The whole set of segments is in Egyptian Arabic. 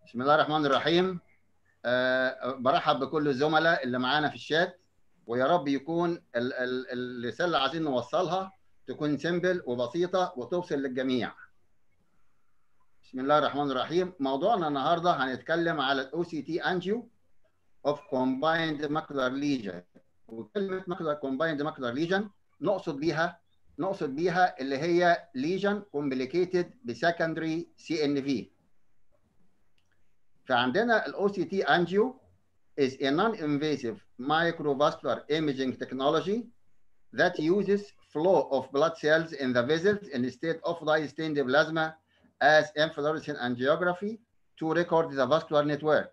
بسم الله الرحمن الرحيم أه برحب بكل الزملاء اللي معانا في الشات ويا رب يكون ال- ال- الرساله اللي عايزين نوصلها تكون سيمبل وبسيطه وتوصل للجميع. بسم الله الرحمن الرحيم موضوعنا النهارده هنتكلم على الاو سي تي انجيو اوف كومبايند ماكولار ليجن وكلمه ماكولار كومبايند ماكولار ليجن نقصد بيها نقصد بيها اللي هي ليجن كومبليكيتد بسكندري سي ان في فعندنا الاو سي تي انجيو is a non-invasive microvascular imaging technology that uses flow of blood cells in the vessels instead of dye-stained plasma as in fluorescent angiography to record the vascular network.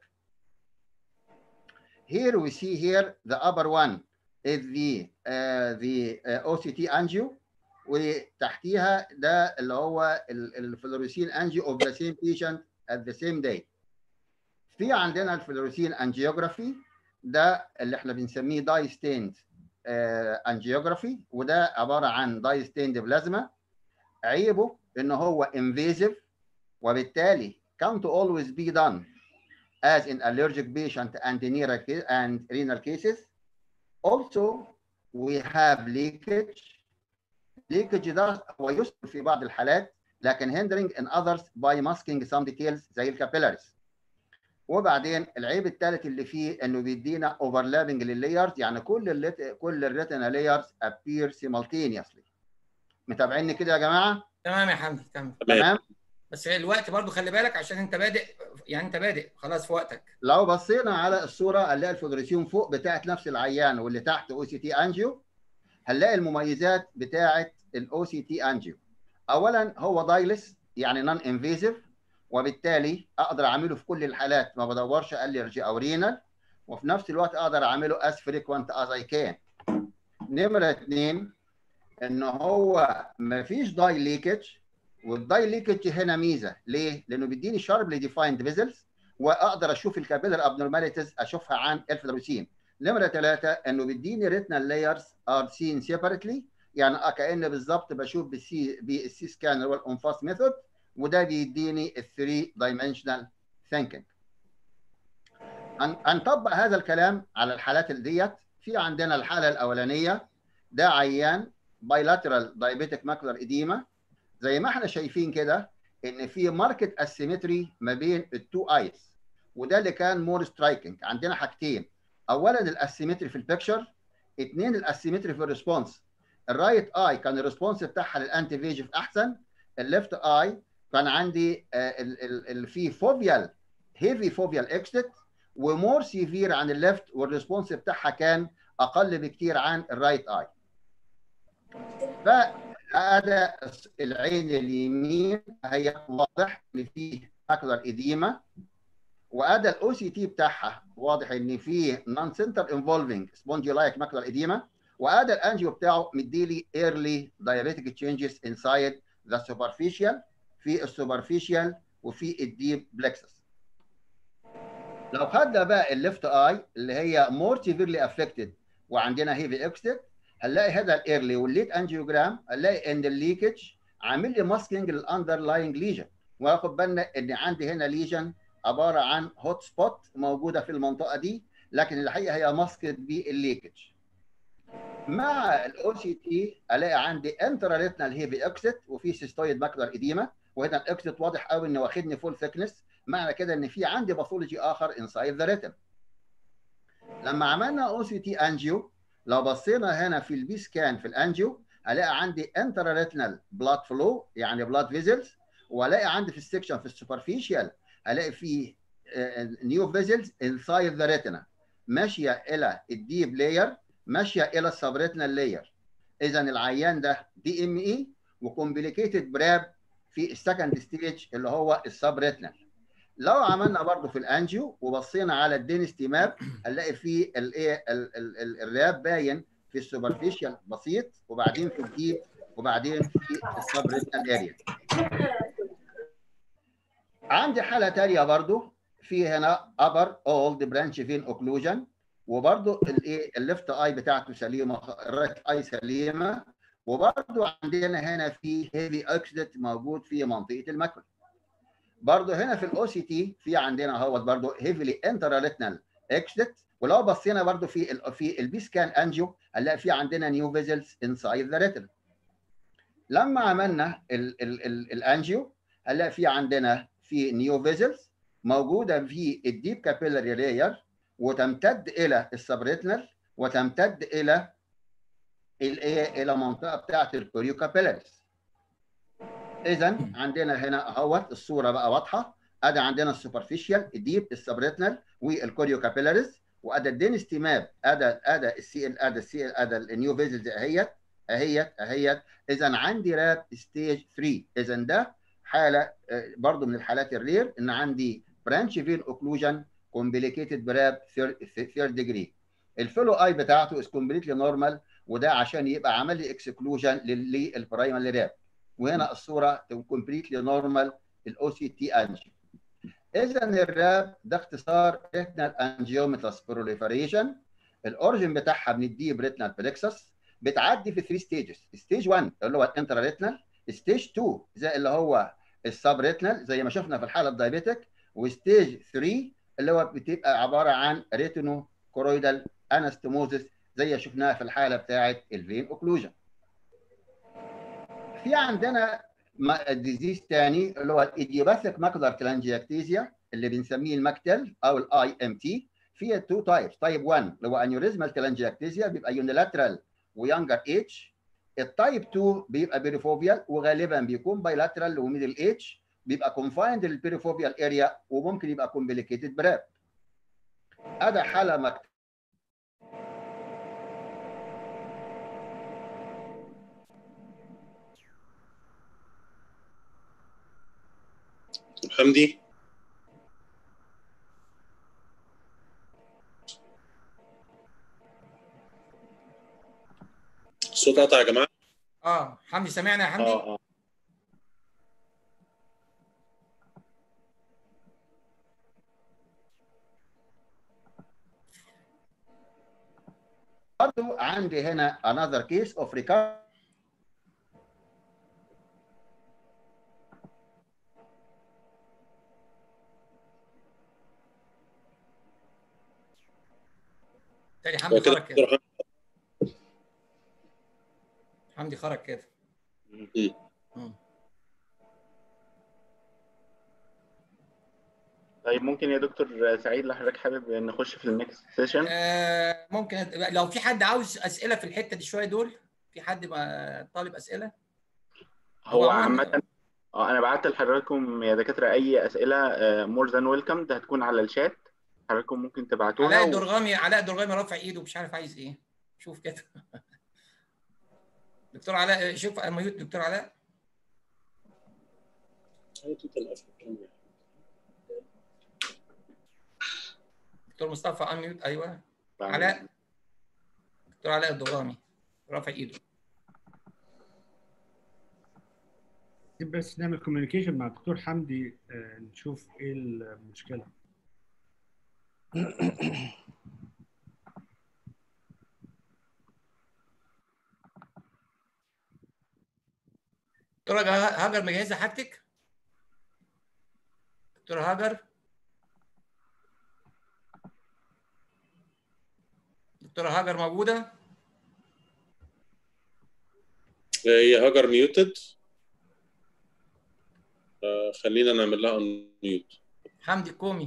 Here we see here the upper one is the uh, the uh, OCT angio وتحتيها ده اللي هو الفلوريسين انجيو of the same patient at the same day. في عندنا الفلوريسين انجيوجرافي ده اللي احنا بنسميه داي ستيند انجيوجرافي وده عباره عن داي ستيند بلازما عيبه ان هو انفيزيف وبالتالي can't always be done as in allergic patient and renal and renal cases. Also we have leakage. leakage ده هو يسر في بعض الحالات لكن hindering in others by masking some details زي الكابيلاريز. وبعدين العيب الثالث اللي فيه انه بيدينا اوفرلابنج لللايرز يعني كل الليت... كل الريتنا لايرز appear simultaneously متابعيني كده يا جماعه تمام يا حمدي تمام تمام بس الوقت برضو خلي بالك عشان انت بادئ يعني انت بادئ خلاص في وقتك لو بصينا على الصوره هنلاقي الفلوريسيون فوق بتاعت نفس العيان واللي تحت او سي تي انجيو هنلاقي المميزات بتاعت الاو سي تي انجيو اولا هو دايلس يعني نون انفيزيف وبالتالي اقدر اعمله في كل الحالات ما بدورش الرجي او رينال وفي نفس الوقت اقدر اعمله as frequent as I can. نمره اثنين ان هو ما فيش داي ليكج والداي ليكج هنا ميزه ليه؟ لانه بيديني شاربلي ديفايند فيزلز واقدر اشوف الكابيلر ابنورماليتيز اشوفها عن الفلوروسين. نمره ثلاثه انه بيديني ريتنال لايرز ار سين سيبريتلي يعني كان بالظبط بشوف بالسي بالسي سكانر والانفاس ميثود وده بيديني ال 3 dimensional thinking. هنطبق هذا الكلام على الحالات ديت في عندنا الحاله الاولانيه ده عيان bilateral diabetic macular edema زي ما احنا شايفين كده ان في ماركت اسيمتري ما بين التو ايز وده اللي كان مور سترايكنج عندنا حاجتين اولا الاسيمتري في البيكتشر اثنين الاسيمتري في الريسبونس الرايت اي كان الريسبونس بتاعها للانتي فيجف احسن الليفت اي كان عندي في فوبيال هيفي فوبيال اكسيت ومور سيفير عن الليفت والريسبونس بتاعها كان اقل بكتير عن الرايت اي فهذا العين اليمين هي واضح ان فيه ماكولار اديما وادى الاو سي تي بتاعها واضح ان فيه نون سنتر انفولفنج سبونجي لايك ماكولار اديما وادى الانجيو بتاعه مديلي ايرلي diabetic changes inside the superficial في السوبرفيشال وفي الديب بلكسس لو خدنا بقى الليفت اي اللي هي مور سيفيرلي افكتد وعندنا هيفي اكسيد هنلاقي هذا الايرلي والليت انجيوجرام هنلاقي ان الليكج عامل لي ماسكينج للاندرلاينج ليجن واخد بالنا ان عندي هنا ليجن عباره عن هوت سبوت موجوده في المنطقه دي لكن الحقيقه هي ماسكت بالليكج مع الاو سي تي الاقي عندي انتراليتنال هيفي اكسيت وفي سيستويد ماكولار اديما وهنا الاكسيت واضح قوي ان واخدني فول ثيكنس معنى كده ان في عندي باثولوجي اخر انسايد ذا ريتم لما عملنا او سي تي انجيو لو بصينا هنا في البي سكان في الانجيو هلاقي عندي انتراليتنال بلاد فلو يعني بلاد فيزلز والاقي عندي في السكشن في السوبرفيشال هلاقي فيه نيو فيزلز انسايد ذا ريتنا ماشيه الى الديب لاير ماشيه الى السبريتنال لاير اذا العيان ده دي ام اي وكومبليكيتد براب في السكند ستيج اللي هو السبريتنال لو عملنا برضه في الانجيو وبصينا على الدينستي ماب هنلاقي فيه الايه الراب باين في السوبرفيشال بسيط وبعدين في الديب وبعدين في السبريتنال اريا عندي حاله ثانيه برضه في هنا ابر اولد برانش فين اوكلوجن وبرضه الايه الليفت اي بتاعته سليمه الرايت اي سليمه وبرضه عندنا هنا في هيفي اوكسيدت موجود في منطقه الماكولا برضه هنا في الاو سي تي في عندنا اهوت برضه هيفلي انتراليتنال اكسيت ولو بصينا برضه في ال في البي سكان انجيو هنلاقي في عندنا نيو فيزلز انسايد ذا ريتنا لما عملنا ال ال ال الانجيو هنلاقي في عندنا في نيو فيزلز موجوده في الديب كابيلاري لاير وتمتد الى السبريتنال وتمتد الى الايه الى منطقه بتاعه الكوريو كابيلاريز اذا عندنا هنا اهوت الصوره بقى واضحه ادي عندنا السوبرفيشال الديب السبريتنال والكوريو كابيلاريز وادي الدينستي ماب ادي ادي السي ال ادي السي ال ادي النيو فيزلز اهيت اهيت اهيت اذا عندي راب ستيج 3 اذا ده حاله برضو من الحالات الرير ان عندي برانش فين اوكلوجن كومبليكيتد براب ثيرد ديجري الفلو اي بتاعته از كومبليتلي نورمال وده عشان يبقى عمل لي اكسكلوجن للبرايمري راب وهنا الصوره كومبليتلي نورمال الاو سي تي انجي اذا الراب ده اختصار ريتنال انجيوميتاس بروليفريشن الاوريجن بتاعها من الديب ريتنال بلكسس بتعدي في 3 ستيجز ستيج 1 اللي هو الانترا ريتنال ستيج 2 زي اللي هو السب ريتنال زي ما شفنا في الحاله الدايبيتك وستيج 3 اللي هو بتبقى عباره عن ريتينو كورويدال انستموزس زي شفناها في الحاله بتاعه الفين اوكلوجن في عندنا ديزيز تاني اللي هو الايديوباثيك ماكولار تلانجياكتيزيا اللي بنسميه الماكتل او الاي ام تي فيها تو تايبس تايب 1 اللي هو انيوريزمال تلانجياكتيزيا بيبقى يونيلاترال ويونجر ايج التايب 2 بيبقى بيريفوبيال وغالبا بيكون بايلاترال وميدل ايج بيبقى كونفايند للبيريفوبيال اريا وممكن يبقى كومبليكيتد براب ادي حاله مكتب حمدي الصوت قطع يا جماعه اه حمدي سامعنا يا حمدي اه اه برضه عندي هنا another case of recurrent تاني هو حمدي كده خرج كده دكتور حمدي خرج كده حمدي. مم. طيب ممكن يا دكتور سعيد لو حضرتك حابب نخش في النكست سيشن آه ممكن لو في حد عاوز اسئله في الحته دي شويه دول في حد ما طالب اسئله هو هو عموماً- عامة اه انا بعت لحضراتكم يا دكاترة اي اسئلة مور ذان ويلكم ده هتكون على الشات حضراتكم ممكن تبعتوها علاء و... الدرغامي علاء الدرغامي رافع ايده مش عارف عايز ايه شوف كده دكتور علاء شوف الميوت دكتور علاء دكتور مصطفى انميوت ايوه علاء دكتور علاء الدرغامي رافع ايده بس نعمل كوميونيكيشن مع الدكتور حمدي آه، نشوف ايه المشكله دكتورة جا- هاجر مجهزة حاجتك؟ دكتورة هاجر دكتورة هاجر موجودة؟ هي هاجر ميوتد خلينا نعمل لها ميوت حمدي كومي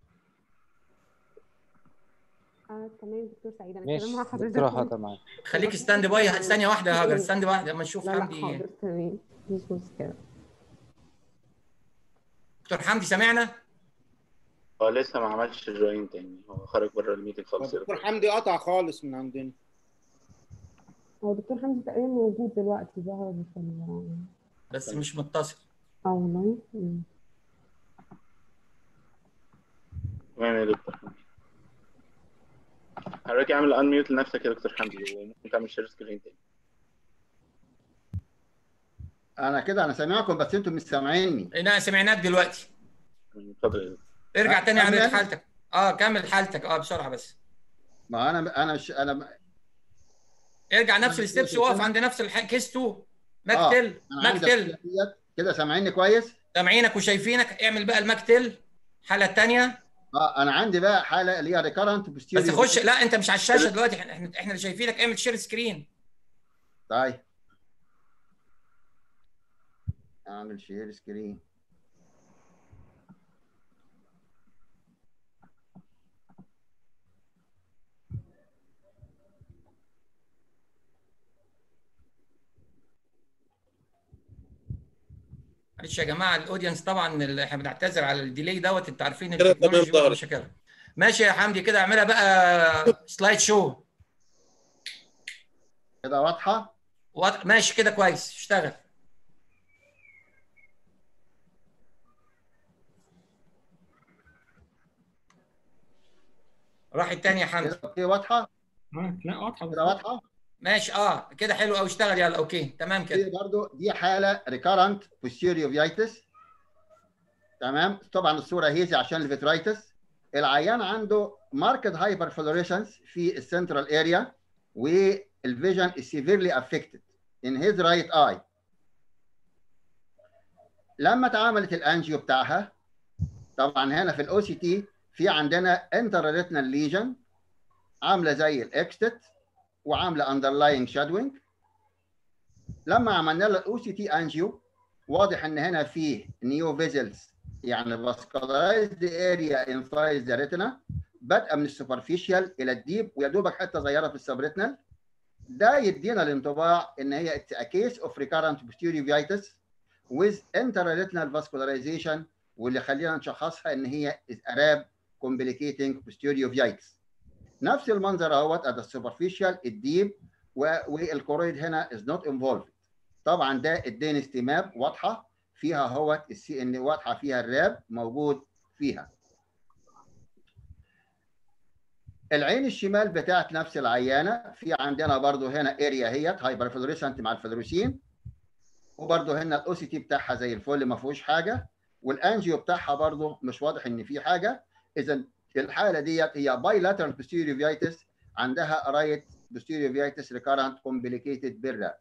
اه تمام دكتور سعيد انا ماشي كده مع حضرتك دكتورة هاجر معاك خليك ستاند باي ثانية واحدة يا هاجر ستاند واحدة اما نشوف لا لا حمدي حاضر تمام مش مشكله دكتور حمدي سامعنا؟ هو لسه ما عملش جوين تاني هو خرج بره الميتنج خالص يا دكتور دكتور. حمدي قطع خالص من عندنا هو دكتور حمدي تقريبا موجود دلوقتي ظهر في ال بس مش متصل اه والله مم. تمام يا دكتور حمدي حضرتك اعمل انميوت لنفسك يا دكتور حمدي وممكن تعمل شير سكرين تاني انا كده انا سامعكم بس انتم مش سامعيني انا سمعناك دلوقتي اتفضل يا دكتور. ارجع تاني على أكمل؟ حالتك اه كمل حالتك اه بسرعة بس ما انا انا مش انا ارجع نفس الستبس وقف عند نفس الح... كيس 2 ماكتل انا عندي ماكتل الصورة ديت. كده سامعيني كويس سامعينك وشايفينك اعمل بقى الماكتل الحاله الثانيه اه انا عندي بقى حاله اللي هي ريكارنت بس خش لا انت مش على الشاشه دلوقتي احنا احنا احنا اللي شايفينك اعمل شير سكرين طيب اعمل شير سكرين معلش يا جماعه الاودينس طبعا ال- احنا بنعتذر على الديلي دوت انتوا عارفين كده تمام التكنولوجي ظهرت. مشاكلها ماشي يا حمدي كده اعملها بقى سلايد شو كده واضحه واضح- ماشي كده كويس اشتغل راح التاني يا حمدي كده اوكي واضحه اه لا واضحه كده واضحه ماشي اه كده حلو قوي اشتغل يلا اوكي تمام كده دي برضو دي حاله ريكارنت posterior تمام طبعا الصوره هيزي عشان الفيترايتس العيان عنده ماركت هايبر فلوريشنس في السنترال اريا والفيجن is severely affected in his right eye لما اتعملت الانجيو بتاعها طبعا هنا في الاو سي تي في عندنا انتراليتنال ليجن عامله زي الاكستت وعامله اندرلاينج شادوينج لما عملنا لها الاو سي تي انجيو واضح ان هنا في نيو فيزلز يعني فاسكولارايزد اريا انسايد ذا ريتنا بادئه من السوبرفيشال الى الديب ويا دوبك حته صغيره في السبريتنال ده يدينا الانطباع ان هي اتس ا كيس اوف ريكارنت posterior uveitis with intraretinal vascularization واللي خلينا نشخصها ان هي is Arab complicating posterior uveitis نفس المنظر اهوت ادي السوبرفيشال الديب والكورويد هنا is not involved طبعا ده اداني استماب واضحه فيها اهوت السي ان واضحه فيها الراب موجود فيها العين الشمال بتاعت نفس العيانه في عندنا برضو هنا اريا هيت هايبر فلوريسنت مع الفلوروسين وبرضو هنا الاو سي تي بتاعها زي الفل ما فيهوش حاجه والانجيو بتاعها برضو مش واضح ان في حاجه اذا الحاله ديت هي بايلاترال posterior uveitis عندها رايت posterior uveitis recurrent complicated بالراب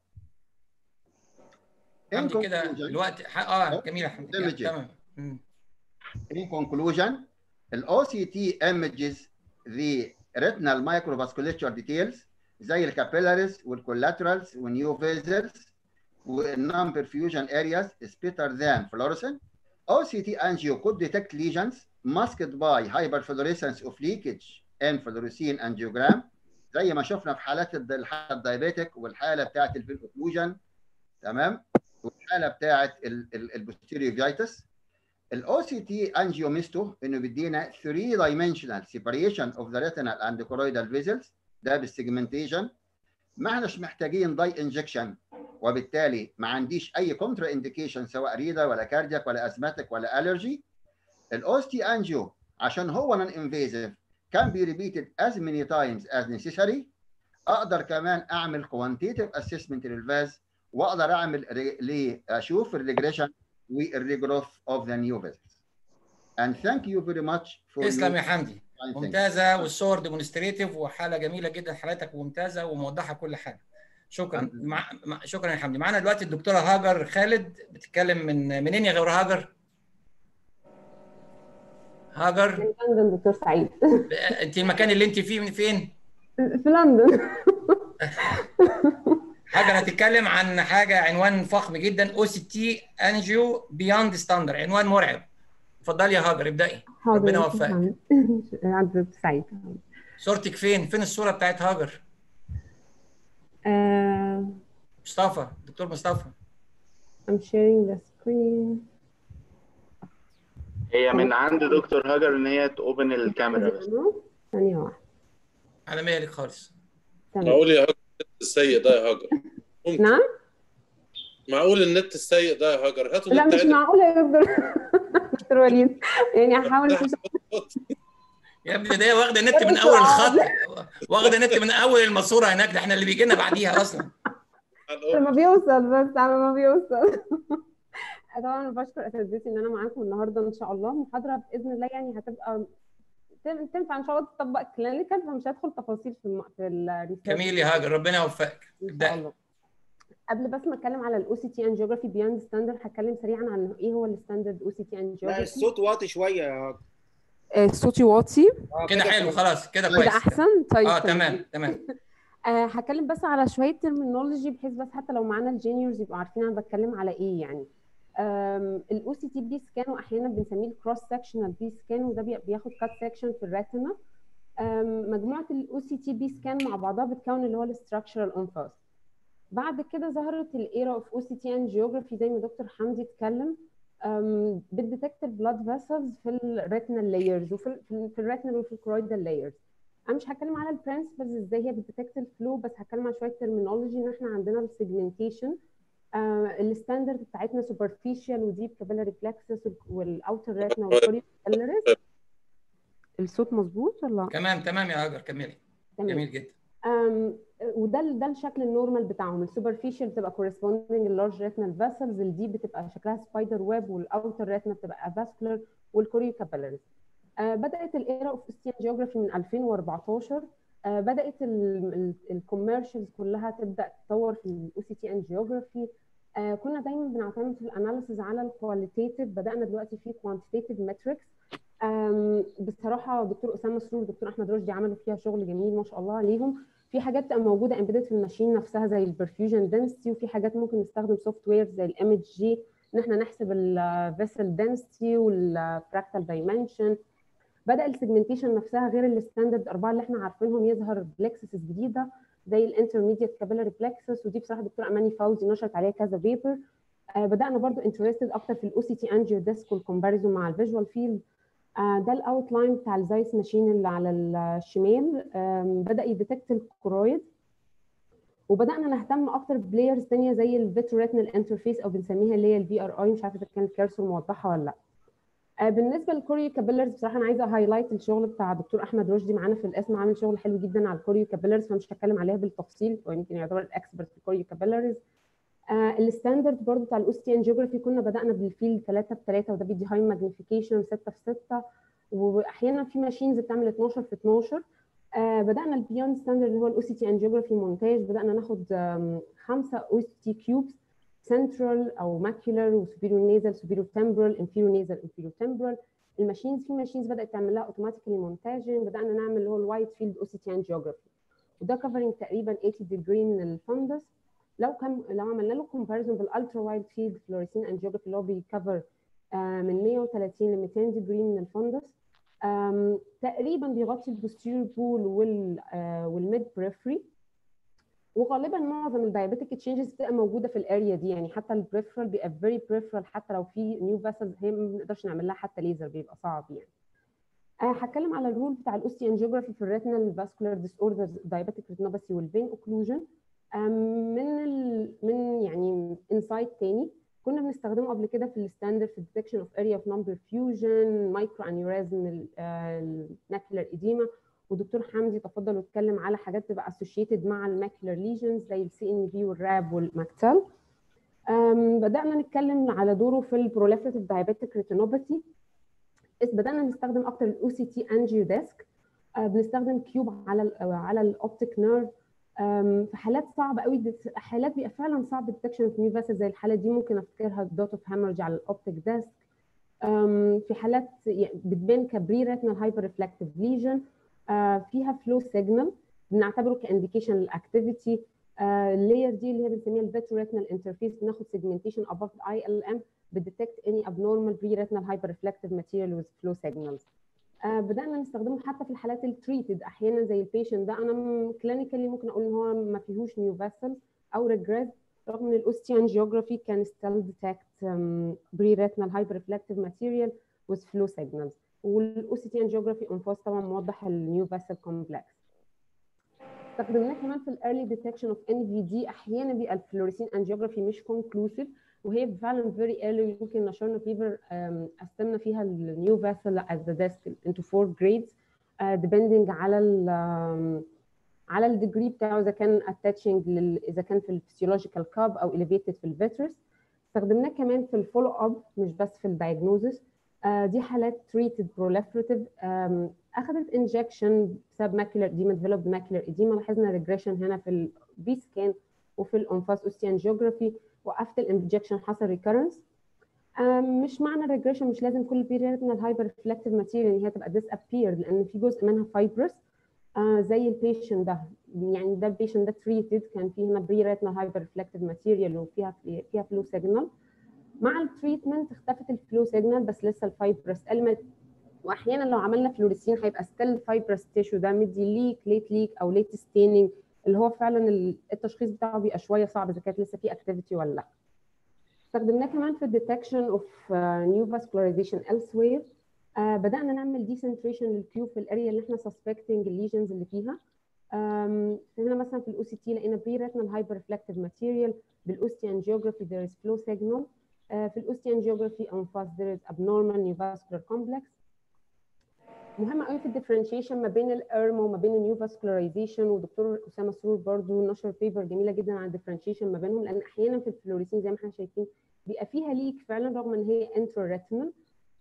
In حمدي كده conclusion- الوقت ح- اه جميل يا حمدي Imaging. تمام مم. In conclusion, the OCT images the retinal microvasculature details زي الكابيلاريز والcollaterals والنيو فيزلز والنون perfusion areas is better than fluorescent. OCT angio could detect lesions masked by hyperfluorescence of leakage and fluorescein angiogram زي ما شفنا في حالات الد- الحاله الدايابيتك والحاله بتاعت الفيلوكلوجن تمام والحاله بتاعت البوستيريو فيتس الاو سي تي انجيوميستو انه بيدينا 3 dimensional separation of the retinal and choroidal vessels ده بالسيجمنتيشن ما احناش محتاجين داي انجكشن وبالتالي ما عنديش اي كونترا انديكيشن سواء ريدا ولا كاردياك ولا ازماتيك ولا الرجي الاو تي انجيو عشان هو نون انفيزيف كان بي ريبيتد از ماني تايمز از نيسيسري اقدر كمان اعمل كوانتيتيف اسسمنت للفاز واقدر اعمل ري... ليه اشوف الريجريشن والريجروث اوف ذا نيو فيزلز and thank you very much for تسلم your يا حمدي kind thinking. ممتازه والصور ديمونستريتيف وحاله جميله جدا حالاتك ممتازه وموضحه كل حاجه شكرا الحمد لله. مع... مع... شكرا يا حمدي معانا دلوقتي الدكتوره هاجر خالد بتتكلم من منين يا غير هاجر هاجر من لندن دكتور سعيد انت المكان اللي انت فيه من فين في لندن هاجر هتتكلم عن حاجه عنوان فخم جدا او سي تي انجيو بياند ستاندر عنوان مرعب اتفضلي يا هاجر ابدأي حاضر ربنا دكتور يوفقك. حمد. عبد دكتور سعيد صورتك فين فين الصوره بتاعت هاجر آه، مصطفى دكتور مصطفى I'm sharing the screen هي من عند دكتور هاجر ان هي تأوبن الكاميرا بس ثانية واحدة على مالك خالص تمام معقول يا هاجر النت السيء ده يا هاجر ممكن نعم معقول النت السيء ده يا هاجر هاتوا لا نت مش عدل. معقولة يا دكتور دكتور وليد يعني هحاول يا ابني ده واخده نت من اول الخط واخده نت من اول الماسوره هناك ده احنا اللي بيجي لنا بعديها اصلا لما بيوصل بس على ما بيوصل طبعا بشكر اساتذتي ان انا معاكم النهارده ان شاء الله محاضره باذن الله يعني هتبقى تن- تنفع ان شاء الله تطبق كلينيكال فمش هدخل تفاصيل في الم... في الريسيرش جميل يا هاجر ربنا يوفقك ان ابدأي. شاء الله قبل بس ما اتكلم على الاو سي تي انجيوجرافي بياند ستاندرد هتكلم سريعا عن ايه هو الستاندرد او سي تي لا انجيوجرافي الصوت واطي شويه يا هاجر صوتي واطي آه، كده حلو كويس. خلاص كده كده كويس احسن طيب اه تمام تمام آه هتكلم بس على شويه ترمينولوجي بحيث بس حتى لو معانا الجينيورز يبقوا عارفين انا بتكلم على ايه يعني الاو سي تي بي سكان واحيانا بنسميه الكروس سكشنال بي سكان وده بي- بياخد كات سكشن في الريتنا آم، مجموعه الاو سي تي بي سكان مع بعضها بتكون اللي هو الاستراكشرال انفاس بعد كده ظهرت الايرا اوف او سي تي ان جيوغرافي زي ما دكتور حمدي اتكلم أم، بتديتكت البلاد فيسلز في الريتنال لايرز وفي ال- في الريتنال وفي الكرويدال لايرز انا مش هتكلم على البرنسبلز ازاي هي بتديتكت الفلو بس هتكلم على شويه ترمينولوجي ان احنا عندنا السيجمنتيشن الستاندرد بتاعتنا سوبرفيشال وديب كابيلاري بلكسس والاوتر ريتنا والكوريو الصوت مظبوط ولا تمام تمام يا هاجر كملي تمام جميل جدا أم، وده ال- ده الشكل النورمال بتاعهم السوبرفيشال بتبقى كورسبوندنج اللارج ريتنال فاسلز الديب بتبقى شكلها سبايدر ويب والاوتر ريتنا بتبقى فاسكولار والكوريو كابيلاريز بدات الايرا اوف اوستيان جيوغرافي من 2014 آه، بدات الكوميرشالز كلها تبدا تتطور في الاو سي تي ان جيوغرافي كنا دايما بنعتمد في الاناليسز على الكواليتيتيف بدانا دلوقتي في كوانتيتيف ماتريكس بصراحه دكتور اسامه سرور ودكتور احمد رشدي عملوا فيها شغل جميل ما شاء الله عليهم في حاجات تبقى موجوده امبيدد في الماشين نفسها زي البرفيوجن دنسيتي وفي حاجات ممكن نستخدم سوفت وير زي الام اتش جي ان احنا نحسب الفيسل دنسيتي والفراكتال دايمنشن بدا السيجمنتيشن نفسها غير الستاندرد اربعه اللي احنا عارفينهم يظهر بلكسس جديده زي الانترميديت كابيلاري بلكسس ودي بصراحه دكتور اماني فوزي نشرت عليها كذا بيبر آه بدانا برضو انترستد اكتر في الاو سي تي انجيو ديسك والكومباريزون مع الفيجوال فيلد آه ده الاوت لاين بتاع الزايس ماشين اللي على الشمال آم، بدا يديتكت الكرويد وبدانا نهتم اكتر بلايرز ثانيه زي الفيتريتنال انترفيس او بنسميها اللي هي الفي ار اي مش عارفه اذا كان الكارسور موضحه ولا لا آه، بالنسبه للكوريو كابيلرز بصراحه انا عايزه هايلايت الشغل بتاع دكتور احمد رشدي معانا في الاسم عامل شغل حلو جدا على الكوريو كابيلرز فمش هتكلم عليها بالتفصيل هو يمكن يعتبر الاكسبرت في الكوريو كابيلرز آه الستاندرد برضو بتاع الاوستيان جيوغرافي كنا بدانا بالفيل 3 ب 3 وده بيدي هاي ماجنيفيكيشن 6 في 6 واحيانا في ماشينز بتعمل 12 في 12 آه بدانا البيوند ستاندرد اللي هو الاو سي تي انجيوغرافي مونتاج بدانا ناخد آم، خمسه او سي تي كيوبس سنترال او ماكيولار وسوبيريور نيزل سوبيريور تمبرال انفيريور نيزل انفيريور تمبرال الماشينز في ماشينز بدات تعمل لها اوتوماتيكلي مونتاجنج بدانا نعمل اللي هو الوايت فيلد او سي تي انجيوغرافي وده كفرنج تقريبا 80 ديجري من الفندس لو كان لو عملنا له كومباريزون بالالترا وايد فيلد فلوريسين انجيوغرافي اللي هو بيكفر آه، من 130 ل 200 ديجري من الفندس آم، تقريبا بيغطي البوستيريور بول وال آه، والميد بريفري وغالبا معظم الدايابيتيك تشينجز بتبقى موجوده في الاريا دي يعني حتى البريفرال بيبقى فيري بريفرال حتى لو في نيو فاسلز هي ما بنقدرش نعمل لها حتى ليزر بيبقى صعب يعني آه، هتكلم على الرول بتاع الاوستي انجيوغرافي في الريتنال فاسكولار ديس اوردرز دايابيتيك ريتينوباثي والفين اوكلوجن من ال... من يعني انسايت تاني كنا بنستخدمه قبل كده في الستاندرد في الديتكشن اوف اريا اوف نمبر فيوجن مايكرو انيوريزم الماكيولار ايديما ودكتور حمدي تفضل واتكلم على حاجات تبقى اسوشيتد مع الماكيولار ليجنز زي السي ان في والراب والماكتال أم، بدانا نتكلم على دوره في البروليفريتيف دايابيتيك ريتينوباثي بدانا نستخدم اكتر الاو سي تي انجيو ديسك بنستخدم كيوب على ال على الاوبتيك نيرف أم، في حالات صعبه قوي دي- حالات بيبقى فعلا صعب ديتكشن اوف نيو فاسل زي الحاله دي ممكن افتكرها دوت اوف هامرج على الاوبتيك ديسك أم، في حالات ي- بتبان كبري ريتنال هايبر ريفلكتيف ليجن فيها فلو سيجنال بنعتبره كانديكيشن للاكتيفيتي اللاير دي اللي هي بنسميها الفيتريتنال انترفيس بناخد سيجمنتيشن above الاي ال ام بتديتكت any abnormal pre-retinal hyperreflective material with flow signals آه بدانا نستخدمه حتى في الحالات التريتد احيانا زي البيشنت ده انا كلينيكالي ممكن اقول ان هو ما فيهوش نيو فاسل او ريجريس رغم ان الاوستيان جيوغرافي كان ستيل ديتكت بري ريتنال هايبر ريفلكتيف ماتيريال with flow signals والاوستيان جيوغرافي انفاس طبعا موضح النيو فاسل كومبلكس استخدمناه كمان في الايرلي ديتكشن اوف ان في دي احيانا بيبقى الفلوريسين انجيوغرافي مش كونكلوسيف وهي فعلا فيري ايرلي يمكن نشرنا بيبر قسمنا فيها النيو فاسل از ذا ديسك انتو فور جريدز ديبندنج على ال على الديجري بتاعه اذا كان اتاتشنج اذا كان في الفسيولوجيكال كاب او اليفيتد في الفيترس استخدمناه كمان في الفولو اب مش بس في الدايجنوزس دي حالات تريتد بروليفريتيف اخذت انجكشن بسبب ماكيولار ديما ديفلوبد ماكيولار ايديما لاحظنا ريجريشن هنا في البي سكان وفي الانفاس اوستيانجيوجرافي وقفت الانجكشن حصل ريكرنس مش معنى الريجريشن مش لازم كل بيريتنال هايبر ريفلكتيف ماتيريال ان هي تبقى ديس ابير لان في جزء منها فايبرس آه زي البيشنت ده يعني ده البيشنت ده تريتد كان فيه هنا بريتنال هايبر ريفلكتيف ماتيريال وفيها فيها فلو سيجنال مع التريتمنت اختفت الفلو سيجنال بس لسه الفايبرس المنت واحيانا لو عملنا فلوريسين هيبقى ستيل الفايبرس تيشو ده مدي ليك ليت ليك او ليت ستيننج اللي هو فعلا التشخيص بتاعه بيبقى شويه صعب اذا كانت لسه في اكتيفيتي ولا لا استخدمناه كمان في الديتكشن اوف نيو فاسكولاريزيشن elsewhere uh, بدانا نعمل ديسنتريشن للتيوب في الاريا اللي احنا سسبكتنج الليجنز اللي فيها um, هنا مثلا في الاو سي تي لقينا بري ريتنال هايبر ريفلكتيف ماتيريال بالاوستيان جيوغرافي there is flow signal uh, في الاوستيان جيوغرافي on fast there is abnormal neovascular complex مهم قوي في الديفرنشيشن ما بين الارم وما بين النيو فاسكولاريزيشن ودكتور اسامه سرور برضو نشر بيبر جميله جدا عن الديفرنشيشن ما بينهم لان احيانا في الفلوريسين زي ما احنا شايفين بيبقى فيها ليك فعلا رغم ان هي انترو ريتنال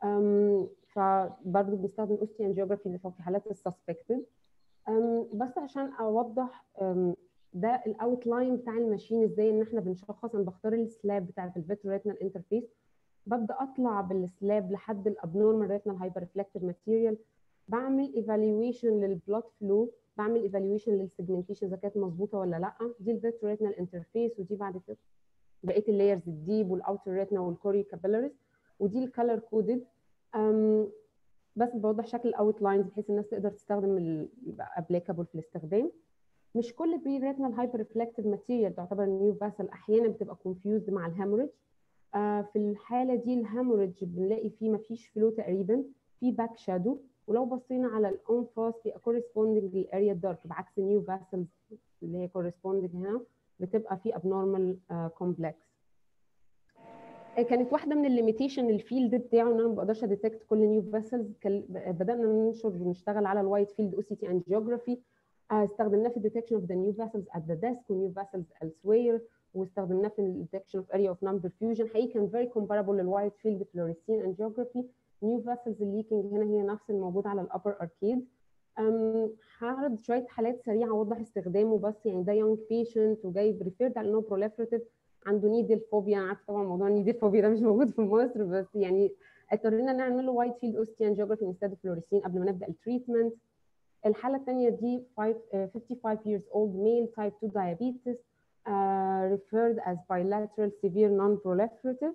فبرضه بنستخدم اوستيان جيوغرافي في حالات السسبكتد بس عشان اوضح ده الاوت لاين بتاع الماشين ازاي ان احنا بنشخص انا بختار السلاب بتاعت الفيترو ريتنال انترفيس ببدا اطلع بالسلاب لحد الابنورمال ريتنال هايبر ريفلكتيف ماتيريال بعمل ايفالويشن للبلاد فلو بعمل ايفالويشن للسيجمنتيشن اذا كانت مظبوطه ولا لا دي الفيترو ريتنال انترفيس ودي بعد كده بقيه اللايرز الديب والاوتر ريتنا والكوري كابيلاريز ودي الكالر كودد بس بوضح شكل الاوت لاينز بحيث الناس تقدر تستخدم يبقى ابليكابل في الاستخدام مش كل بري ريتنال هايبر ريفلكتيف ماتيريال تعتبر نيو فاسل احيانا بتبقى كونفيوزد مع الهاموريج آه في الحاله دي الهاموريج بنلاقي فيه ما فيش فلو تقريبا في باك شادو ولو بصينا على الانفاس بيبقى كورسبوندنج للاريا الدارك بعكس النيو فاسلز اللي هي كورسبوندنج هنا بتبقى في abnormal كومبلكس uh, كانت واحده من الليميتيشن الفيلد بتاعه ان انا ما بقدرش اديتكت كل نيو فيسلز بدانا ننشر ونشتغل على الوايت فيلد او سي تي اند جيوغرافي استخدمناه في الديتكشن اوف ذا نيو فيسلز ات ذا ديسك ونيو فيسلز elsewhere واستخدمناه في الديتكشن اوف اريا اوف نمبر فيوجن حقيقي كان فيري كومبارابل للوايت فيلد فلوريسين اند جيوغرافي نيو فيسلز الليكنج هنا هي نفس الموجود على الابر اركيد هعرض شويه حالات سريعه اوضح استخدامه بس يعني ده يونج بيشنت وجاي بريفيرد على انه بروليفريتيف عنده نيدل فوبيا انا عارفه طبعا موضوع النيدل فوبيا ده مش موجود في مصر بس يعني اضطرينا نعمل له وايت فيلد اوستيان جيوغرافي انستاد فلوريسين قبل ما نبدا التريتمنت الحاله الثانيه دي 55 years old male type 2 diabetes uh, referred as bilateral severe non-proliferative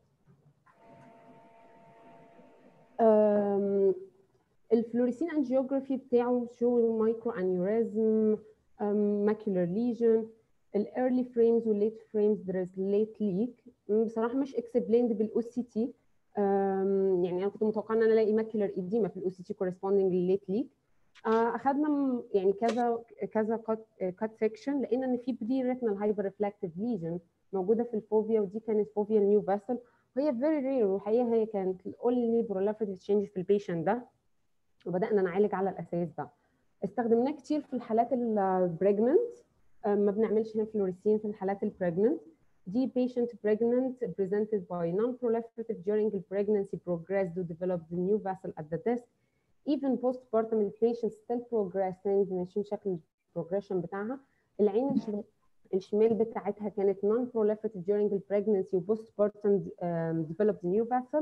um, الفلوريسين انجيوجرافي بتاعه شو مايكرو انيوريزم ماكيولار ليجن الايرلي فريمز والليت فريمز there is late leak بصراحه مش اكسبليند بالاو سي تي يعني انا كنت متوقعه ان انا الاقي ماكيولار ايديما في الاو سي تي كورسبوندنج لليت ليك اخذنا يعني كذا كذا كات كات سيكشن لقينا ان في بري ريتنال هايبر ريفلكتيف ليجن موجوده في الفوبيا ودي كانت فوبيا نيو فاسل وهي فيري رير والحقيقه هي كانت الاونلي بروليفريتيف تشينج في البيشنت ده وبدانا نعالج على الاساس ده استخدمناه كتير في الحالات البريجننت ما بنعملش هنا فلوريسين في الحالات البريجننت دي patient pregnant presented by non-proliferative during the pregnancy progressed to develop the new vessel at the disc even postpartum the patient still progressing ماشيين شكل البروجريشن بتاعها العين الشمال الشمال بتاعتها كانت non-proliferative during the pregnancy و postpartum um, developed new vessel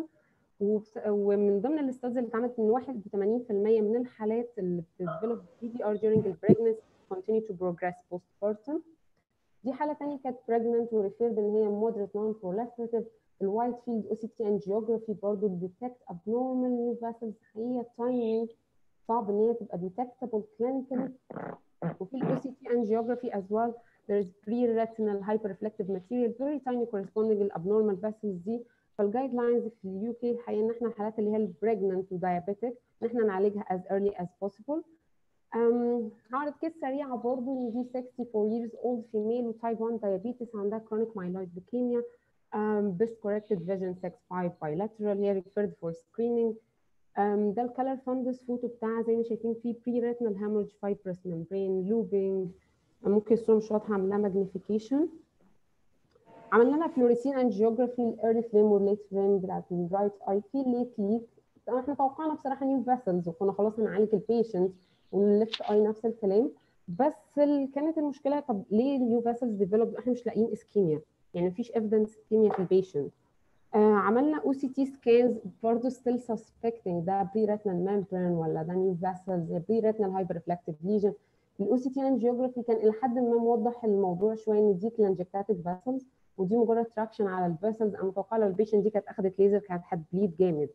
ومن ضمن الاستاذ اللي اتعملت من 81% من الحالات اللي بتديفلوب بي دي ار during the pregnancy continue to progress postpartum دي حاله ثانيه كانت pregnant وريفيرد ان هي moderate non proliferative الوايت فيلد او سي تي انجيوجرافي برضه ديتكت abnormal new vessels هي tiny صعب ان هي تبقى detectable clinically وفي الاو سي تي انجيوجرافي as well there is pre-retinal hyperreflective material very tiny corresponding للابنورمال vessels دي فالجايد لاينز في اليو كي الحقيقه ان احنا الحالات اللي هي البريجننت ودايابيتك ان احنا نعالجها as early as possible um, هعرض كيس سريعه برضه ان دي 64 years old female و type 1 diabetes عندها chronic myeloid leukemia um, best corrected vision 6 5 bilateral هي referred for screening um, ده الكالر فندس فوتو بتاعها زي ما شايفين فيه pre retinal hemorrhage fibrous membrane looping ممكن الصوره مش واضحه اعمل لها magnification عملنا لها فلوريسين انجيوجرافي الايرلي فريم والليت فريم بتاعت الرايت اي في ليت ليك احنا توقعنا بصراحه نيو فيسلز وكنا خلاص هنعالج البيشنت والليفت اي نفس الكلام بس ال... كانت المشكله طب ليه النيو فاسلز ديفلوب احنا مش لاقيين اسكيميا يعني مفيش ايفيدنس اسكيميا في البيشنت آه عملنا او سي تي سكانز برضه ستيل سسبكتنج ده بري ريتنال ممبرين ولا ده نيو فاسلز بري ريتنال هايبر ريفلكتيف ليجن الاو سي تي انجيوجرافي كان الى حد ما موضح الموضوع شويه ان دي كلانجكتاتيك فاسلز ودي مجرد تراكشن على الفاسلز انا متوقعه لو البيشنت دي كانت اخذت ليزر كانت هتبليد جامد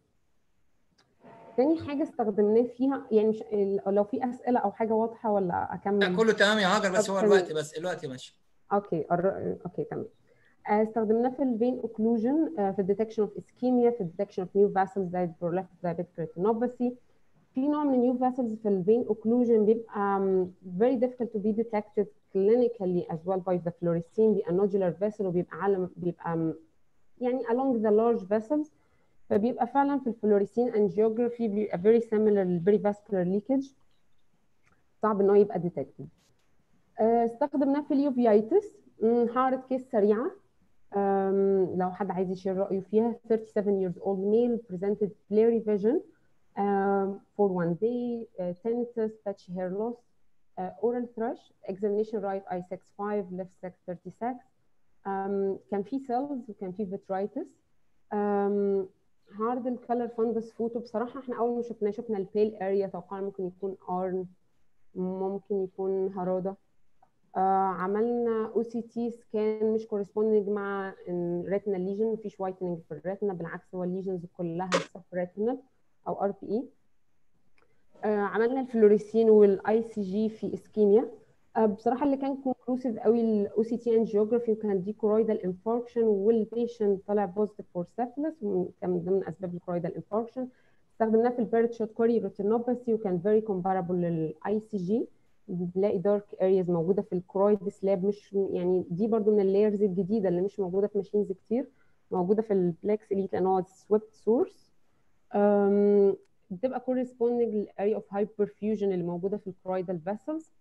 تاني حاجه استخدمناه فيها يعني مش لو في اسئله او حاجه واضحه ولا لا اكمل كله تمام يا هاجر بس هو طب الوقت بس الوقت ماشي اوكي الر- اوكي تمام آه، استخدمناه في الفين اوكلوجن في الديتكشن اوف اسكيميا في الديتكشن اوف نيو فاسلز زي البروليفت دايابيتيك ريتينوباثي في نوع من النيو فاسلز في الفين اوكلوجن بيبقى um, very difficult to be detected clinically as well by the fluorescein بيبقى nodular vessel وبيبقى علم بيبقى um, يعني along the large vessels فبيبقى فعلا في الفلوريسين انجيوجرافي بيبقى very similar للبريفاسكولار ليكج صعب ان هو يبقى detected آه، استخدمناه في اليوفيايتس مم، هعرض كيس سريعه أم، لو حد عايز يشير رأيه فيها 37 years old male presented blurry vision um, for one day uh, tinnitus patchy hair loss uh, oral thrush examination right eye 65 left 636 um, كان في cells وكان في vitritis um, هارد الكالر فانجس فوتو بصراحة احنا أول ما شفناه شفنا البيل اريا توقعنا ممكن يكون ارن ممكن يكون هرادة آه عملنا او سي تي سكان مش كورسبوندنج مع ريتنا ليجن مفيش وايتنج في الريتنا بالعكس هو الليجنز كلها سب ريتنال او ار بي اي عملنا الفلوريسين والاي سي جي في اسكيميا آه بصراحه اللي كان كونكلوسيف قوي الاو سي تي انجيوجرافي وكان دي كورويدال انفاركشن والبيشنت طلع بوزيتيف فور سيفلس كان من ضمن اسباب الكورويدال انفاركشن استخدمناه في البيرت شوت كوري روتينوباثي وكان فيري كومبارابل للاي سي جي بنلاقي دارك ارياز موجوده في الكرويد سلاب مش يعني دي برضو من اللايرز الجديده اللي مش موجوده في ماشينز كتير موجوده في البلكس اليت لان هو سويبت سورس بتبقى كورسبوندنج للاريا اوف هايبرفيوجن اللي موجوده في الكرويدال فيسلز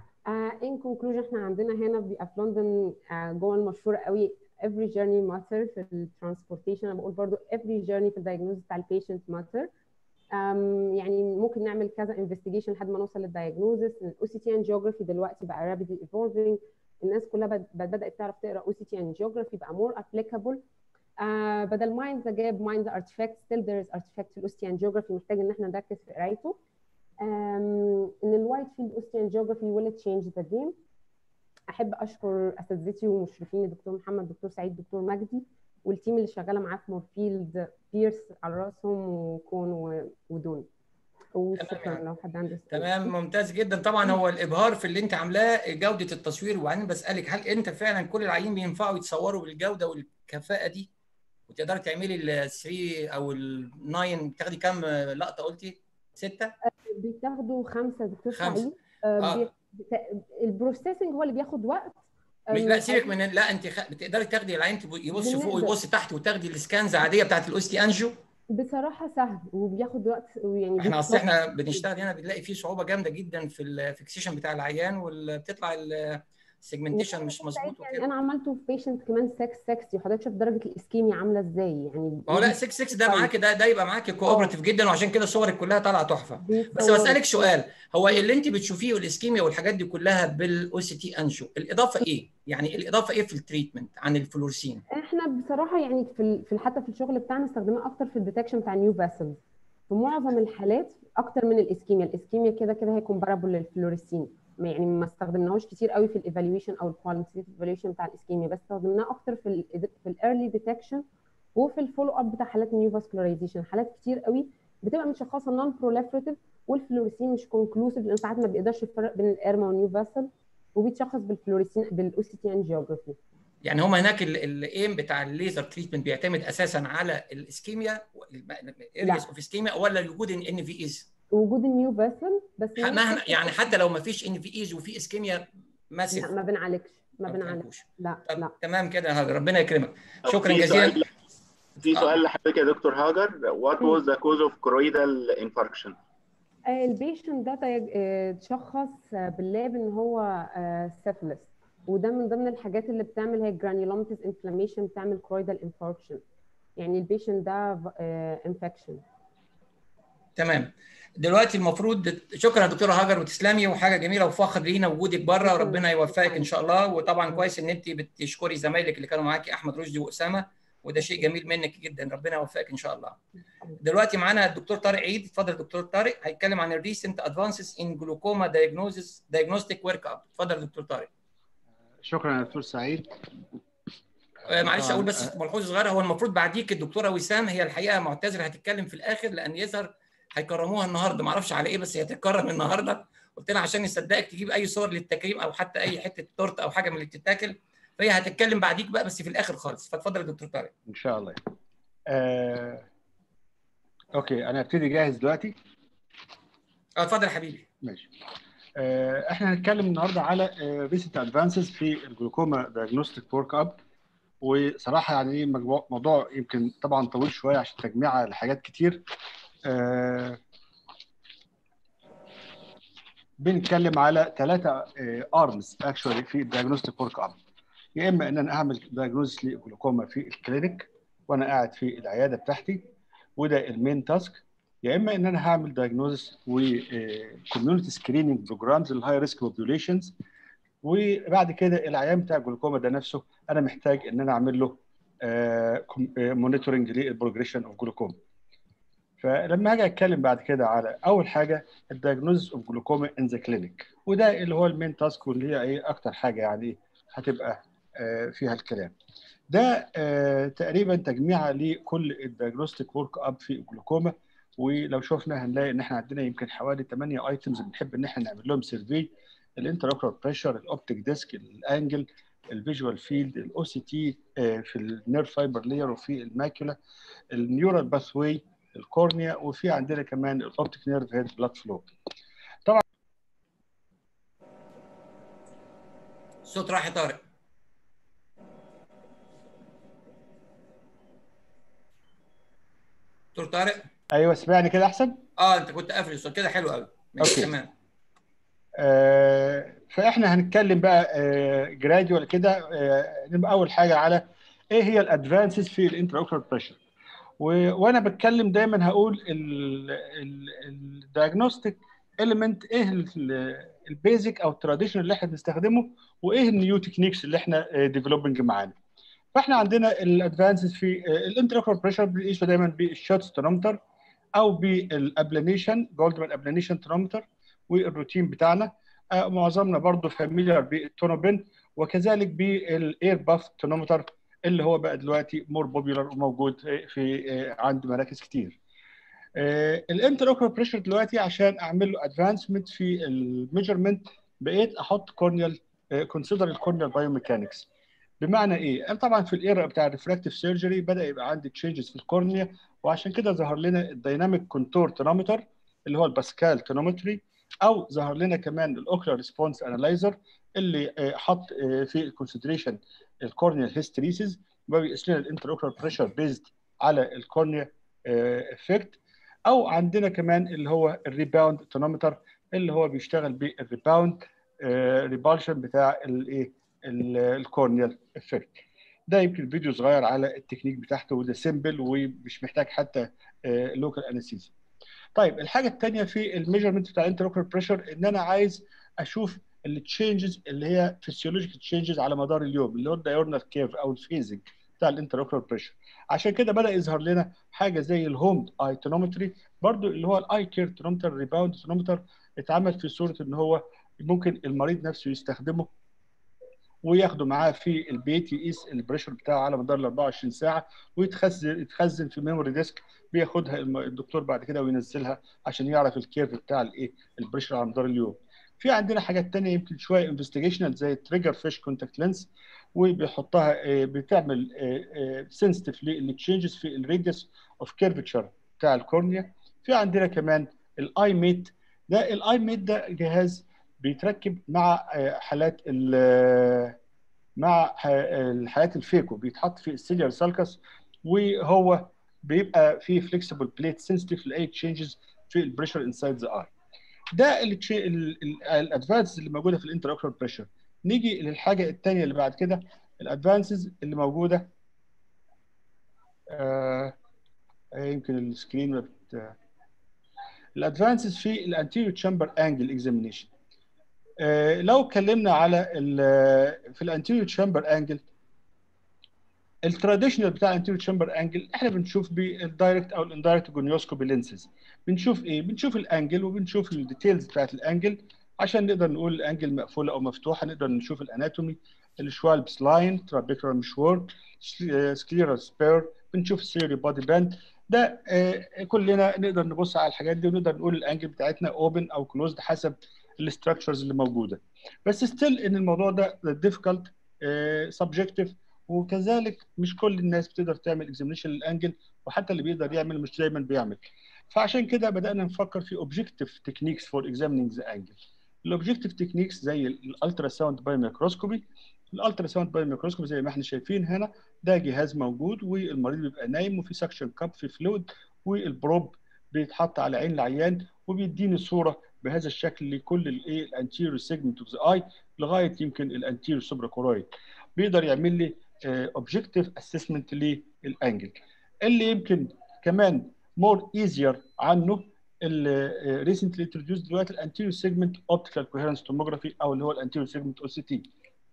ان كونكلوجن احنا عندنا هنا بيبقى في لندن uh, جوه المشهوره قوي every journey matter في الترانسبورتيشن انا بقول برضو every journey في الدايجنوز بتاع البيشنت matter um, يعني ممكن نعمل كذا انفستيجيشن لحد ما نوصل للدايجنوزس الاو سي تي انجيوجرافي دلوقتي بقى رابيدلي ايفولفينج الناس كلها بد- بدات تعرف تقرا او سي تي انجيوجرافي بقى مور ابليكابل آه بدل مايند ذا جاب مايند ذا ارتفاكت ستيل ذير از ارتفاكت في الاوستي انجيوجرافي محتاج ان احنا نركز في قرايته um, ان الوايت فيلد اوستي انجيوجرافي will change the game احب اشكر اساتذتي ومشرفيني دكتور محمد دكتور سعيد دكتور مجدي والتيم اللي شغاله معاه في مورفيلد بيرس على راسهم وكون و- ودون وشكرا يعني. لو حد عنده سؤال. تمام ممتاز جدا طبعا هو الابهار في اللي انت عاملاه جوده التصوير وبعدين بسالك هل انت فعلا كل العيين بينفعوا يتصوروا بالجوده والكفاءه دي وتقدري تعملي ال 3 او ال 9 بتاخدي كام لقطه قلتي؟ سته؟ بيتاخدوا خمسه دكتور خمسة. سعيد آه. بي- بتا- البروسيسنج هو اللي بياخد وقت مش أم، لا سيبك من لا انت خ... بتقدري تاخدي العين تب- يبص فوق بنقدر. ويبص تحت وتاخدي السكانز عاديه بتاعت الاوستي انجو بصراحه سهل وبياخد وقت يعني احنا اصل بيتطور. احنا بنشتغل هنا بنلاقي فيه صعوبه جامده جدا في الفيكسيشن بتاع العيان وبتطلع السيجمنتيشن مش مظبوط يعني وكده انا عملته في بيشنت كمان 6 60 وحضرتك شايف درجه الاسكيميا عامله ازاي يعني ما هو لا 6 6 ده معاكي ده ده يبقى معاكي كوبراتيف جدا وعشان كده صورك كلها طالعه تحفه بس بيتصوروا. بسالك سؤال هو اللي انت بتشوفيه والاسكيميا والحاجات دي كلها بالاو سي تي انجو الاضافه ايه؟ يعني الاضافه ايه في التريتمنت عن الفلورسين؟ احنا بصراحه يعني في ال- في حتى في الشغل بتاعنا استخدمناه اكتر في الديتكشن بتاع نيو فاسلز في معظم الحالات اكتر من الاسكيميا الاسكيميا كده كده هي كومبارابل للفلوريسين ما يعني ما استخدمناهوش كتير قوي في الايفالويشن او الكواليتيف ايفالويشن بتاع الاسكيميا بس استخدمناه اكتر في ال في الايرلي ديتكشن وفي الفولو اب بتاع حالات النيو فاسكولارايزيشن حالات كتير قوي بتبقى متشخصه نون بروليفريتيف والفلوريسين مش كونكلوسيف لان ساعات ما بيقدرش يفرق بين الارما والنيو فاسل وبيتشخص بالفلوريسين بالاو سي تي انجيوجرافي يعني هم هناك الايم بتاع الليزر تريتمنت بيعتمد اساسا على الاسكيميا ارياس اوف اسكيميا ولا وجود ان في ايز؟ وجود النيو فاسل بس مهما يعني حتى لو ما فيش ان في ايز وفي اسكيميا ماسف لا ما بنعالجش ما ما بنعالجش بتعالجوش. لا طب لا تمام كده يا هاجر ربنا يكرمك طب شكرا في جزيلا سؤال- في آه. سؤال لحضرتك يا دكتور هاجر what مم. was the cause of choroidal infarction آه، البيشنت ده تيج- آه، اتشخص آه، باللاب ان هو سيفلس وده من ضمن الحاجات اللي بتعمل هي جرانيولوماتيس انفلاميشن بتعمل كرويدال انفاركشن يعني البيشنت ده انفكشن تمام دلوقتي المفروض شكرا يا دكتوره هاجر وتسلمي وحاجه جميله وفخر لينا وجودك بره وربنا يوفقك ان شاء الله وطبعا كويس ان انت بتشكري زمايلك اللي كانوا معاكي احمد رشدي واسامه وده شيء جميل منك جدا ربنا يوفقك ان شاء الله دلوقتي معانا الدكتور طارق عيد اتفضل دكتور طارق هيتكلم عن الريسنت ادفانسز ان جلوكوما دايجنوزس دايجنوستيك ورك اب اتفضل دكتور طارق شكرا يا دكتور سعيد معلش اقول بس ملحوظه صغيره هو المفروض بعديك الدكتوره وسام هي الحقيقه معتذره هتتكلم في الاخر لان يظهر هيكرموها النهارده ما اعرفش على ايه بس هي هتتكرم النهارده قلت لها عشان نصدقك تجيب اي صور للتكريم او حتى اي حته تورت او حاجه من اللي بتتاكل فهي هتتكلم بعديك بقى بس في الاخر خالص فاتفضل يا دكتور طارق ان شاء الله آه... اوكي انا هبتدي جاهز دلوقتي اه اتفضل يا حبيبي ماشي آه... احنا هنتكلم النهارده على ريسنت ادفانسز في الجلوكوما دايجنوستيك ورك اب وصراحه يعني ايه موضوع يمكن طبعا طويل شويه عشان تجميع لحاجات كتير آه بنتكلم على ثلاثه ارمز اكشولي في الدايجنوستيك ورك اب يا اما ان انا اعمل دايجنوستس للجلوكوما في الكلينيك وانا قاعد في العياده بتاعتي وده المين تاسك يا اما ان انا هعمل دايجنوستس وكوميونتي سكريننج بروجرامز للهاي ريسك بوبيوليشنز وبعد كده العيان بتاع الجلوكوما ده نفسه انا محتاج ان انا اعمل له مونيتورنج للبروجريشن اوف جلوكوما فلما هاجي اتكلم بعد كده على اول حاجه الدايجنوز اوف جلوكوما ان ذا كلينيك وده اللي هو المين تاسك واللي هي ايه اكتر حاجه يعني هتبقى فيها الكلام ده تقريبا تجميعه لكل الدايجنوستيك ورك اب في الجلوكوما ولو شفنا هنلاقي ان احنا عندنا يمكن حوالي 8 ايتمز بنحب ان احنا نعمل لهم سيرفي الانتراكولار بريشر الاوبتيك ديسك الانجل الفيجوال فيلد الاو سي تي في النيرف فايبر لير وفي الماكيولا النيورال باثوي الكورنيا وفي عندنا كمان الاوبتيك نيرف هيد بلاد فلو طبعا الصوت راح يا طارق دكتور طارق ايوه سمعني كده احسن اه انت كنت قافل الصوت كده حلو قوي ماشي تمام آه فاحنا هنتكلم بقى آه جراديوال كده آه نبقى اول حاجه على ايه هي الادفانسز في الانتراوكولار بريشر وانا بتكلم دايما هقول الدايجنوستيك اليمنت ايه البيزك او التراديشنال اللي احنا بنستخدمه وايه النيو تكنيكس اللي احنا ديفلوبنج معانا فاحنا عندنا الادفانسز في الانتراكولار بريشر بنقيسه دايما بالشوت ستونومتر او بالابلانيشن جولدمان ابلانيشن ترامتر والروتين بتاعنا معظمنا برضو فاميليار بالتونوبين وكذلك بالاير باف تونومتر اللي هو بقى دلوقتي مور بوبيلر وموجود في عند مراكز كتير. الانتر بريشر دلوقتي عشان اعمل له ادفانسمنت في الميجرمنت بقيت احط كورنيال كونسيدر الكورنيال بايوميكانكس بمعنى ايه؟ انا طبعا في الايرا بتاع الريفراكتيف سيرجري بدا يبقى عندي تشينجز في الكورنيا وعشان كده ظهر لنا الدايناميك كونتور تونومتر اللي هو الباسكال تونومتري او ظهر لنا كمان الاوكلر ريسبونس انالايزر اللي حط في الكونسيدريشن الكورنيال هيستريسيس وبيقيس لنا الانتر اوكلر بريشر بيزد على الكورنيا افكت او عندنا كمان اللي هو الريباوند تونومتر اللي هو بيشتغل بالريباوند ريبالشن بتاع الايه الكورنيال افكت ده يمكن فيديو صغير على التكنيك بتاعته وده سيمبل ومش محتاج حتى لوكال انستيزيا طيب الحاجه الثانيه في الميجرمنت بتاع الانتروكولار بريشر ان انا عايز اشوف التشينجز اللي هي فيسيولوجيكال تشينجز على مدار اليوم اللي هو الدايورنال كيرف او الفيزنج بتاع الانتروكولار بريشر عشان كده بدا يظهر لنا حاجه زي الهوم اي تونومتري برضو اللي هو الاي كير تونومتر ريباوند تونومتر اتعمل في صوره ان هو ممكن المريض نفسه يستخدمه وياخده معاه في البيت يقيس البريشر بتاعه على مدار ال 24 ساعه ويتخزن يتخزن في ميموري ديسك بياخدها الدكتور بعد كده وينزلها عشان يعرف الكيرف بتاع الايه البريشر على مدار اليوم. في عندنا حاجات ثانيه يمكن شويه انفستيجيشنال زي التريجر فيش كونتاكت لينس وبيحطها بتعمل سنسيتيف للتشينجز في الراديوس اوف كيرفتشر بتاع الكورنيا. في عندنا كمان الاي ميت ده الاي ميت ده جهاز بيتركب مع حالات مع الحالات الفيكو بيتحط في السيليار سالكس وهو بيبقى فيه فليكسبل بليت سنسيتيف لاي تشينجز في البريشر انسايد ذا ار ده الادفانسز اللي موجوده في الانتراكولار بريشر نيجي للحاجه الثانيه اللي بعد كده الادفانسز اللي موجوده آه يمكن السكرين ما بت... الادفانسز في الانتيريور تشامبر انجل اكزامينيشن لو اتكلمنا على ال- في الانتيريور تشامبر انجل التراديشنال بتاع الانتيريور تشامبر انجل احنا بنشوف بالدايركت او الاندايركت جونيوسكوبي لينسز بنشوف ايه بنشوف الانجل وبنشوف الديتيلز بتاعت الانجل عشان نقدر نقول الانجل مقفوله او مفتوحه نقدر نشوف الاناتومي الشوالبس لاين ترابيكولار مشوار سكليرال سبير بنشوف السيري بودي باند ده آه، كلنا نقدر نبص على الحاجات دي ونقدر نقول الانجل بتاعتنا اوبن او كلوزد حسب الاستراكشرز اللي موجوده بس ستيل ان الموضوع ده ديفيكالت سبجكتيف وكذلك مش كل الناس بتقدر تعمل اكزامينشن للانجل وحتى اللي بيقدر يعمل مش دايما بيعمل فعشان كده بدانا نفكر في اوبجكتيف تكنيكس فور اكزامينينج ذا انجل الاوبجكتيف تكنيكس زي الالترا ساوند باي ميكروسكوبي الالترا ساوند باي ميكروسكوبي زي ما احنا شايفين هنا ده جهاز موجود والمريض بيبقى نايم وفي سكشن كاب في فلويد والبروب بيتحط على عين العيان وبيديني صوره بهذا الشكل لكل الايه الانتيريور سيجمنت اوف ذا اي لغايه يمكن الانتيريور سوبرا كورويد بيقدر يعمل لي اوبجكتيف اسسمنت للانجل اللي يمكن كمان مور ايزير عنه اللي ريسنتلي انتروديوس دلوقتي الانتيريور سيجمنت اوبتيكال كوهيرنس توموجرافي او اللي هو الانتيريور سيجمنت او سي تي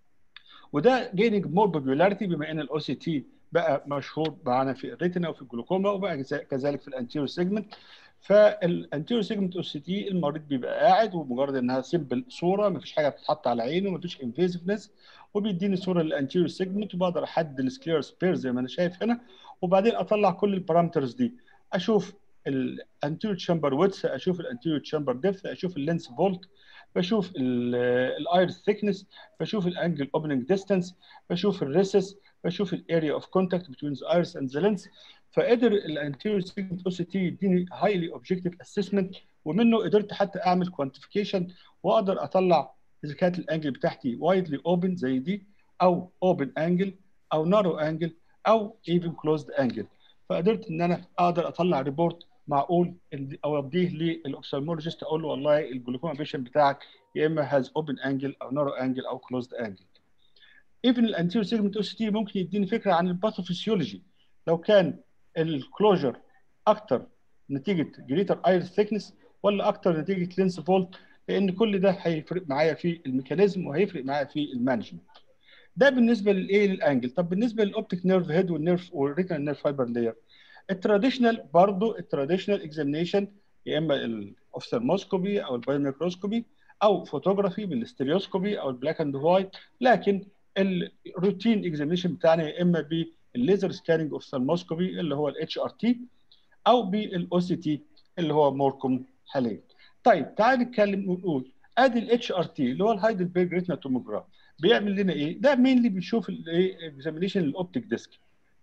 وده جيننج مور بوبولاريتي بما ان الاو سي تي بقى مشهور معانا في الريتنا وفي الجلوكوما وبقى كذلك في الانتيريور سيجمنت فالانتيريور سيجمنت او سي تي المريض بيبقى قاعد ومجرد انها سيمبل صوره ما فيش حاجه بتتحط على عينه ما فيش انفيزفنس وبيديني صوره للانتيريور سيجمنت وبقدر احدد السكلير سبير زي ما انا شايف هنا وبعدين اطلع كل البارامترز دي اشوف الانتيريور تشامبر ويدث اشوف الانتيريور تشامبر ديبث اشوف اللينس فولت بشوف الايرس ثيكنس بشوف الانجل اوبننج ديستانس بشوف الريسس بشوف الاريا اوف كونتاكت بتوين ذا ايرس اند ذا لينس فقدر الانتيريور سيجمنت او سي تي يديني هايلي اوبجكتيف اسسمنت ومنه قدرت حتى اعمل كوانتيفيكيشن واقدر اطلع اذا كانت الانجل بتاعتي وايدلي اوبن زي دي او اوبن انجل او نارو انجل او ايفن كلوزد انجل فقدرت ان انا اقدر اطلع ريبورت معقول او اوديه للاوفثالمولوجيست اقول له والله الجلوكوما بيشن بتاعك يا اما هاز اوبن انجل او نارو انجل او كلوزد انجل ايفن الانتيريور سيجمنت او سي تي ممكن يديني فكره عن الباثوفيسيولوجي لو كان الكلوجر اكتر نتيجه جريتر ايرس ثيكنس ولا اكتر نتيجه لينس فولت لان كل ده هيفرق معايا في الميكانيزم وهيفرق معايا في المانجمنت ده بالنسبه للايه للانجل طب بالنسبه للاوبتيك نيرف هيد والنيرف والريتنال نيرف فايبر لاير التراديشنال برضه التراديشنال اكزامينيشن يا اما الاوفثالموسكوبي او البايوميكروسكوبي او فوتوغرافي بالستيريوسكوبي او البلاك اند وايت لكن الروتين اكزامينيشن بتاعنا يا اما بالليزر سكاننج اوفثالموسكوبي اللي هو الاتش ار تي او بالاو سي تي اللي هو موركم حاليا طيب تعال نتكلم ونقول ادي الاتش ار تي اللي هو الهايدلبرج ريتنا توموجراف بيعمل لنا ايه؟ ده مينلي بنشوف الايه اكزامينيشن الاوبتيك ديسك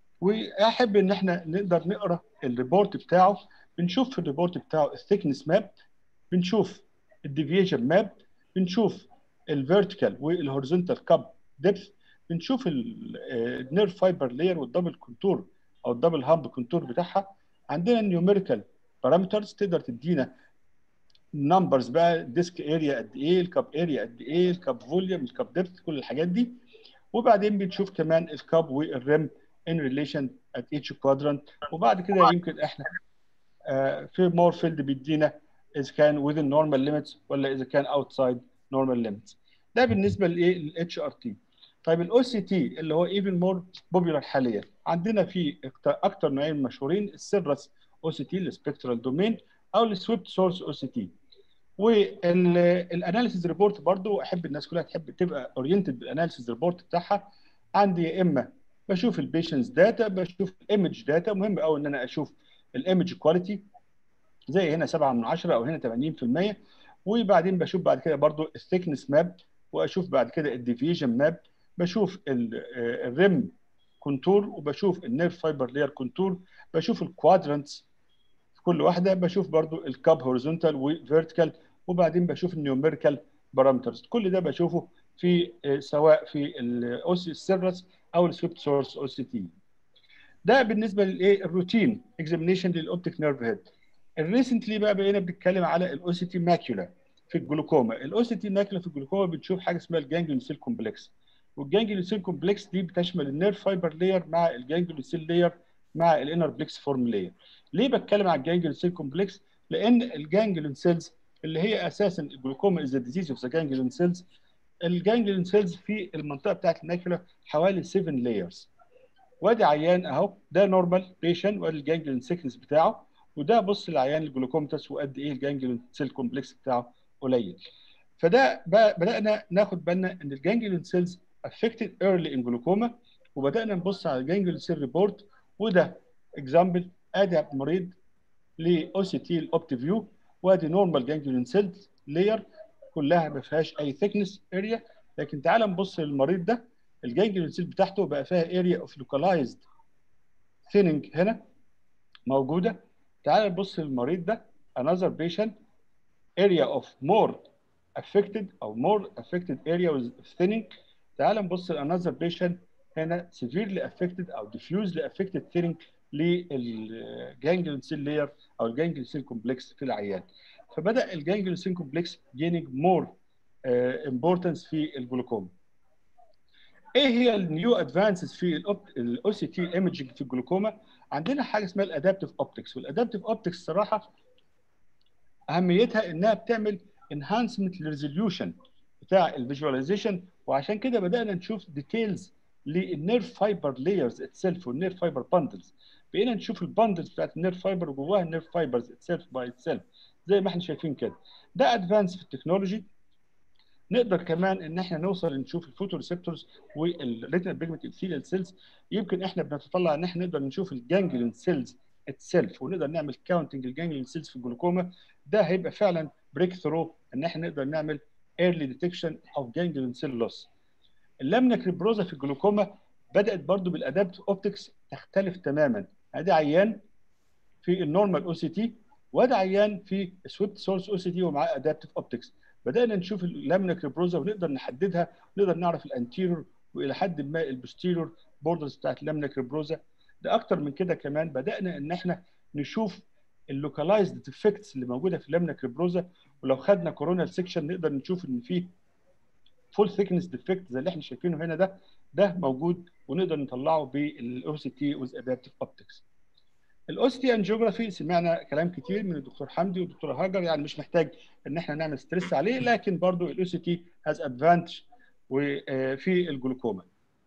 واحب ان احنا نقدر نقرا الريبورت بتاعه بنشوف في الريبورت بتاعه الثيكنس ماب بنشوف الديفيشن ماب بنشوف الفيرتيكال والهوريزونتال كاب ديبث بنشوف النيرف فايبر لاير والدبل كونتور او الدبل هامب كونتور بتاعها عندنا نيوميريكال بارامترز تقدر تدينا نمبرز بقى الديسك اريا قد ايه الكاب اريا قد ايه الكاب فوليوم الكاب ديبث كل الحاجات دي وبعدين بنشوف كمان الكاب والريم in relation at each quadrant وبعد كده يمكن احنا آه في مور فيلد بيدينا اذا كان within normal limits ولا اذا كان outside normal limits ده بالنسبه للايه للاتش ار تي طيب الاو سي تي اللي هو ايفن مور بوبيلر حاليا عندنا في اكثر نوعين مشهورين السيرس او سي تي السبكترال دومين او السويبت سورس او سي تي والاناليسيز ريبورت برضو احب الناس كلها تحب تبقى اورينتد بالاناليسيز ريبورت بتاعها عندي يا اما بشوف البيشنس داتا بشوف الايمج داتا مهم قوي ان انا اشوف الايمج كواليتي زي هنا 7 من 10 او هنا 80% وبعدين بشوف بعد كده برضو الثيكنس ماب واشوف بعد كده الديفيجن ماب بشوف الريم كونتور وبشوف النيرف فايبر لاير كونتور بشوف الكوادرانتس في كل واحده بشوف برضو الكاب هوريزونتال وفيرتيكال وبعدين بشوف النيوميريكال بارامترز كل ده بشوفه في سواء في الاوسي السيرس او السويبت سورس او سي تي ده بالنسبه للايه الروتين اكزامينيشن للاوبتيك نيرف هيد الريسنتلي بقى بقينا بنتكلم على الاو سي تي ماكيولا في الجلوكوما الاو سي تي ماكيولا في الجلوكوما بنشوف حاجه اسمها الجانجليون سيل كومبلكس والجانجليون سيل كومبلكس دي بتشمل النيرف فايبر لاير مع الجانجليون سيل لاير مع الانر بليكس فورم لاير ليه بتكلم على الجانجليون سيل كومبلكس لان الجانجلين سيلز اللي هي اساسا الجلوكوما از ديزيز اوف ذا جانجلين سيلز الجانجلين سيلز في المنطقه بتاعت الماكيولا حوالي 7 لايرز وادي عيان اهو ده نورمال بيشن وادي الجانجلين سيكنس بتاعه وده بص العيان الجلوكومتس وقد ايه الجانجلين سيل كومبلكس بتاعه قليل فده بدانا ناخد بالنا ان الجانجلين سيلز affected early in glaucoma وبدانا نبص على الجانجلين سيل ريبورت وده اكزامبل ادي مريض لاو سي تي الاوبت فيو وادي نورمال جانجلين سيلز لاير كلها ما فيهاش اي ثيكنس اريا لكن تعال نبص للمريض ده الجانجلين سيل بتاعته بقى فيها اريا اوف لوكالايزد ثيننج هنا موجوده تعال نبص للمريض ده another patient area of more affected او more affected area with thinning تعال نبص لانذر بيشنت هنا severely affected او diffusely affected thinning للجانجلين سيل لاير او الجانجلين سيل كومبلكس في العيان فبدا الجانجلين سيل كومبلكس gaining more uh, importance في الجلوكوما ايه هي النيو ادفانسز في الاو سي تي ايمجنج في الجلوكوما عندنا حاجه اسمها الادابتيف اوبتكس والادابتيف اوبتكس الصراحه اهميتها انها بتعمل انهانسمنت للريزوليوشن بتاع الفيجواليزيشن وعشان كده بدانا نشوف ديتيلز للنيرف فايبر لايرز اتسيلف والنيرف فايبر باندلز بقينا نشوف الباندلز بتاعت النيرف فايبر وجواها النيرف فايبرز اتسيلف باي اتسيلف زي ما احنا شايفين كده ده ادفانس في التكنولوجي نقدر كمان ان احنا نوصل نشوف الفوتو ريسبتورز والريتنال بيجمنت ابثيليال سيلز يمكن احنا بنتطلع ان احنا نقدر نشوف الجانجلين سيلز اتسيلف ونقدر نعمل كاونتنج الجانجلين سيلز في الجلوكوما ده هيبقى فعلا بريك ثرو ان احنا نقدر نعمل early detection of ganglion cell loss. اللامنا كريبروزا في الجلوكوما بدات برضو بالادابت اوبتكس تختلف تماما ادي عيان في النورمال او سي تي وادي عيان في سويبت سورس او سي تي ومعاه ادابتيف اوبتكس بدانا نشوف اللامنا كريبروزا ونقدر نحددها نقدر نعرف الانتيرور والى حد ما البوستيرور بوردرز بتاعت اللامنا كريبروزا ده اكتر من كده كمان بدانا ان احنا نشوف اللوكالايزد ديفكتس اللي موجوده في اللامنا كريبروزا ولو خدنا كورونال سيكشن نقدر نشوف ان في فول ثيكنس ديفكت زي اللي احنا شايفينه هنا ده ده موجود ونقدر نطلعه بالاو سي تي وذ ادابتيف اوبتكس الاو سي تي انجيوجرافي سمعنا كلام كتير من الدكتور حمدي والدكتور هاجر يعني مش محتاج ان احنا نعمل ستريس عليه لكن برضو الاو سي تي هاز ادفانتج في الجلوكوما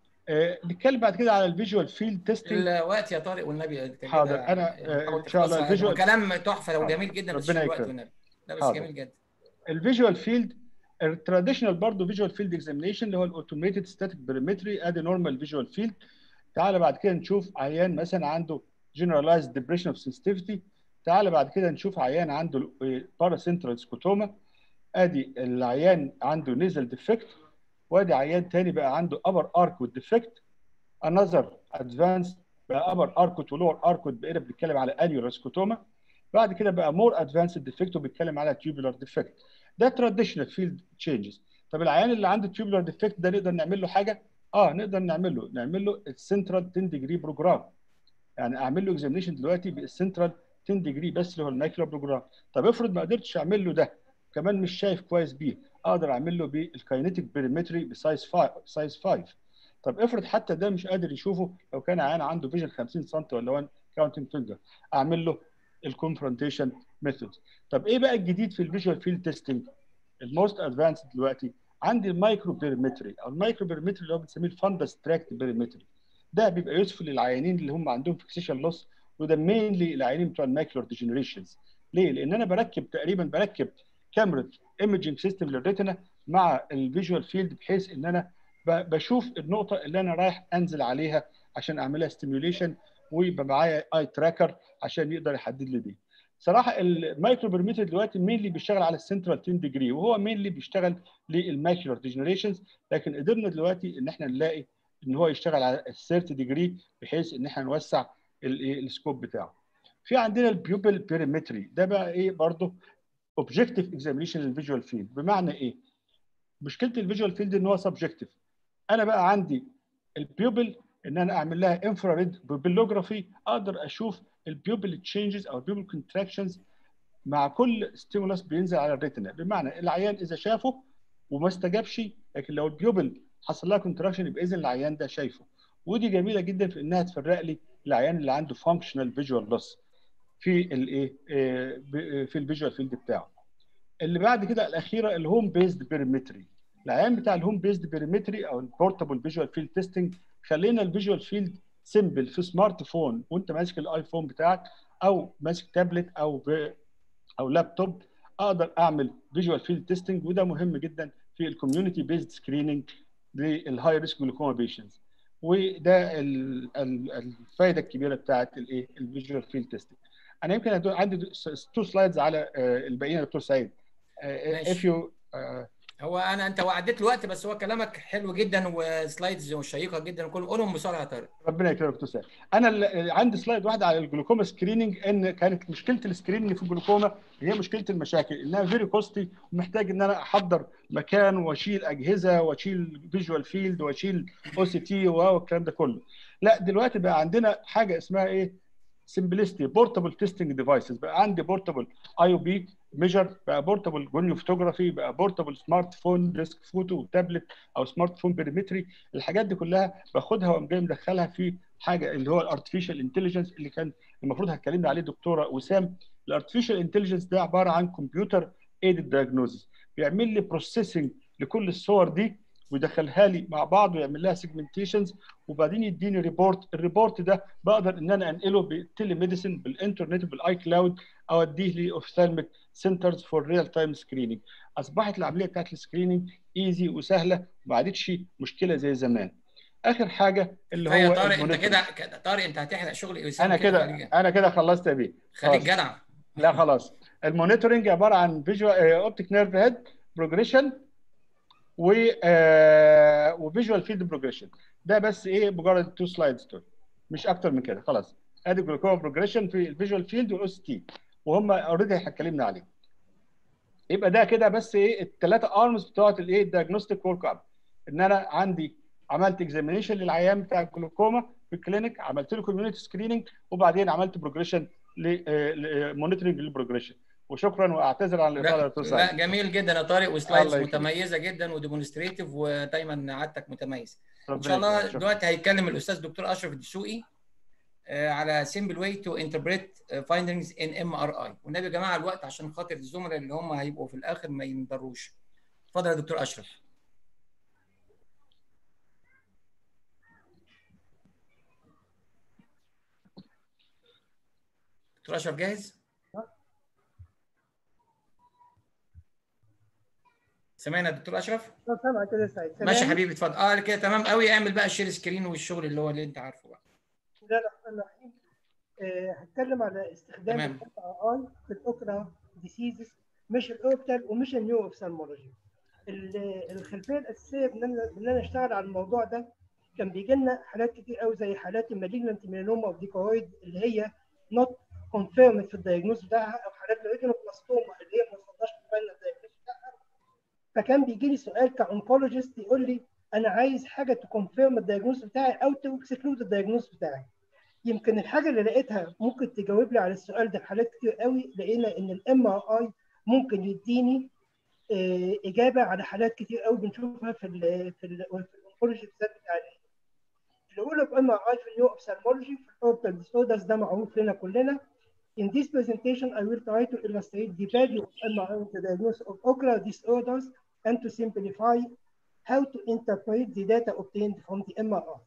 نتكلم بعد كده على الفيجوال فيلد تيستنج الوقت يا طارق والنبي حاضر انا ان شاء الله الفيجوال كلام تحفه وجميل جدا بس ربنا الوقت والنبي لا بس حاضر. جميل جدا الفيجوال فيلد التراديشنال برضه فيجوال فيلد اكزامينيشن اللي هو الاوتوميتد ستاتيك بريمتري ادي نورمال فيجوال فيلد تعالى بعد كده نشوف عيان مثلا عنده generalized depression of sensitivity تعالى بعد كده نشوف عيان عنده باراسنترال سكوتوما ادي العيان عنده نيزل ديفكت وادي عيان تاني بقى عنده upper arc with defect another advanced بقى upper arc ولور arc بقينا بنتكلم على annular سكوتوما بعد كده بقى more advanced defect وبيتكلم على tubular defect ده traditional field changes طب العيان اللي عنده tubular defect ده نقدر نعمل له حاجه اه نقدر نعمل له نعمل له السنترال 10 ديجري بروجرام يعني اعمل له اكزامينشن دلوقتي بالسنترال 10 ديجري بس اللي هو المايكرو بروجرام طب افرض ما قدرتش اعمل له ده كمان مش شايف كويس بيه اقدر اعمل له بالكاينيتيك بريمتري بسايز 5 سايز 5 طب افرض حتى ده مش قادر يشوفه لو كان عيان عنده فيجن 50 سم ولا 1 كاونتنج فينجر اعمل له الكونفرونتيشن ميثود طب ايه بقى الجديد في الفيجوال فيلد تيستنج الموست ادفانسد دلوقتي عندي المايكرو بيريمتري او المايكرو بيريمتري اللي هو بنسميه الفندس تراكت بيريمتري ده بيبقى يوسفل للعيانين اللي هم عندهم فيكسيشن لوس وده مينلي العيانين بتوع المايكرو ديجنريشنز ليه؟ لان انا بركب تقريبا بركب كاميرا ايمجنج سيستم للريتنا مع الفيجوال فيلد بحيث ان انا بشوف النقطه اللي انا رايح انزل عليها عشان اعملها ستيميوليشن ويبقى معايا اي تراكر عشان يقدر يحدد لي دي. صراحه المايكرو بيرمتر دلوقتي مينلي بيشتغل على السنترال 10 ديجري وهو مينلي بيشتغل للماكيولار ديجنريشنز لكن قدرنا دلوقتي ان احنا نلاقي ان هو يشتغل على ال 30 ديجري بحيث ان احنا نوسع السكوب بتاعه. في عندنا البيوبل بيريمتري ده بقى ايه برضه اوبجكتيف اكزامينشن للفيجوال فيلد بمعنى ايه؟ مشكله الفيجوال فيلد ان هو سبجكتيف انا بقى عندي البيوبل ان انا اعمل لها انفراريد بيبلوجرافي اقدر اشوف البيوبل تشينجز او البيوبل كونتراكشنز مع كل ستيمولس بينزل على الريتنا بمعنى العيان اذا شافه وما استجابش لكن لو البيوبل حصل لها كونتراكشن يبقى اذا العيان ده شايفه ودي جميله جدا في انها تفرق لي العيان اللي عنده فانكشنال فيجوال لوس في الايه آه، ب- في الفيجوال فيلد بتاعه اللي بعد كده الاخيره الهوم بيزد بيريمتري العيان بتاع الهوم بيزد بيريمتري او البورتابل فيجوال فيلد تيستنج خلينا الفيجوال فيلد سيمبل في سمارت فون وانت ماسك الايفون بتاعك او ماسك تابلت او ب او لابتوب اقدر اعمل فيجوال فيلد تيستنج وده مهم جدا في الكوميونتي بيزد سكريننج للهاي ريسك جلوكوما بيشنتس وده ال- ال- الفائده الكبيره بتاعت الايه الفيجوال فيلد تيستنج انا يمكن هدو- عندي تو سلايدز على آه، الباقيين يا دكتور سعيد ماشي. اف يو هو انا انت وعديت الوقت بس هو كلامك حلو جدا وسلايدز شيقه جدا وكل قولهم بسرعه يا طارق ربنا يكرمك دكتور سعيد انا ال- عندي سلايد واحده على الجلوكوما سكريننج ان كانت مشكله السكريننج في الجلوكوما هي مشكله المشاكل انها فيري كوستي ومحتاج ان انا احضر مكان واشيل اجهزه واشيل فيجوال فيلد واشيل او سي تي والكلام ده كله لا دلوقتي بقى عندنا حاجه اسمها ايه سمبلستي بورتابل تيستنج ديفايسز بقى عندي بورتابل اي او بي ميجر بقى بورتابل جونيو فوتوغرافي بقى بورتابل سمارت فون ديسك فوتو تابلت او سمارت فون بيريمتري الحاجات دي كلها باخدها وأقوم جاي مدخلها في حاجه اللي هو الارتفيشال انتليجنس اللي كان المفروض هتكلمنا عليه دكتوره وسام الارتفيشال انتليجنس ده عباره عن كمبيوتر ايدد دايجنوزس بيعمل لي بروسيسنج لكل الصور دي ويدخلها لي مع بعض ويعمل لها سيجمنتيشنز وبعدين يديني ريبورت الريبورت ده بقدر ان انا انقله بالتيلي ميديسن بالانترنت بالاي كلاود او اديه لاوفثالميك سنترز فور ريال تايم سكريننج اصبحت العمليه بتاعت السكريننج ايزي وسهله وما عادتش مشكله زي زمان اخر حاجه اللي هو يا طارق انت المونيتورنج. كده كده- طارق انت هتحرق شغل اسامه انا كده خليك- انا كده خلصت يا بيه خليك خلاص. جدع لا خلاص المونيتورنج عباره عن فيجوال اوبتيك نيرف هيد بروجريشن و وفيجوال فيلد بروجريشن ده بس ايه مجرد التو سلايدز دول مش اكتر من كده خلاص ادي جلوكوما بروجريشن في الفيجوال فيلد والاس تي وهم اوريدي اتكلمنا عليه يبقى ده كده بس ايه الثلاثه ارمز بتوعت الايه الدايجنوستيك ورك اب ان انا عندي عملت اكزامينيشن للعيان بتاع الجلوكوما في الكلينيك عملت له كوميونتي سكريننج وبعدين عملت بروجريشن لمونيتورنج للبروجريشن وشكرا واعتذر عن الاطاله يا لا, دكتور لا سعيد جميل جدا يا طارق وسلايدز الله يكرمك. متميزه جدا وديمونستريتيف ودايما عادتك متميز ان ربنا شاء الله يكرمك. شكراً. دلوقتي هيتكلم الاستاذ دكتور اشرف الدسوقي آه، على simple way to interpret آه، findings in MRI والنبي يا جماعه الوقت عشان خاطر الزملاء اللي هم هيبقوا في الاخر ما ينضروش اتفضل يا دكتور اشرف دكتور اشرف جاهز؟ سامعنا يا دكتور اشرف؟ طب سامع كده سعيد ماشي يا سامعني؟ حبيبي اتفضل اه كده تمام قوي اعمل بقى شير سكرين والشغل اللي هو اللي انت عارفه بقى بسم الله الرحمن الرحيم آه، هتكلم على استخدام تمام. الاف اي في الاوكرا ديسيزز مش الاوبتال ومش النيو اوفثالمولوجي الخلفيه الاساسيه بان انا بان انا اشتغل على الموضوع ده كان بيجي لنا حالات كتير قوي زي حالات المالجنت ميلانوما اوف ديكويد اللي هي نوت كونفيرمد في الدايجنوز بتاعها او حالات الريتينوبلاستوما اللي هي ما وصلناش للفاينل الدايجنوز بتاعها فكان بيجي لي سؤال كاونكولوجيست يقول لي انا عايز حاجه تكونفيرم الدايجنوز بتاعي او تكسكلود الدايجنوز بتاعي يمكن الحاجه اللي لقيتها ممكن تجاوب لي على السؤال ده في حالات كتير قوي لقينا ان الام ار اي ممكن يديني آه، اجابه على حالات كتير قوي بنشوفها في ال في ال في الاونكولوجي بالذات بتاع العين. الاولى بام ار اي في النيو اوفثالمولوجي في الاوربتال ديسوردرز ده معروف لنا كلنا In this presentation, I will try to illustrate the value of MRI in the diagnosis of ocular disorders and to simplify how to interpret the data obtained from the MRI.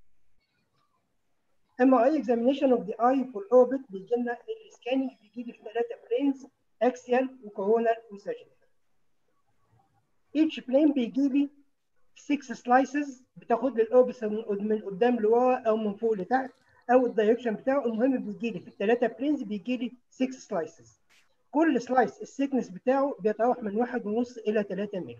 MRI examination of the eye for orbit بيجي لنا السكاننج بيجي لي في ثلاثة planes axial وcoronal وساجيتال. Each plane بيجي لي 6 slices بتاخد لي الاوبس من قد- من قدام لورا او من فوق لتحت او الدايركشن بتاعه المهم بيجي لي في الثلاثة بلينز بيجي لي 6 سلايسز. كل سلايس السيكنس بتاعه بيتراوح من واحد ونص الى 3 مللي.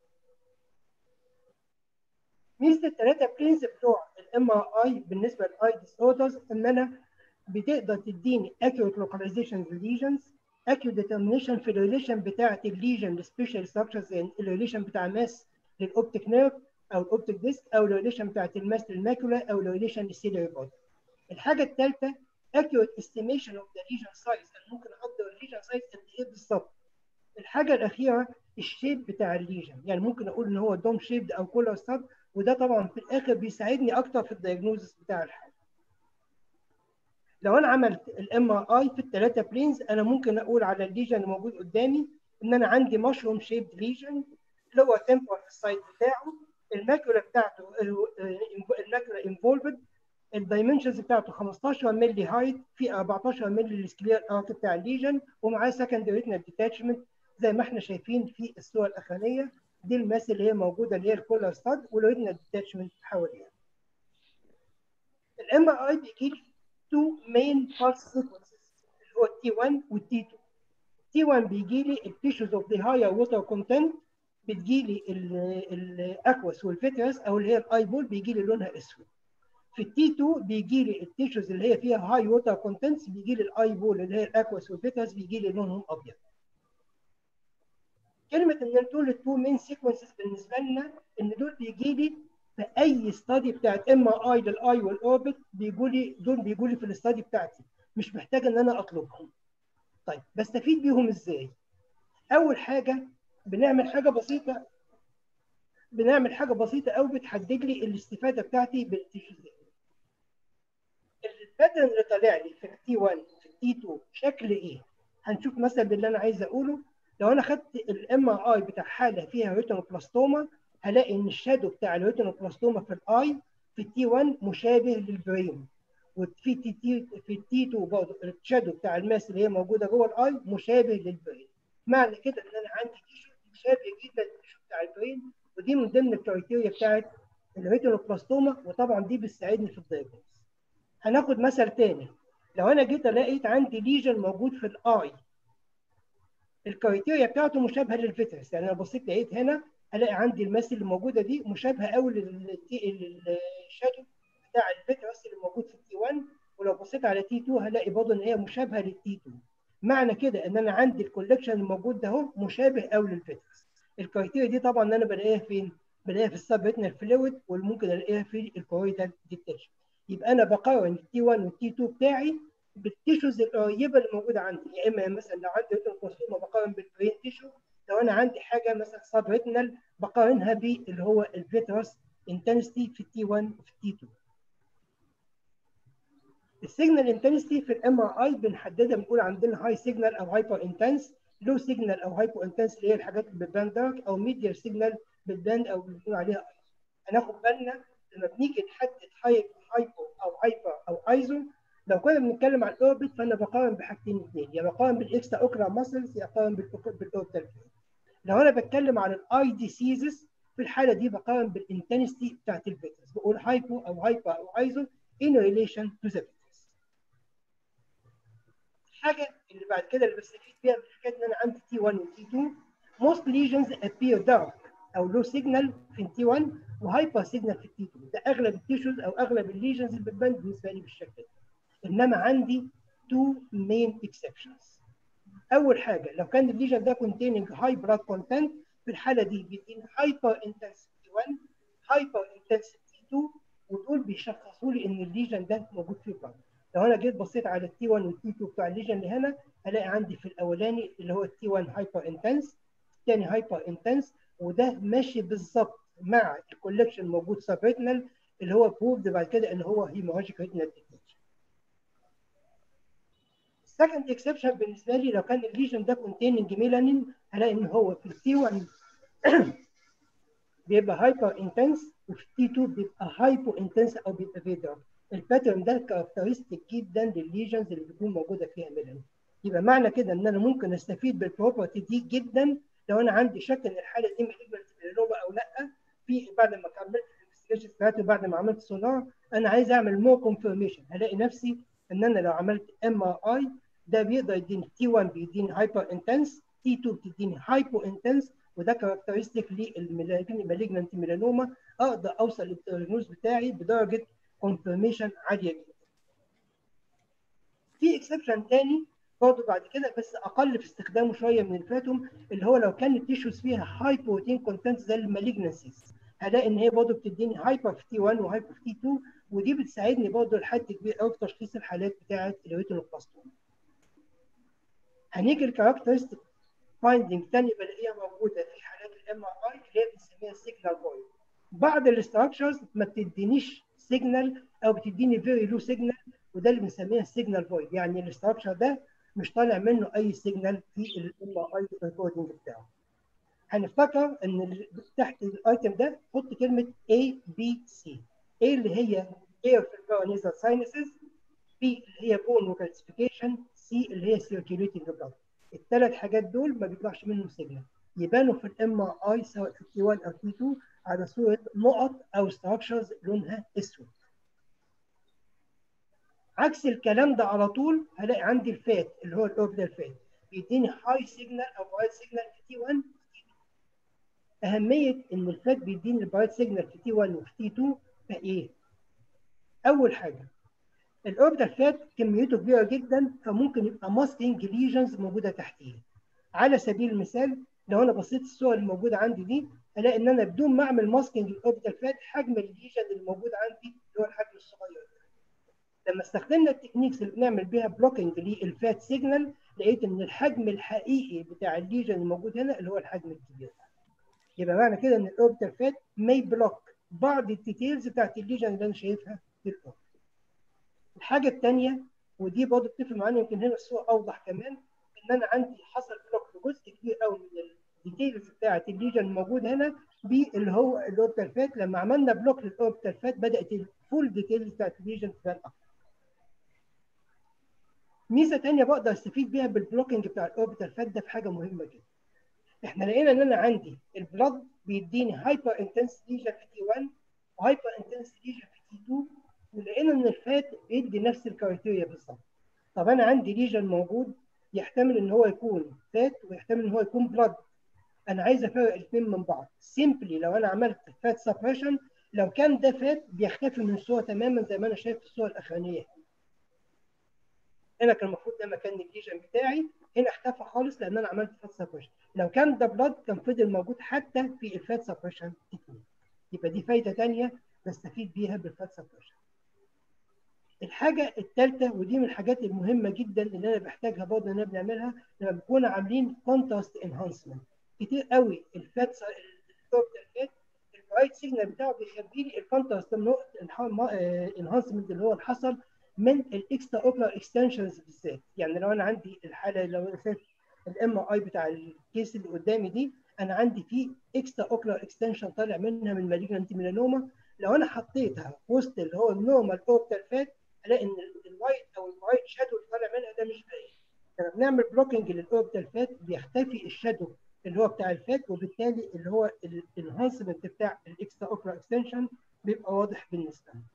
ميزه الثلاثه بلينز بتوع الام ار اي بالنسبه للاي ديس اوردرز ان انا بتقدر تديني accurate localization lesions accurate determination في الريليشن بتاعه الليجن لسبيشال ستراكشرز زي الريليشن بتاع ماس للاوبتيك نيرف او الاوبتيك ديسك او الريليشن بتاعه الماس للماكولا او الريليشن للسيلري بودي. الحاجه الثالثه accurate estimation of the lesion size انا ممكن اقدر الليجن سايز قد ايه بالظبط. الحاجه الاخيره الشيب بتاع الليجن يعني ممكن اقول ان هو دوم شيبد او كولر ستاب وده طبعا في الاخر بيساعدني اكتر في الدايجنوزس بتاع الحاله. لو انا عملت الام ار اي في الثلاثه بلينز انا ممكن اقول على الليجن اللي موجود قدامي ان انا عندي مشروم شيب ليجن اللي هو تمبر في السايد بتاعه الماكولا بتاعته الماكولا انفولفد الدايمنشنز بتاعته 15 مللي هايت في 14 مللي السكلير ارك بتاع الليجن ومعاه سكندري ريتنال ديتاتشمنت زي ما احنا شايفين في الصوره الاخرانيه دي الماس اللي هي موجوده اللي هي الكولر ستاد والريتنال ديتاتشمنت حواليها الام ار اي بيجي لي تو مين بارت سيكونسز اللي هو التي 1 والتي 2 تي 1 بيجي لي التيشوز اوف ذا هاير ووتر كونتنت بتجي لي الاكوس والفيترس او اللي هي الاي بول بيجي لي لونها اسود في التي 2 بيجي لي التيشوز اللي هي فيها هاي ووتر كونتنتس بيجي لي الاي بول اللي هي الاكوس والفيترس بيجي لي لونهم ابيض كلمه ان دول التو مين سيكونسز بالنسبه لنا ان دول بيجي لي في اي ستادي بتاعت ام اي للاي والاوربت بيجوا لي دول بيجوا لي في الاستادي بتاعتي مش محتاج ان انا اطلبهم طيب بستفيد بيهم ازاي اول حاجه بنعمل حاجه بسيطه بنعمل حاجه بسيطه قوي بتحدد لي الاستفاده بتاعتي بالتيشوزات الباترن اللي طالع لي في التي 1 في التي 2 شكل ايه هنشوف مثلا باللي انا عايز اقوله لو انا خدت الام ار اي بتاع حاله فيها ريتينوبلاستوما هلاقي ان الشادو بتاع الريتينوبلاستوما في الاي في التي 1 مشابه للبرين وفي تي تي في التي 2 برضه الشادو بتاع الماس اللي هي موجوده جوه الاي مشابه للبرين معنى كده ان انا عندي تيشو مشابه جدا للتيشو بتاع البرين ودي من ضمن الكرايتيريا بتاعت الريتينوبلاستوما وطبعا دي بتساعدني في الدايجنوز هناخد مثل تاني لو انا جيت لقيت عندي ليجن موجود في الاي الكرايتيريا بتاعته مشابهه للفيترس يعني انا بصيت لقيت هنا هلاقي عندي الماس اللي موجوده دي مشابهه قوي للشادو بتاع الفيترس اللي موجود في التي 1 ولو بصيت على تي 2 هلاقي برضه ان هي مشابهه للتي 2 معنى كده ان انا عندي الكولكشن الموجود ده اهو مشابه قوي للفيترس الكرايتيريا دي طبعا انا بلاقيها فين؟ بلاقيها في السب ريتنال فلويد وممكن الاقيها في الكورويدال ديتكشن يبقى انا بقارن التي 1 والتي 2 بتاعي بالتيشوز القريبه اللي موجوده عندي يا اما مثلا لو عندي ريتنال بقارن بالبرين تيشو لو انا عندي حاجه مثلا سب ريتنال بقارنها باللي هو الفيترس انتنستي في التي 1 وفي التي 2 السيجنال انتنستي في الام ار اي بنحددها بنقول عندنا هاي سيجنال او هايبر انتنس لو سيجنال او هايبو انتنس اللي هي الحاجات اللي بتبان دارك او ميديال سيجنال بتبان او بنقول عليها ايزو هناخد بالنا لما بنيجي نحدد هايبو او هايبر او ايزو لو كنا بنتكلم عن الاوربت فانا بقارن بحاجتين اثنين يا بقارن بالاكسترا اوكرا ماسلز يا بقارن بالاوربتال لو انا بتكلم عن الاي ديسيزز في الحاله دي بقارن بالانتنستي بتاعت الفيترس بقول هايبو او هايبر او ايزو in relation to the vitreous. الحاجه اللي بعد كده اللي بستفيد بيها من حكايه ان انا عندي تي 1 وتي 2 most lesions appear dark او low signal في التي 1 وهايبر signal في التي 2 ده اغلب التيشوز او اغلب الليجنز اللي بتبان بالنسبه لي بالشكل ده انما عندي two main exceptions اول حاجه لو كان الليجن ده containing high blood content في الحاله دي بيديني hyper intensity 1 hyper intensity 2 ودول بيشخصوا لي ان الليجن ده موجود فيه بلاد لو انا جيت بصيت على التي 1 والتي 2 بتوع الليجن اللي هنا هلاقي عندي في الاولاني اللي هو التي 1 هايبر انتنس الثاني هايبر انتنس وده ماشي بالظبط مع الكولكشن موجود سبريتنال اللي هو بروفد بعد كده اللي هو هيموراجيك ريتنال ديتكشن السكند اكسبشن بالنسبه لي لو كان الليجن ده كونتيننج ميلانين هلاقي ان هو في التي 1 بيبقى هايبر انتنس وفي التي 2 بيبقى هايبو انتنس او بيبقى فيدر الباترن ده كاركترستيك جدا للليجنز اللي بتكون موجوده فيها ميلانين يبقى معنى كده ان انا ممكن استفيد بالبروبرتي دي جدا لو انا عندي شك ان الحاله دي مالجنت ميلانوما او لا في بعد ما كملت الانفستيجيشن بتاعتي وبعد ما عملت سونار انا عايز اعمل مور كونفirmation هلاقي نفسي ان انا لو عملت ام ار اي ده بيقدر يديني تي 1 بيديني هايبر انتنس تي 2 بتديني هايبو انتنس وده كاركترستيك للمالجنت ميلانوما اقدر اوصل للدياجنوز بتاعي بدرجه كونفirmation عاليه جدا. في اكسبشن تاني برضه بعد كده بس اقل في استخدامه شويه من الفاتوم اللي هو لو كان التيشوز فيها هاي بروتين كونتنت زي المالجنسيز هلاقي ان هي برضه بتديني هايبر في تي 1 وهايبر في تي 2 ودي بتساعدني برضه لحد كبير قوي في تشخيص الحالات بتاعه الريتينوبلاستوما. هنيجي الكاركترستيك فايندنج تاني بلاقيها موجوده في حالات الام ار اي اللي هي بنسميها سيجنال بوينت. بعض الاستراكشرز ما بتدينيش سيجنال او بتديني فيري لو سيجنال وده اللي بنسميها السيجنال فويد يعني الاستراكشر ده مش طالع منه اي سيجنال في الام اي ريكوردنج بتاعه هنفتكر ان ال- تحت الايتم ده حط كلمه A B C A اللي هي air في البارانيزال ساينسز B اللي هي بون وكالسيفيكيشن C اللي هي circulating blood الثلاث حاجات دول ما بيطلعش منهم سيجنال يبانوا في الام اي سواء في تي 1 او تي 2 على صوره نقط او ستراكشرز لونها اسود عكس الكلام ده على طول هلاقي عندي الفات اللي هو الاوربيتال فات بيديني هاي سيجنال او برايت سيجنال في تي 1 اهميه ان الفات بيديني البرايت سيجنال في تي 1 وفي تي 2 فايه؟ اول حاجه الاوربيتال فات كميته كبيره جدا فممكن يبقى ماسكينج ليجنز موجوده تحتيه على سبيل المثال لو انا بصيت الصور اللي موجوده عندي دي الاقي ان انا بدون ما اعمل ماسكينج الاوربيتال فات حجم الليجن اللي موجود عندي اللي هو الحجم الصغير ده. لما استخدمنا التكنيكس اللي بنعمل بيها بلوكينج للفات سيجنال لقيت ان الحجم الحقيقي بتاع الليجن الموجود هنا اللي هو الحجم الكبير يبقى معنى كده ان الاوربيتال فات ماي بلوك بعض الديتيلز بتاعت الليجن اللي انا شايفها في الاوربيتال الحاجه الثانيه ودي برضه بتفرق معانا يمكن هنا الصوره اوضح كمان ان انا عندي حصل بلوك في جزء كبير قوي من الديتيلز بتاعت الليجن الموجود هنا باللي هو الاوربيتال فات لما عملنا بلوك للاوربيتال فات بدات الفول ديتيلز بتاعت الليجن تبان اكتر ميزه ثانيه بقدر استفيد بيها بالبلوكينج بتاع الاوربيتال فات ده في حاجه مهمه جدا احنا لقينا ان انا عندي البلد بيديني هايبر انتنس ليجن في تي 1 وهايبر انتنس ليجن في تي 2 ولقينا ان الفات بيدي نفس الكرايتيريا بالظبط طب انا عندي ليجن موجود يحتمل ان هو يكون فات ويحتمل ان هو يكون بلد انا عايز افرق الاثنين من بعض سيمبلي لو انا عملت فات سبريشن لو كان ده فات بيختفي من الصوره تماما زي ما انا شايف في الصوره الاخرانيه هنا كان المفروض ده مكان الليجن بتاعي هنا اختفى خالص لان انا عملت فات سبريشن لو كان ده بلاد كان فضل موجود حتى في الفات سبريشن تكنيك يبقى دي فايده ثانيه بستفيد بيها بالفات سبريشن الحاجه الثالثه ودي من الحاجات المهمه جدا اللي انا بحتاجها برضه ان انا بنعملها لما بنكون عاملين كونتراست انهانسمنت كتير قوي الفات الفات البرايت سيجنال بتاعه بيخبي لي الكونتراست انهانسمنت اللي هو اللي حصل من الاكسترا اوكلر اكستنشنز بالذات يعني لو انا عندي الحاله لو انا شايف الام اي بتاع الكيس اللي قدامي دي انا عندي فيه اكسترا اوكلر اكستنشن طالع منها من مالجنت ميلانوما لو انا حطيتها وسط اللي هو النورمال اوربيتال فات الاقي ان الوايت او الوايت شادو اللي طالع منها ده مش باين لما بنعمل بلوكينج للاوربيتال فات بيختفي الشادو اللي هو بتاع الفات وبالتالي اللي هو الانهانسمنت بتاع الاكسترا اوكلر اكستنشن بيبقى واضح بالنسبه لنا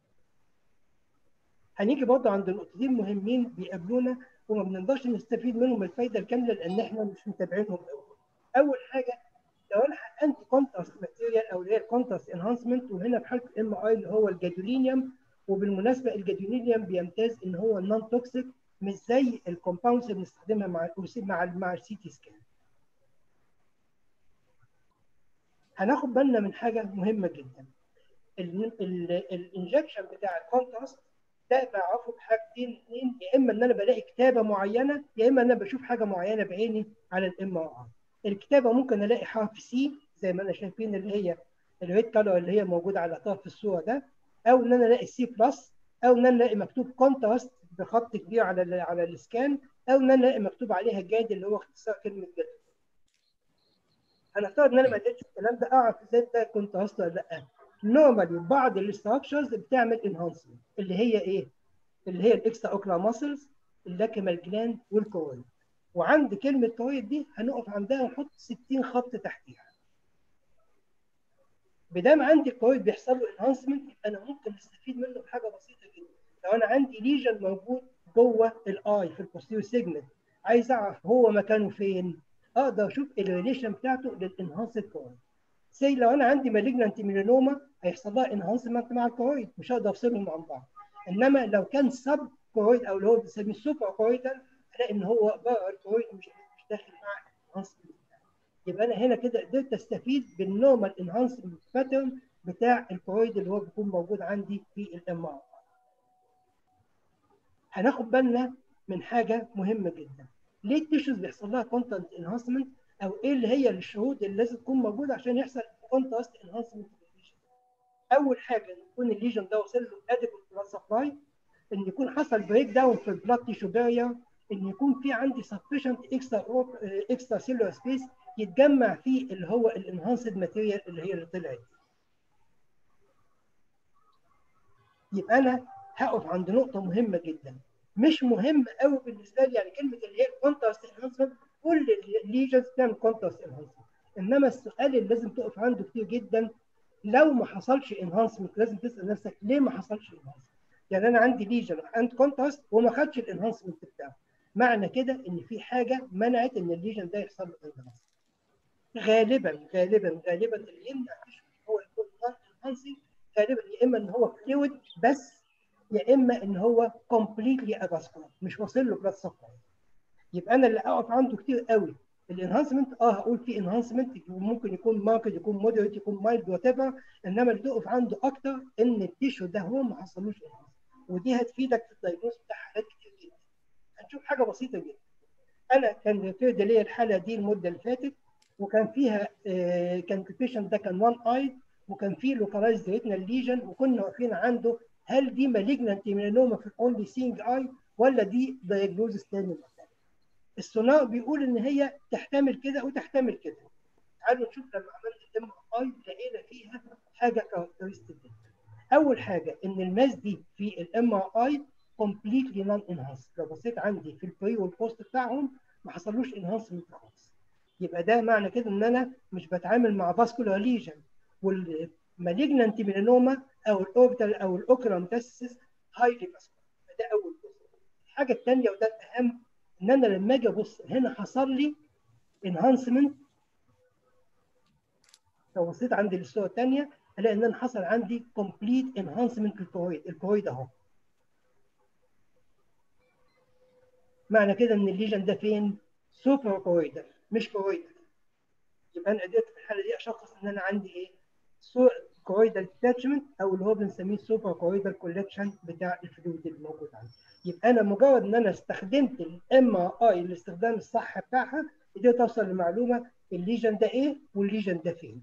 هنيجي برضه عند نقطتين مهمين بيقابلونا وما بنقدرش نستفيد منهم الفايده الكامله لان احنا مش متابعينهم قوي. اول حاجه لو انا حقنت كونتراست ماتيريال او اللي هي الكونتراست انهانسمنت وهنا في حاله الام اي اللي هو الجادولينيوم وبالمناسبه الجادولينيوم بيمتاز ان هو نون توكسيك مش زي الكومباوندز اللي بنستخدمها مع مع مع السي تي سكان. هناخد بالنا من حاجه مهمه جدا. الانجكشن بتاع الكونتراست ده بعرفه بحاجتين اثنين يا اما ان انا بلاقي كتابه معينه يا اما ان انا بشوف حاجه معينه بعيني على الام ار الكتابه ممكن الاقي حرف سي زي ما انا شايفين اللي هي الريد كلر اللي هي موجوده على طرف الصوره ده او ان انا الاقي سي بلس او ان انا الاقي مكتوب كونتراست بخط كبير على ال على السكان او ان انا الاقي مكتوب عليها جاد اللي هو اختصار كلمه جاد هنفترض ان انا ما لقيتش الكلام ده اعرف ازاي ده كونتراست ولا لا نورمالي بعض الاستراكشرز بتعمل انهانسمنت اللي هي ايه؟ اللي هي الاكسترا اوكلا ماسلز اللاكيمال جلاند والكورويد وعند كلمه كورويد دي هنقف عندها ونحط 60 خط تحتيها بدام عندي الكورويد بيحصل له انهانسمنت يبقى انا ممكن استفيد منه بحاجه بسيطه جدا لو انا عندي ليجن موجود جوه الاي في البوستيريور سيجمنت عايز اعرف هو مكانه فين اقدر اشوف الريليشن بتاعته للانهانسد كورويد سي لو انا عندي مالجنانت ميلانوما هيحصل لها انهانسمنت مع الكورويد مش هقدر افصلهم عن بعض انما لو كان سب كورويد او اللي هو بنسميه سوبر كورويدال الاقي ان هو بره الكورويد مش مش داخل مع الانهانسمنت يبقى انا هنا كده قدرت استفيد بالنورمال انهانسمنت باترن بتاع الكورويد اللي هو بيكون موجود عندي في الام ار هناخد بالنا من حاجه مهمه جدا ليه التيشوز بيحصل لها كونتنت انهانسمنت او ايه اللي هي الشروط اللي لازم تكون موجوده عشان يحصل كونتراست انهانسمنت اول حاجه ان يكون الليجن ده وصل له اديكوت بلاد سبلاي ان يكون حصل بريك داون في البلاد تيشو بارير ان يكون في عندي sufficient اكسترا اكسترا سيلولار سبيس يتجمع فيه اللي هو الانهانسد ماتيريال اللي هي اللي طلعت يبقى انا هقف عند نقطه مهمه جدا مش مهم قوي بالنسبه لي يعني كلمه اللي هي الكونتراست انهانسمنت كل الليجنز بتعمل كونتراست انهانسمنت انما السؤال اللي لازم تقف عنده كتير جدا لو ما حصلش انهانسمنت لازم تسال نفسك ليه ما حصلش انهانسمنت يعني انا عندي ليجن عند كونتراست وما خدش الانهانسمنت بتاعه معنى كده ان في حاجه منعت ان الليجن ده يحصل له انهانسمنت غالبا غالبا غالبا اللي يمنع هو يكون انهانسنج غالبا يا اما ان هو فلويد بس يا اما ان هو كومبليتلي افاسكولار مش واصل له بلاد سبلاي يبقى انا اللي اقف عنده كتير قوي الانهانسمنت اه هقول في انهانسمنت ممكن يكون ماركت يكون مودريت يكون مايلد وات ايفر انما اللي تقف عنده اكتر ان التيشو ده هو ما حصلوش انهانسمنت ودي هتفيدك في الدايجنوز بتاع حالات كتير جدا هنشوف حاجه بسيطه جدا انا كان ريفيرد ليا الحاله دي المده اللي فاتت وكان فيها آه كان البيشنت ده كان وان اي وكان فيه لوكالايزد ريتنال ليجن وكنا واقفين عنده هل دي مالجنانت ميلانوما في الاونلي سينج اي ولا دي دايجنوزس تاني مختلف السونار بيقول ان هي تحتمل كده وتحتمل كده تعالوا نشوف لما عملت الام اي لقينا فيها حاجه كاركترستيك اول حاجه ان الماس دي في الام اي كومبليتلي نون انهانس لو بصيت عندي في البري والبوست بتاعهم ما حصلوش انهانسمنت خالص يبقى ده معنى كده ان انا مش بتعامل مع فاسكولار ليجن والمالجنانت ميلانوما او الاوربيتال او الاوكرا ميتاسيس هايلي فاسكولار ده اول جزء الحاجه الثانيه وده الاهم ان انا لما اجي ابص هنا حصل لي انهانسمنت لو بصيت عندي الصوره الثانيه الاقي ان انا حصل عندي كومبليت انهانسمنت للكورويد الكورويد اهو معنى كده ان الليجن ده فين؟ سوبر كورويدال مش كورويدال يبقى انا قدرت في الحاله دي اشخص ان انا عندي ايه؟ كورويدال ديتاتشمنت او اللي هو بنسميه سوبر كورويدال كولكشن بتاع الفلويد اللي موجود عندي يبقى انا مجرد ان انا استخدمت الام اي الاستخدام الصح بتاعها قدرت اوصل لمعلومه الليجن ده ايه والليجن ده فين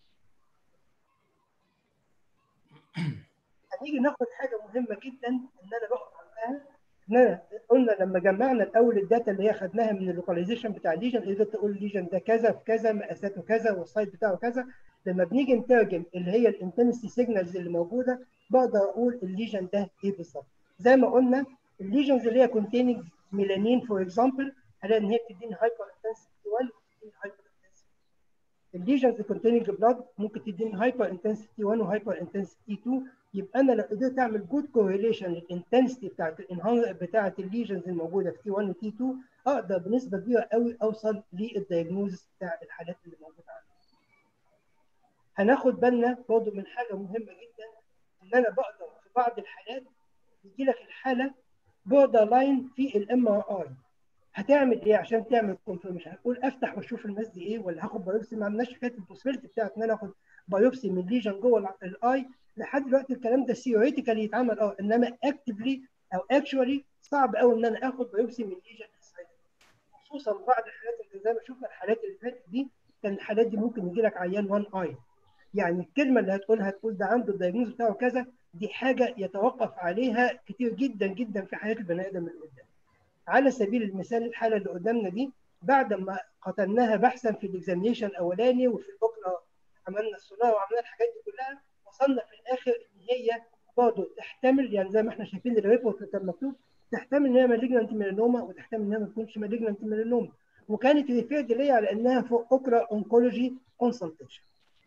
هنيجي ناخد حاجه مهمه جدا ان انا بقف عندها ان انا قلنا لما جمعنا الاول الداتا اللي هي خدناها من اللوكاليزيشن بتاع الليجن قدرت تقول الليجن ده كذا في كذا مقاساته كذا والسايت بتاعه كذا لما بنيجي نترجم اللي هي الانتنسي سيجنالز اللي موجوده بقدر اقول الليجن ده ايه بالظبط زي ما قلنا الليجنز اللي هي كونتيننج ميلانين فور اكزامبل هلاقي ان هي بتديني هايبر انتنسيتي 1 وبتديني هايبر انتنسيتي الليجنز كونتيننج بلاد ممكن تديني هايبر انتنسيتي 1 وهايبر انتنسيتي 2 يبقى انا لو قدرت اعمل جود كورليشن للانتنسيتي بتاعت الانهان بتاعت الليجنز الموجوده في تي 1 وتي 2 اقدر بنسبه كبيره قوي اوصل للدايجنوز بتاع الحالات اللي موجوده عندي. هناخد بالنا برضه من حاجه مهمه جدا ان انا بقدر في بعض الحالات يجي لك الحاله بوردر لاين في الام ار اي هتعمل ايه عشان تعمل كونفirmation هتقول افتح واشوف الماس دي ايه ولا هاخد بايوبسي ما عندناش حكايه البوسيبيلتي بتاعت ان انا اخد بايوبسي من ليجن جوه الاي لحد دلوقتي الكلام ده ثيوريتيكالي يتعمل اه انما اكتفلي او اكشوالي صعب قوي ان انا اخد بايوبسي من ليجن خصوصا بعض الحالات اللي زي ما شفنا الحالات اللي فاتت دي كان الحالات دي ممكن يجي لك عيان 1 اي يعني الكلمه اللي هتقولها تقول ده عنده الدايجنوز بتاعه كذا دي حاجه يتوقف عليها كتير جدا جدا في حياه البني ادم اللي قدام على سبيل المثال الحاله اللي قدامنا دي بعد ما قتلناها بحثا في الاكزامينشن الاولاني وفي البكره عملنا السونار وعملنا الحاجات دي كلها وصلنا في الاخر ان هي برضه تحتمل يعني زي ما احنا شايفين الريبورت اللي كان مكتوب تحتمل ان هي مالجنانت ميلانوما وتحتمل انها ما تكونش مالجنانت ميلانوما وكانت ريفيرد ليا على انها فوق اوكرا اونكولوجي كونسلتيشن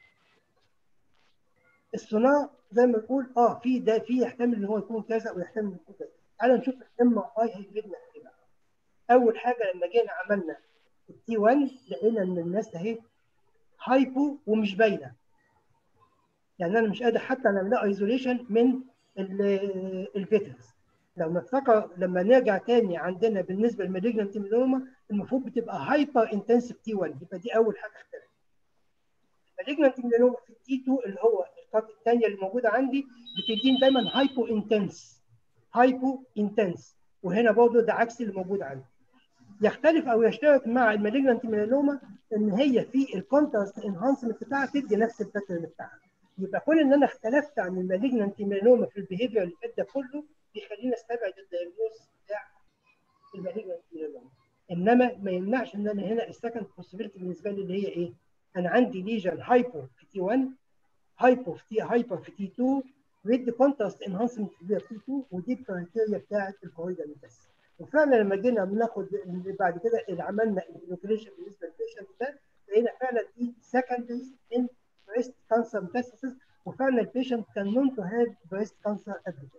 السونار زي ما بنقول اه في ده في يحتمل ان هو يكون كذا ويحتمل ان يكون كذا تعال نشوف الام اي هيفيدنا في ايه بقى اول حاجه لما جينا عملنا التي 1 لقينا ان الناس اهي هايبو ومش باينه يعني انا مش قادر حتى نعمل ايزوليشن من الفيترز لو نفتكر لما نرجع تاني عندنا بالنسبه للمالجنت ميلوما المفروض بتبقى هايبر انتنسيف تي 1 يبقى دي اول حاجه اختلفت المالجنت ميلوما في التي 2 اللي هو الخط الثانيه اللي موجوده عندي بتديني دايما هايبو انتنس هايبو انتنس وهنا برضه ده عكس اللي موجود عندي يختلف او يشترك مع المالجنت ميلانوما ان هي في الكونتراست انهانسمنت بتاعها تدي نفس الباترن بتاعها يبقى كون ان انا اختلفت عن المالجنت ميلانوما في البيهيفير اللي فات ده كله بيخليني استبعد الدايجنوز بتاع المالجنت ميلانوما انما ما يمنعش ان انا هنا السكند بوسيبيلتي بالنسبه لي اللي هي ايه؟ انا عندي ليجن هايبو في تي 1 هايبو في تي هايبر في تي 2 ويدي كونتراست انهانسمنت في تي 2 ودي الكرايتيريا بتاعت الكوريدا ميتاس وفعلا لما جينا بناخد بعد كده اللي عملنا الانوكيليشن بالنسبه للبيشنت ده لقينا فعلا دي سكندري ان بريست كانسر ميتاسيس وفعلا البيشنت كان نون تو هاف بريست كانسر قبل كده.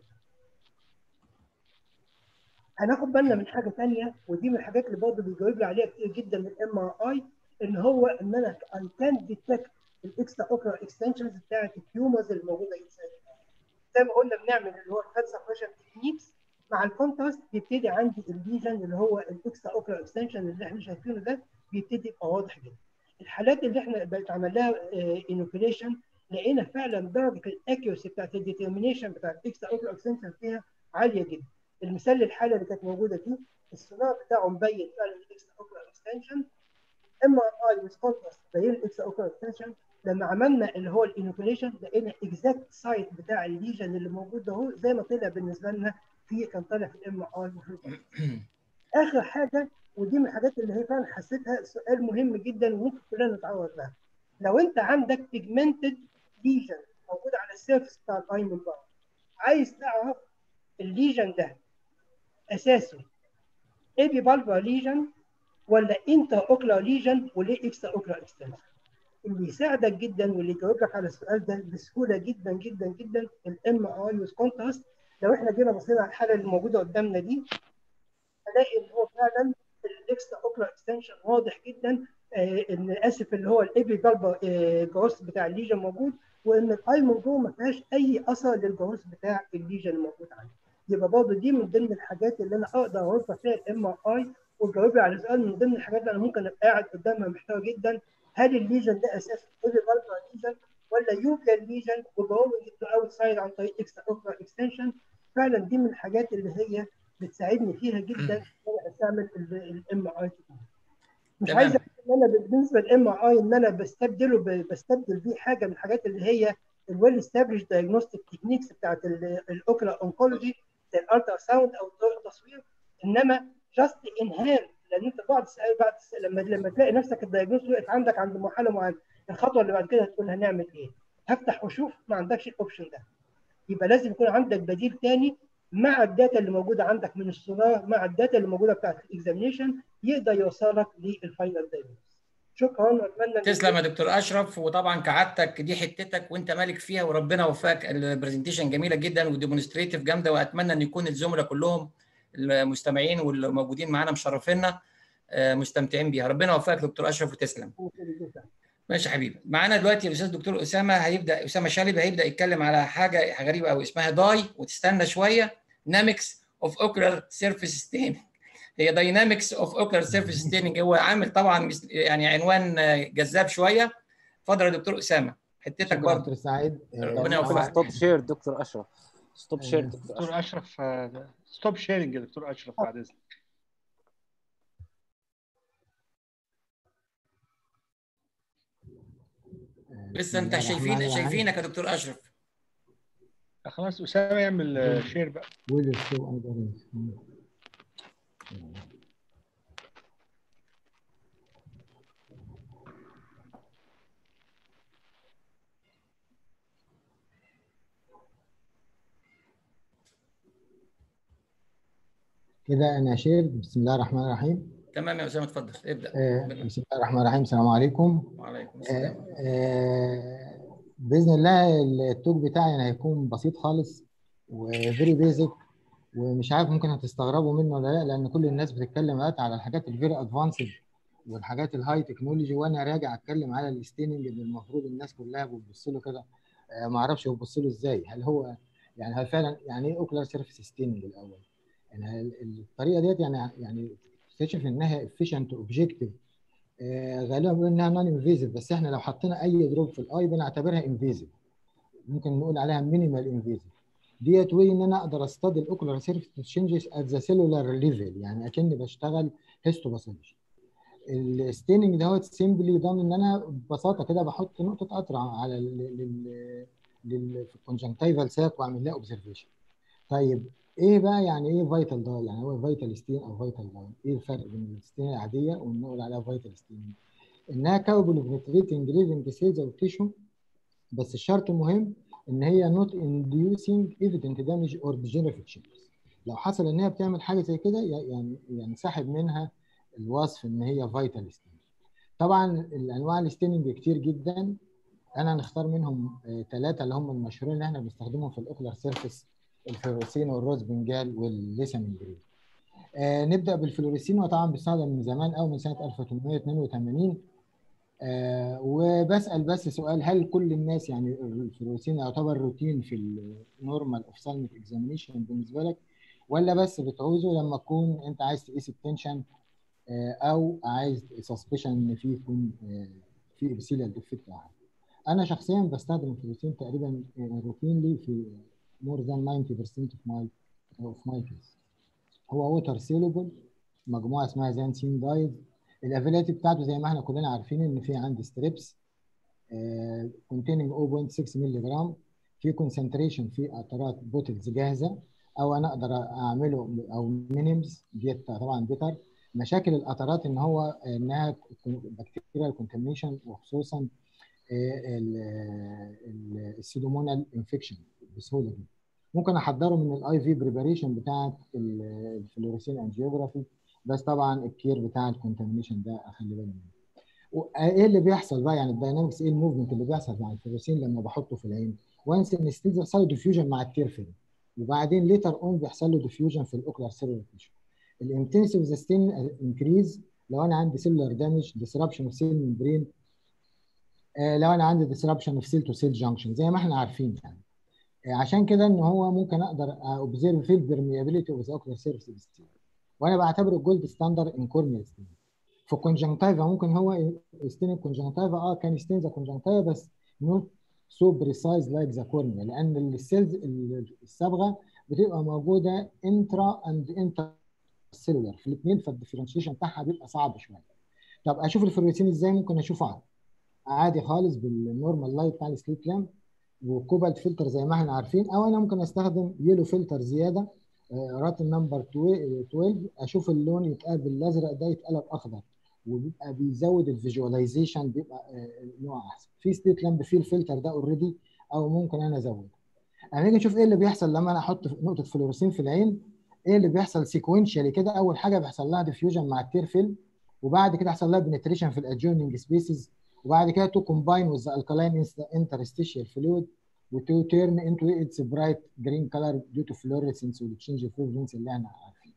هناخد بالنا من حاجه ثانيه ودي من الحاجات اللي برضه بيجاوب لي عليها كتير جدا من الام ار اي ان هو ان انا اي كان ديتكت الاكسترا اوكرا اكستنشنز بتاعت التيومرز اللي موجوده انسايد زي ما قلنا بنعمل اللي هو الفات سبريشن تكنيكس مع الكونتراست بيبتدي عندي الليجن اللي هو الاكسترا اوكرا اكستنشن اللي احنا شايفينه ده بيبتدي يبقى واضح جدا. الحالات اللي احنا بنتعمل لها انوكيليشن لقينا فعلا درجه الاكيوسي بتاعت الديترمينيشن بتاعت الاكسترا اوكرا اكستنشن فيها عاليه جدا. المثال للحاله اللي كانت موجوده دي السونار بتاعه مبين فعلا الاكسترا اوكرا اكستنشن ام ار اي ويز كونتراست بين الاكسترا اوكرا اكستنشن لما عملنا اللي هو الانوكيليشن لقينا اكزاكت سايت بتاع الليجن اللي موجود ده هو زي ما طلع بالنسبه لنا في كان طالع في الام اي اخر حاجه ودي من الحاجات اللي هي فعلا حسيتها سؤال مهم جدا وممكن كلنا نتعرض لها لو انت عندك بيجمنتد ليجن موجود على السيرفس بتاع الاي من بره عايز تعرف الليجن ده اساسه ايبي بالبر ليجن ولا انتر اوكلر ليجن وليه اكسترا اوكلر اكستنشن اللي يساعدك جدا واللي يجاوب لك على السؤال ده بسهوله جدا جدا جدا الام اي ويز كونتراست لو احنا جينا بصينا على الحاله اللي موجوده قدامنا دي هنلاقي ان هو فعلا الاكسترا اوكلر اكستنشن واضح جدا آه ان اسف اللي هو الايبي بالبر آه جروس بتاع الليجن موجود وان الاي من جوه ما فيهاش اي اثر للجروس بتاع الليجن الموجود عندي يبقى برضه دي من ضمن الحاجات اللي انا اقدر اوفر فيها الام ار اي وتجاوب لي على سؤال من ضمن الحاجات اللي انا ممكن ابقى قاعد قدامها محتار جدا هل الليجن ده اساسا ايبي بالبر ليجن ولا يوكل ليجن وبقوم اوت سايد عن طريق اكسترا اوكلر اكستنشن فعلا دي من الحاجات اللي هي بتساعدني فيها جدا ان انا استعمل الام اي مش عايز ان انا بالنسبه للام اي ان انا بستبدله بستبدل بيه حاجه من الحاجات اللي هي الويل استابلش دايجنوستيك تكنيكس بتاعت الاوكلا اونكولوجي زي الالترا ساوند او التصوير انما جاست انهان لان انت بعد بعد لما لما تلاقي نفسك الدايجنوز وقف عندك عند مرحله معينه الخطوه اللي بعد كده هتقول هنعمل ايه؟ هفتح واشوف ما عندكش الاوبشن ده يبقى لازم يكون عندك بديل ثاني مع الداتا اللي موجوده عندك من السونار مع الداتا اللي موجوده بتاعت الاكزامينشن يقدر يوصلك للفاينل دايجنوز شكرا واتمنى تسلم يا دكتور اشرف وطبعا كعادتك دي حتتك وانت مالك فيها وربنا وفقك البرزنتيشن جميله جدا وديمونستريتيف جامده واتمنى ان يكون الزملاء كلهم المستمعين والموجودين معانا مشرفينا مستمتعين بيها ربنا يوفقك دكتور اشرف وتسلم ماشي يا حبيبي معانا دلوقتي الاستاذ دكتور اسامه هيبدا اسامه شالب هيبدا يتكلم على حاجه غريبه قوي اسمها داي وتستنى شويه نامكس اوف اوكلر سيرفيس ستيننج هي داينامكس اوف اوكلر سيرفيس ستيننج هو عامل طبعا يعني عنوان جذاب شويه اتفضل يا دكتور اسامه حتتك برضه دكتور سعيد ربنا يوفقك ستوب شير دكتور اشرف ستوب شير دكتور اشرف ستوب شيرنج يا دكتور اشرف بعد اذنك لسه انت شايفين شايفينك يا دكتور اشرف خلاص اسامه يعمل شير بقى كده انا شير بسم الله الرحمن الرحيم تمام يا اسامه اتفضل ابدا آه بسم الله الرحمن الرحيم السلام عليكم وعليكم السلام آه آه باذن الله التوك بتاعي يعني هيكون بسيط خالص وفيري بيزك ومش عارف ممكن هتستغربوا منه ولا لا لان كل الناس بتتكلم دلوقتي على الحاجات الفيري ادفانسد والحاجات الهاي تكنولوجي وانا راجع اتكلم على الستيننج اللي المفروض الناس كلها بتبص له كده آه ما اعرفش بتبص له ازاي هل هو يعني هل فعلا يعني ايه اوكلر سيرفيس ستيننج الاول يعني الطريقه ديت يعني يعني تكتشف انها افيشنت اوبجيكتيف غالبا بيقول انها نون انفيزيف بس احنا لو حطينا اي دروب في الاي بنعتبرها انفيزيف ممكن نقول عليها مينيمال انفيزيف ديت وي ان انا اقدر استدي الاوكولار سيرفيس تشينجز ات ذا سيلولار ليفل يعني اكني بشتغل هيستوباثولوجي الستيننج دوت سيمبلي دان ان انا ببساطه كده بحط نقطه قطره على لل لل في الكونجنكتيفال ساك واعمل لها اوبزرفيشن طيب ايه بقى يعني ايه فيتال داي يعني هو فيتال ستين او فيتال داي ايه الفرق بين الستين العاديه ونقول عليها فيتال ستين انها كابل اوف بنتريتنج ليفنج سيلز او تيشو بس الشرط المهم ان هي نوت انديوسينج ايفيدنت دامج اور ديجنريتيف تشينجز لو حصل ان هي بتعمل حاجه زي كده يعني يعني سحب منها الوصف ان هي فيتال ستين طبعا الانواع الستيننج كتير جدا انا نختار منهم ثلاثه اللي هم المشهورين اللي احنا بنستخدمهم في الاوكلر سيرفيس الفلوريسين والروز بنجال والليسامين جرين آه نبدا بالفلوريسين وطبعا بيستخدم من زمان او من سنه 1882 آه وبسال بس سؤال هل كل الناس يعني الفلوريسين يعتبر روتين في النورمال اوفثالميك اكزامينيشن بالنسبه لك ولا بس بتعوزه لما تكون انت عايز تقيس التنشن آه او عايز سسبشن ان في يكون آه في ابسيليال ديفكت او حاجه انا شخصيا بستخدم الفلوريسين تقريبا روتينلي في more than 90% of my of my case هو ووتر سيلبل مجموعه اسمها زانسين دايز الافيلاتي بتاعته زي ما احنا كلنا عارفين ان في عندي ستريبس containing 0.6 مللي جرام في كونسنتريشن في قطرات بوتلز جاهزه او انا اقدر اعمله او مينيمز ديت طبعا بيتر مشاكل القطرات ان هو انها بكتيريال كونتاميشن وخصوصا السيدومونال انفكشن بسهوله جدا ممكن احضره من الاي في بريباريشن بتاعه الفلوريسين انجيوجرافي بس طبعا الكير بتاع الكونتامينيشن ده اخلي بالي منه ايه اللي بيحصل بقى يعني الداينامكس ايه الموفمنت اللي بيحصل مع الفلوريسين لما بحطه في العين وانس ان ستيل بيحصل له ديفيوجن مع التير فيلم وبعدين ليتر اون بيحصل له ديفيوجن في الاوكلر سيلولار تيشو الانتنسيف ذا ستين انكريز لو انا عندي سيلولار دامج ديسربشن اوف سيل ممبرين لو انا عندي ديسربشن اوف سيل تو سيل جانكشن زي ما احنا عارفين يعني عشان كده ان هو ممكن اقدر اوبزيرف في البرميابيليتي اوف ذا اوكلر سيرفيس ستيل وانا بعتبره الجولد ستاندر ان كورنيال ستين في الكونجنكتيفا ممكن هو ستين الكونجنكتيفا اه كان ستين ذا كونجنكتيفا بس نوت سو بريسايز لايك ذا كورنيا لان السيلز الصبغه بتبقى موجوده انترا اند انتر سيلولر في الاثنين فالديفرنشيشن بتاعها بيبقى صعب شويه طب اشوف الفلوريسين ازاي ممكن اشوفه عادي عادي خالص بالنورمال لايت بتاع السليت لامب وكوبالت فلتر زي ما احنا عارفين او انا ممكن استخدم يلو فلتر زياده راتن نمبر 12 اشوف اللون يتقلب الازرق ده يتقلب اخضر وبيبقى بيزود الفيجواليزيشن بيبقى نوع احسن في ستيت لامب فيه الفلتر ده اوريدي او ممكن انا ازود هنيجي نشوف ايه اللي بيحصل لما انا احط نقطه فلوريسين في العين ايه اللي بيحصل سيكونشالي كده اول حاجه بيحصل لها ديفيوجن مع التير فيلم وبعد كده يحصل لها بنتريشن في الادجويننج سبيسز وبعد كده تو كومباين وذ الكالاين انترستيشيال فلويد وتو تيرن انتو اتس برايت جرين كلر ديو تو فلوريسنس والتشينج فلوريسنس اللي احنا عارفين.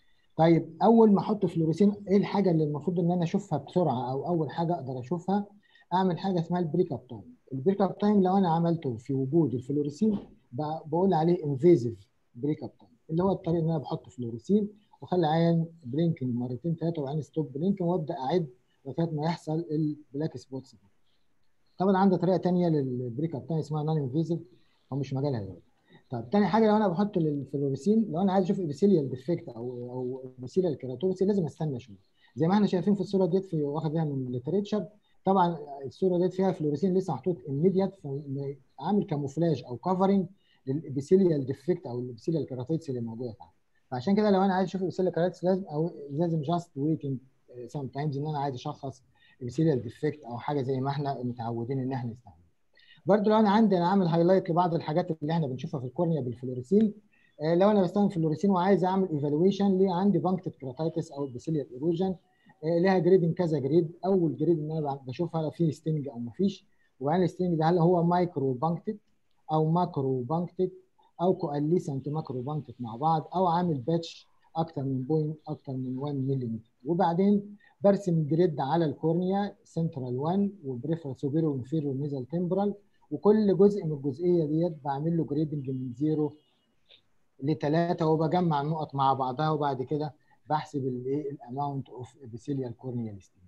طيب اول ما احط فلوريسين ايه الحاجه اللي المفروض ان انا اشوفها بسرعه او اول حاجه اقدر اشوفها اعمل حاجه اسمها البريك اب تايم. البريك اب تايم لو انا عملته في وجود الفلوريسين بقول عليه انفيزيف بريك اب تايم اللي هو الطريقه ان انا بحط فلوريسين واخلي عين بلينكينج مرتين ثلاثه وبعدين ستوب بلينكينج وابدا اعد لغايه ما يحصل البلاك سبوتس دي. طبعا عندي طريقه ثانيه للبريك اب تايم اسمها نون انفيزيف هو مش مجالها دلوقتي. طب ثاني حاجه لو انا بحط الفلوريسين لو انا عايز اشوف ابيثيليال ديفكت او او ابيثيليال كيراتوبسي لازم استنى شويه زي ما احنا شايفين في الصوره ديت في واخدها من الليتريتشر طبعا الصوره ديت فيها فلوريسين لسه محطوط immediate عامل كاموفلاج او كفرنج للابيثيليال ديفكت او الابيثيليال كيراتوبسي اللي موجوده تحت فعشان كده لو انا عايز اشوف الابيثيليال كيراتوبسي لازم او لازم جاست ويتنج سام تايمز ان انا عايز اشخص ابيثيليال ديفكت او حاجه زي ما احنا متعودين ان احنا نستعملها برضه لو انا عندي انا عامل هايلايت لبعض الحاجات اللي احنا بنشوفها في الكورنيا بالفلوريسين آه لو انا بستخدم فلوريسين وعايز اعمل ايفالويشن ليه عندي بانكتد كراتايتس او بيسيليال ايروجن آه لها جريدنج كذا جريد اول جريد ان انا بشوفها في ستينج او ما فيش وبعدين الستينج ده هل هو مايكرو بانكتد او ماكرو بانكتد او كواليسنت ماكرو بانكتد مع بعض او عامل باتش اكتر من بوينت اكتر من 1 ملم وبعدين برسم جريد على الكورنيا سنترال 1 وبريفرال سوبيرو وانفيريور نيزل تمبرال وكل جزء من الجزئيه ديت بعمل له جريدنج من زيرو لثلاثه وبجمع النقط مع بعضها وبعد كده بحسب الايه الاماونت اوف ابيثيليال كورنيال ستين.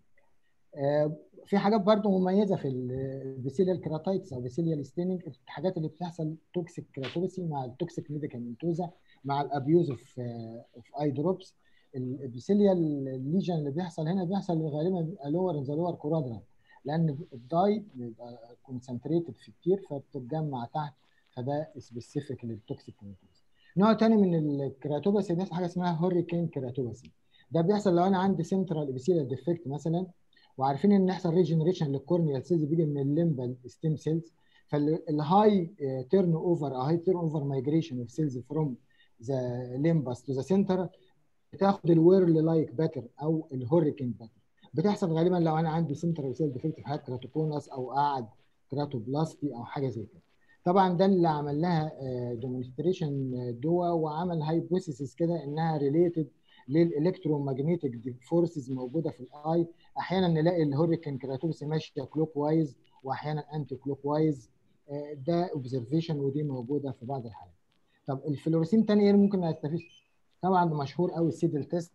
آه في حاجات برضو مميزه في البيسيليال كراتايتس او بيسيليال ستيننج الحاجات اللي بتحصل توكسيك كراتوبسي مع التوكسيك ميديكامنتوزا مع الابيوز اوف اوف اي دروبس البيسيليال ليجن اللي بيحصل هنا بيحصل غالبا بيبقى لور ان ذا لور كورادرال لان الداي بيبقى كونسنتريتد في كتير فبتتجمع تحت فده سبيسيفيك للتوكسيك كيميكالز نوع تاني من الكراتوباسي بيحصل حاجه اسمها هوريكين كراتوباسي ده بيحصل لو انا عندي سنترال ابيثيليال ديفكت مثلا وعارفين ان يحصل ريجنريشن للكورنيال سيلز بيجي من الليمبال ستيم سيلز فالهاي تيرن اوفر او هاي تيرن اوفر مايجريشن اوف سيلز فروم ذا ليمبس تو ذا سنتر بتاخد الويرل لايك باتر او الهوريكين باتر بتحصل غالبا لو انا عندي سنترال ابيثيليال ديفكت في حالات كراتوكونس او قاعد كراتوبلاستي او حاجه زي كده طبعا ده اللي عمل لها ديمونستريشن دوا وعمل هايبوثيسيس كده انها ريليتد للالكترومagnetic فورسز موجوده في الاي احيانا نلاقي الهوريكان كراتوبسي ماشيه كلوك وايز واحيانا انتي كلوك وايز ده اوبزرفيشن ودي موجوده في بعض الحالات طب الفلوريسين تاني ايه ممكن استفيد طبعا مشهور قوي السيدل تيست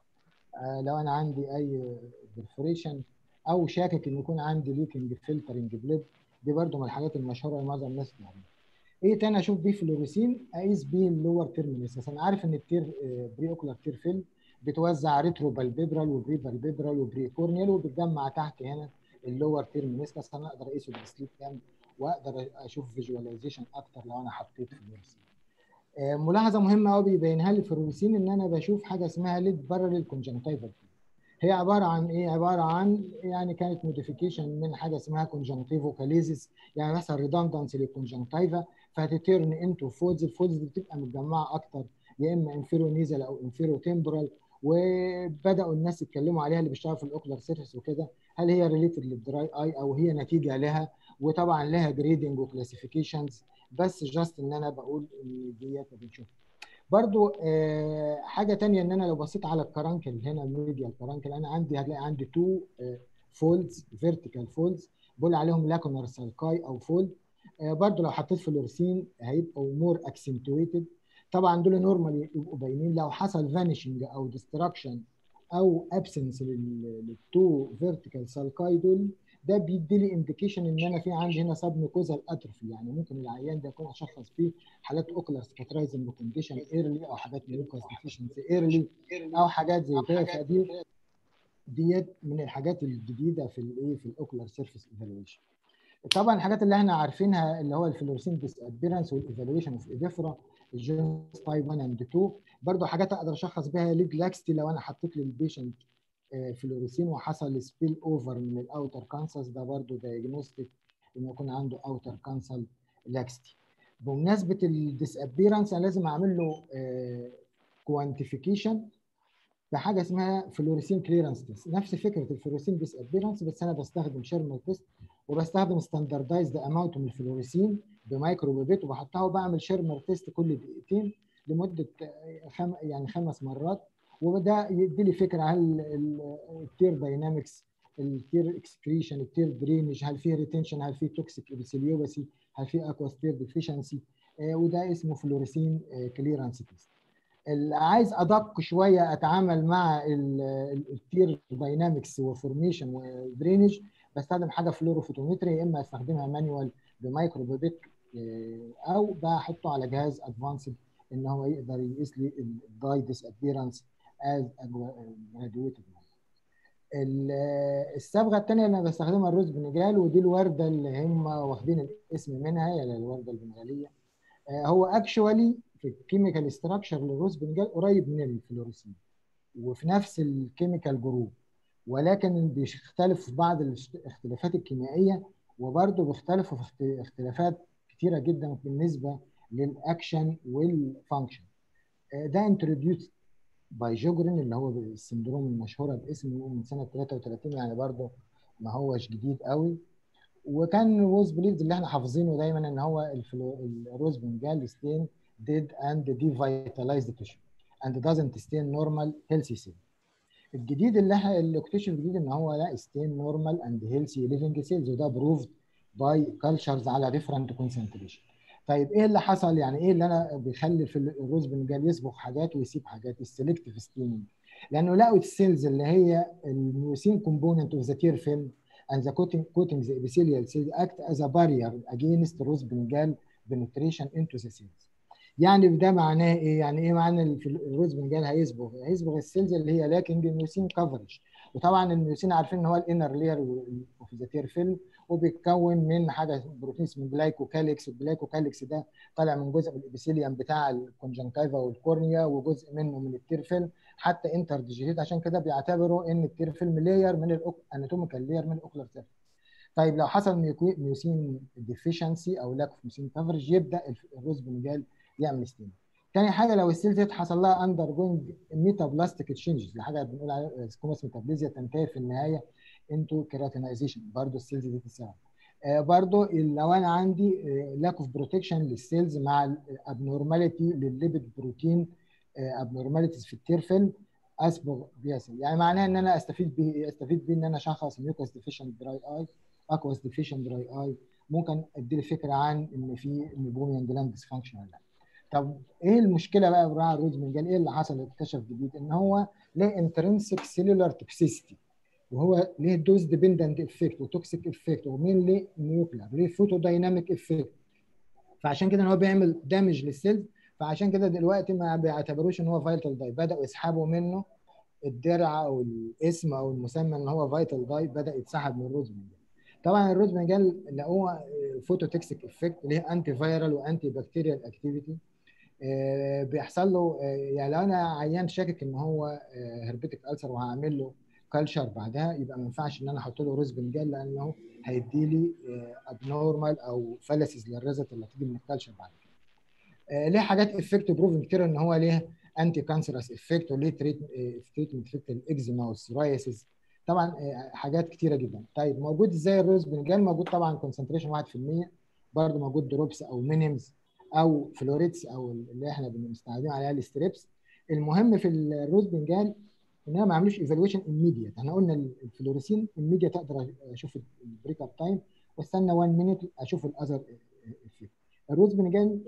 لو انا عندي اي برفوريشن او شاكك ان يكون عندي ليكنج فلترنج بليد دي برده من الحاجات المشهوره اللي معظم الناس تعملها ايه تاني اشوف بيه فلوريسين اقيس بيه اللور تيرمينس انا عارف ان التير بري اوكولار تير فيلم بتوزع ريترو بالبيبرال وبري بالبيبرال وبري كورنيال وبتجمع تحت هنا اللور تيرمينس بس انا اقدر اقيسه بالسليب كام واقدر اشوف فيجواليزيشن اكتر لو انا حطيت فلوريسين آه ملاحظه مهمه قوي بيبينها لي الفلوريسين ان انا بشوف حاجه اسمها ليد باراليل كونجنتيفال هي عباره عن ايه؟ عباره عن يعني كانت موديفيكيشن من حاجه اسمها كونجنتيفو كاليزيس يعني مثلا ريدندنسي للكونجنتيفا فهتترن انتو فولز الفولز دي بتبقى متجمعه اكتر يا اما انفيرو نيزل او انفيرو تمبرال وبداوا الناس يتكلموا عليها اللي بيشتغلوا في الاوكلر سيرفيس وكده هل هي ريليتد للدراي اي او هي نتيجه لها وطبعا لها جريدنج وكلاسيفيكيشنز بس جاست ان انا بقول ان ديت بنشوفها برضو آه حاجه تانية ان انا لو بصيت على الكرانكل هنا الميديا الكرانكل انا عندي هتلاقي عندي تو فولدز فيرتيكال فولدز بقول عليهم لاكونر سالكاي او فولد آه برضو لو حطيت فلورسين هيبقوا مور اكسنتويتد طبعا دول نورمالي يبقوا باينين لو حصل فانيشنج او ديستراكشن او ابسنس للتو فيرتيكال سالكاي دول ده بيدي لي انديكيشن ان انا في عندي هنا سب ميكوزال اتروفي يعني ممكن العيان ده يكون اشخص فيه حالات اوكلر سكاترايزنج كونديشن ايرلي او حاجات ميوكاس ديفيشنسي ايرلي او حاجات زي كده فدي ديت من الحاجات الجديده في الايه في الاوكلر سيرفيس ايفالويشن طبعا الحاجات اللي احنا عارفينها اللي هو الفلورسين ديس ابيرنس والايفالويشن اوف ايديفرا الجونز تايب 1 اند 2 برضه حاجات اقدر اشخص بيها ليد لاكستي لو انا حطيت للبيشنت فلوريسين وحصل سبيل اوفر من الاوتر كانسس ده برضه دايجنوستيك انه يكون عنده اوتر كانسل لاكستي بمناسبه الديس ابيرنس انا لازم اعمل له كوانتيفيكيشن بحاجه اسمها فلوريسين كليرنس تيست نفس فكره الفلوريسين ديس ابيرنس بس انا بستخدم شيرمال تيست وبستخدم ستاندردايزد اماونت من الفلوريسين بمايكرو بيبيت وبحطها وبعمل شيرمر تيست كل دقيقتين لمده خم يعني خمس مرات وده يدي لي فكره هل التير داينامكس التير اكسكريشن التير درينج هل في ريتنشن هل في توكسيك ابيثيليوباسي هل في اكواستير ديفيشنسي وده اسمه فلوريسين كليرنس تيست اللي عايز ادق شويه اتعامل مع التير داينامكس وفورميشن ودرينج بستخدم حاجه فلوروفوتومتري يا اما استخدمها مانوال بمايكرو بيبيت او بحطه على جهاز ادفانسد ان هو يقدر يقيس لي الداي ديس ابيرنس از جراديويتد الصبغه الثانيه اللي انا بستخدمها الروز بنجال ودي الورده اللي هم واخدين الاسم منها يعني الورده البنغاليه هو اكشوالي في الكيميكال ستراكشر للروز بنجال قريب من الفلوريسين وفي نفس الكيميكال جروب ولكن بيختلف في بعض الاختلافات الكيميائيه وبرضه بيختلفوا في اختلافات كتيره جدا بالنسبه للاكشن والفانكشن ده انتروديوس باي جوجرين اللي هو السندروم المشهوره باسمه من سنه 33 يعني برضه ما هوش جديد قوي وكان روز بليفز اللي احنا حافظينه دايما ان هو الروز بنجال ستين ديد اند ديفيتالايزد تيشو اند doesn't stain normal healthy cell الجديد اللي احنا اللي اكتشف الجديد ان هو لا ستين نورمال اند هيلثي ليفنج سيلز وده بروفد باي كالتشرز على ديفرنت كونسنتريشن طيب ايه اللي حصل يعني ايه اللي انا بيخلي في الروز بنجال يصبغ حاجات ويسيب حاجات السلكتيف ستيننج لانه لقوا السيلز اللي هي الميوسين كومبوننت اوف ذا تير فيلم and the coating coating the epithelial cells act as a barrier against rose bengal penetration into the cells يعني ده معناه ايه؟ يعني ايه معنى الروز بنجال هيصبغ؟ هيصبغ السيلز اللي هي لاكنج الميوسين كفرج وطبعا الميوسين عارفين ان هو الانر لير اوف ذا تير فيلم وبيتكون من حاجه بروتين اسمه جلايكوكاليكس الجلايكوكاليكس ده طالع من جزء من الابيثيليوم بتاع الكونجنكتيفا والكورنيا وجزء منه من التيرفيل حتى انتر ديجيتيد عشان كده بيعتبروا ان التيرفيل لاير من الاناتوميكال لاير من الاوكلر سيرفيس طيب لو حصل ميوسين ديفيشنسي او لاك اوف ميوسين كفرج يبدا الروز بنجال يعمل ستين تاني حاجه لو السيل ديت حصل لها اندر جوينج ميتابلاستيك تشينجز دي حاجه بنقول عليها سكوماس ميتابليزيا تنتهي في النهايه انتو كيراتينايزيشن برضه السيلز دي تساعد آه برضه لو انا عندي لاك اوف بروتكشن للسيلز مع الابنورماليتي للليبيد بروتين ابنورماليتيز في التيرفل اسبغ بيحصل يعني معناها ان انا استفيد بيه استفيد بيه ان انا اشخص ميوكاس ديفيشنت دراي اي اكواس ديفيشنت دراي اي ممكن ادي فكره عن ان في نيبوميان جلاند ديسفانكشن ولا لا طب ايه المشكله بقى بتاع الروز منجل ايه اللي حصل اكتشف جديد ان هو ليه انترنسك سيلولار توكسيستي وهو ليه دوز ديبندنت افكت وتوكسيك افكت ومين ليه نيوكلير ليه فوتو دايناميك افكت فعشان كده هو بيعمل دامج للسيلز فعشان كده دلوقتي ما بيعتبروش ان هو فايتال داي بداوا يسحبوا منه الدرع او الاسم او المسمى ان هو فايتال داي بدا يتسحب من الروز منجل طبعا الروز منجل لقوه فوتوتكسيك افكت ليه انتي فايرال وانتي بكتيريال اكتيفيتي بيحصل له يعني لو انا عيان شاكك ان هو هربتك السر وهعمل له كلشر بعدها يبقى ما ينفعش ان انا احط له روز بنجال لانه هيدي لي ابنورمال او فلسز للريزلت اللي هتيجي من الكلشر بعد كده. ليه حاجات افكت بروفن كتير ان هو ليه انتي كانسرس افكت وليه تريتمنت افكت الاكزيما والسورايسيس طبعا حاجات كتيره جدا طيب موجود ازاي الروز بنجال موجود طبعا كونسنتريشن 1% برضه موجود دروبس او مينيمز او فلوريتس او اللي احنا بنستخدم عليها الستريبس المهم في الروز بنجال ان انا ما عملوش ايفالويشن immediate احنا قلنا الفلوريسين immediate اقدر اشوف البريك اب تايم واستنى 1 مينيت اشوف الاذر افكت الروز بنجال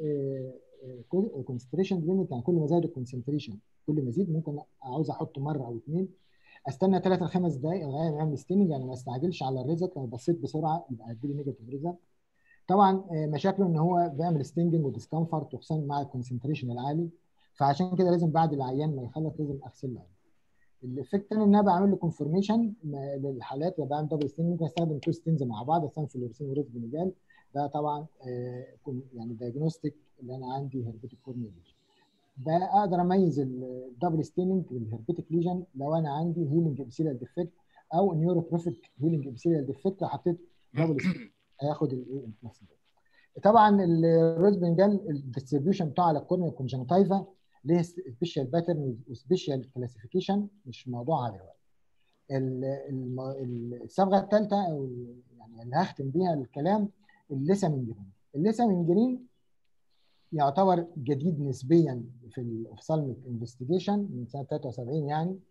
كونسنتريشن ليميت يعني كل ما زاد الكونسنتريشن كل ما يزيد ممكن عاوز احطه مره او اثنين استنى 3 ل 5 دقائق لغايه ما اعمل ستيننج يعني ما استعجلش على الريزلت لو بصيت بسرعه يبقى هيدي لي نيجاتيف ريزلت طبعا مشاكله ان هو بيعمل ستينجنج وديسكمفورت وخصوصا مع الكونسنتريشن العالي فعشان كده لازم بعد العيان ما يخلص لازم اغسل له الافكت الثاني ان انا بعمل له كونفرميشن للحالات اللي بعمل دبل ستين ممكن استخدم تو ستينز مع بعض استخدم فلوريسين وريز بنجال ده طبعا يعني دايجنوستيك اللي انا عندي هربتيك كورنيا ده اقدر اميز الدبل ستيننج والهربتيك ليجن لو انا عندي هيلينج ابسيليال ديفكت او نيوروتروفيك هيلينج ابسيليال ديفكت لو حطيت دبل ستيننج هياخد الايه نفس طبعا الروز بنجال الديستريبيوشن بتاعه على الكورنيا كونجنكتيفا ليه سبيشال باترن وسبيشال كلاسيفيكيشن مش موضوعها دلوقتي الصبغه الثالثه او يعني اللي هختم بيها الكلام الليسامينجرين الليسامينجرين يعتبر جديد نسبيا في الاوفسالميك انفستيجيشن من سنه 73 يعني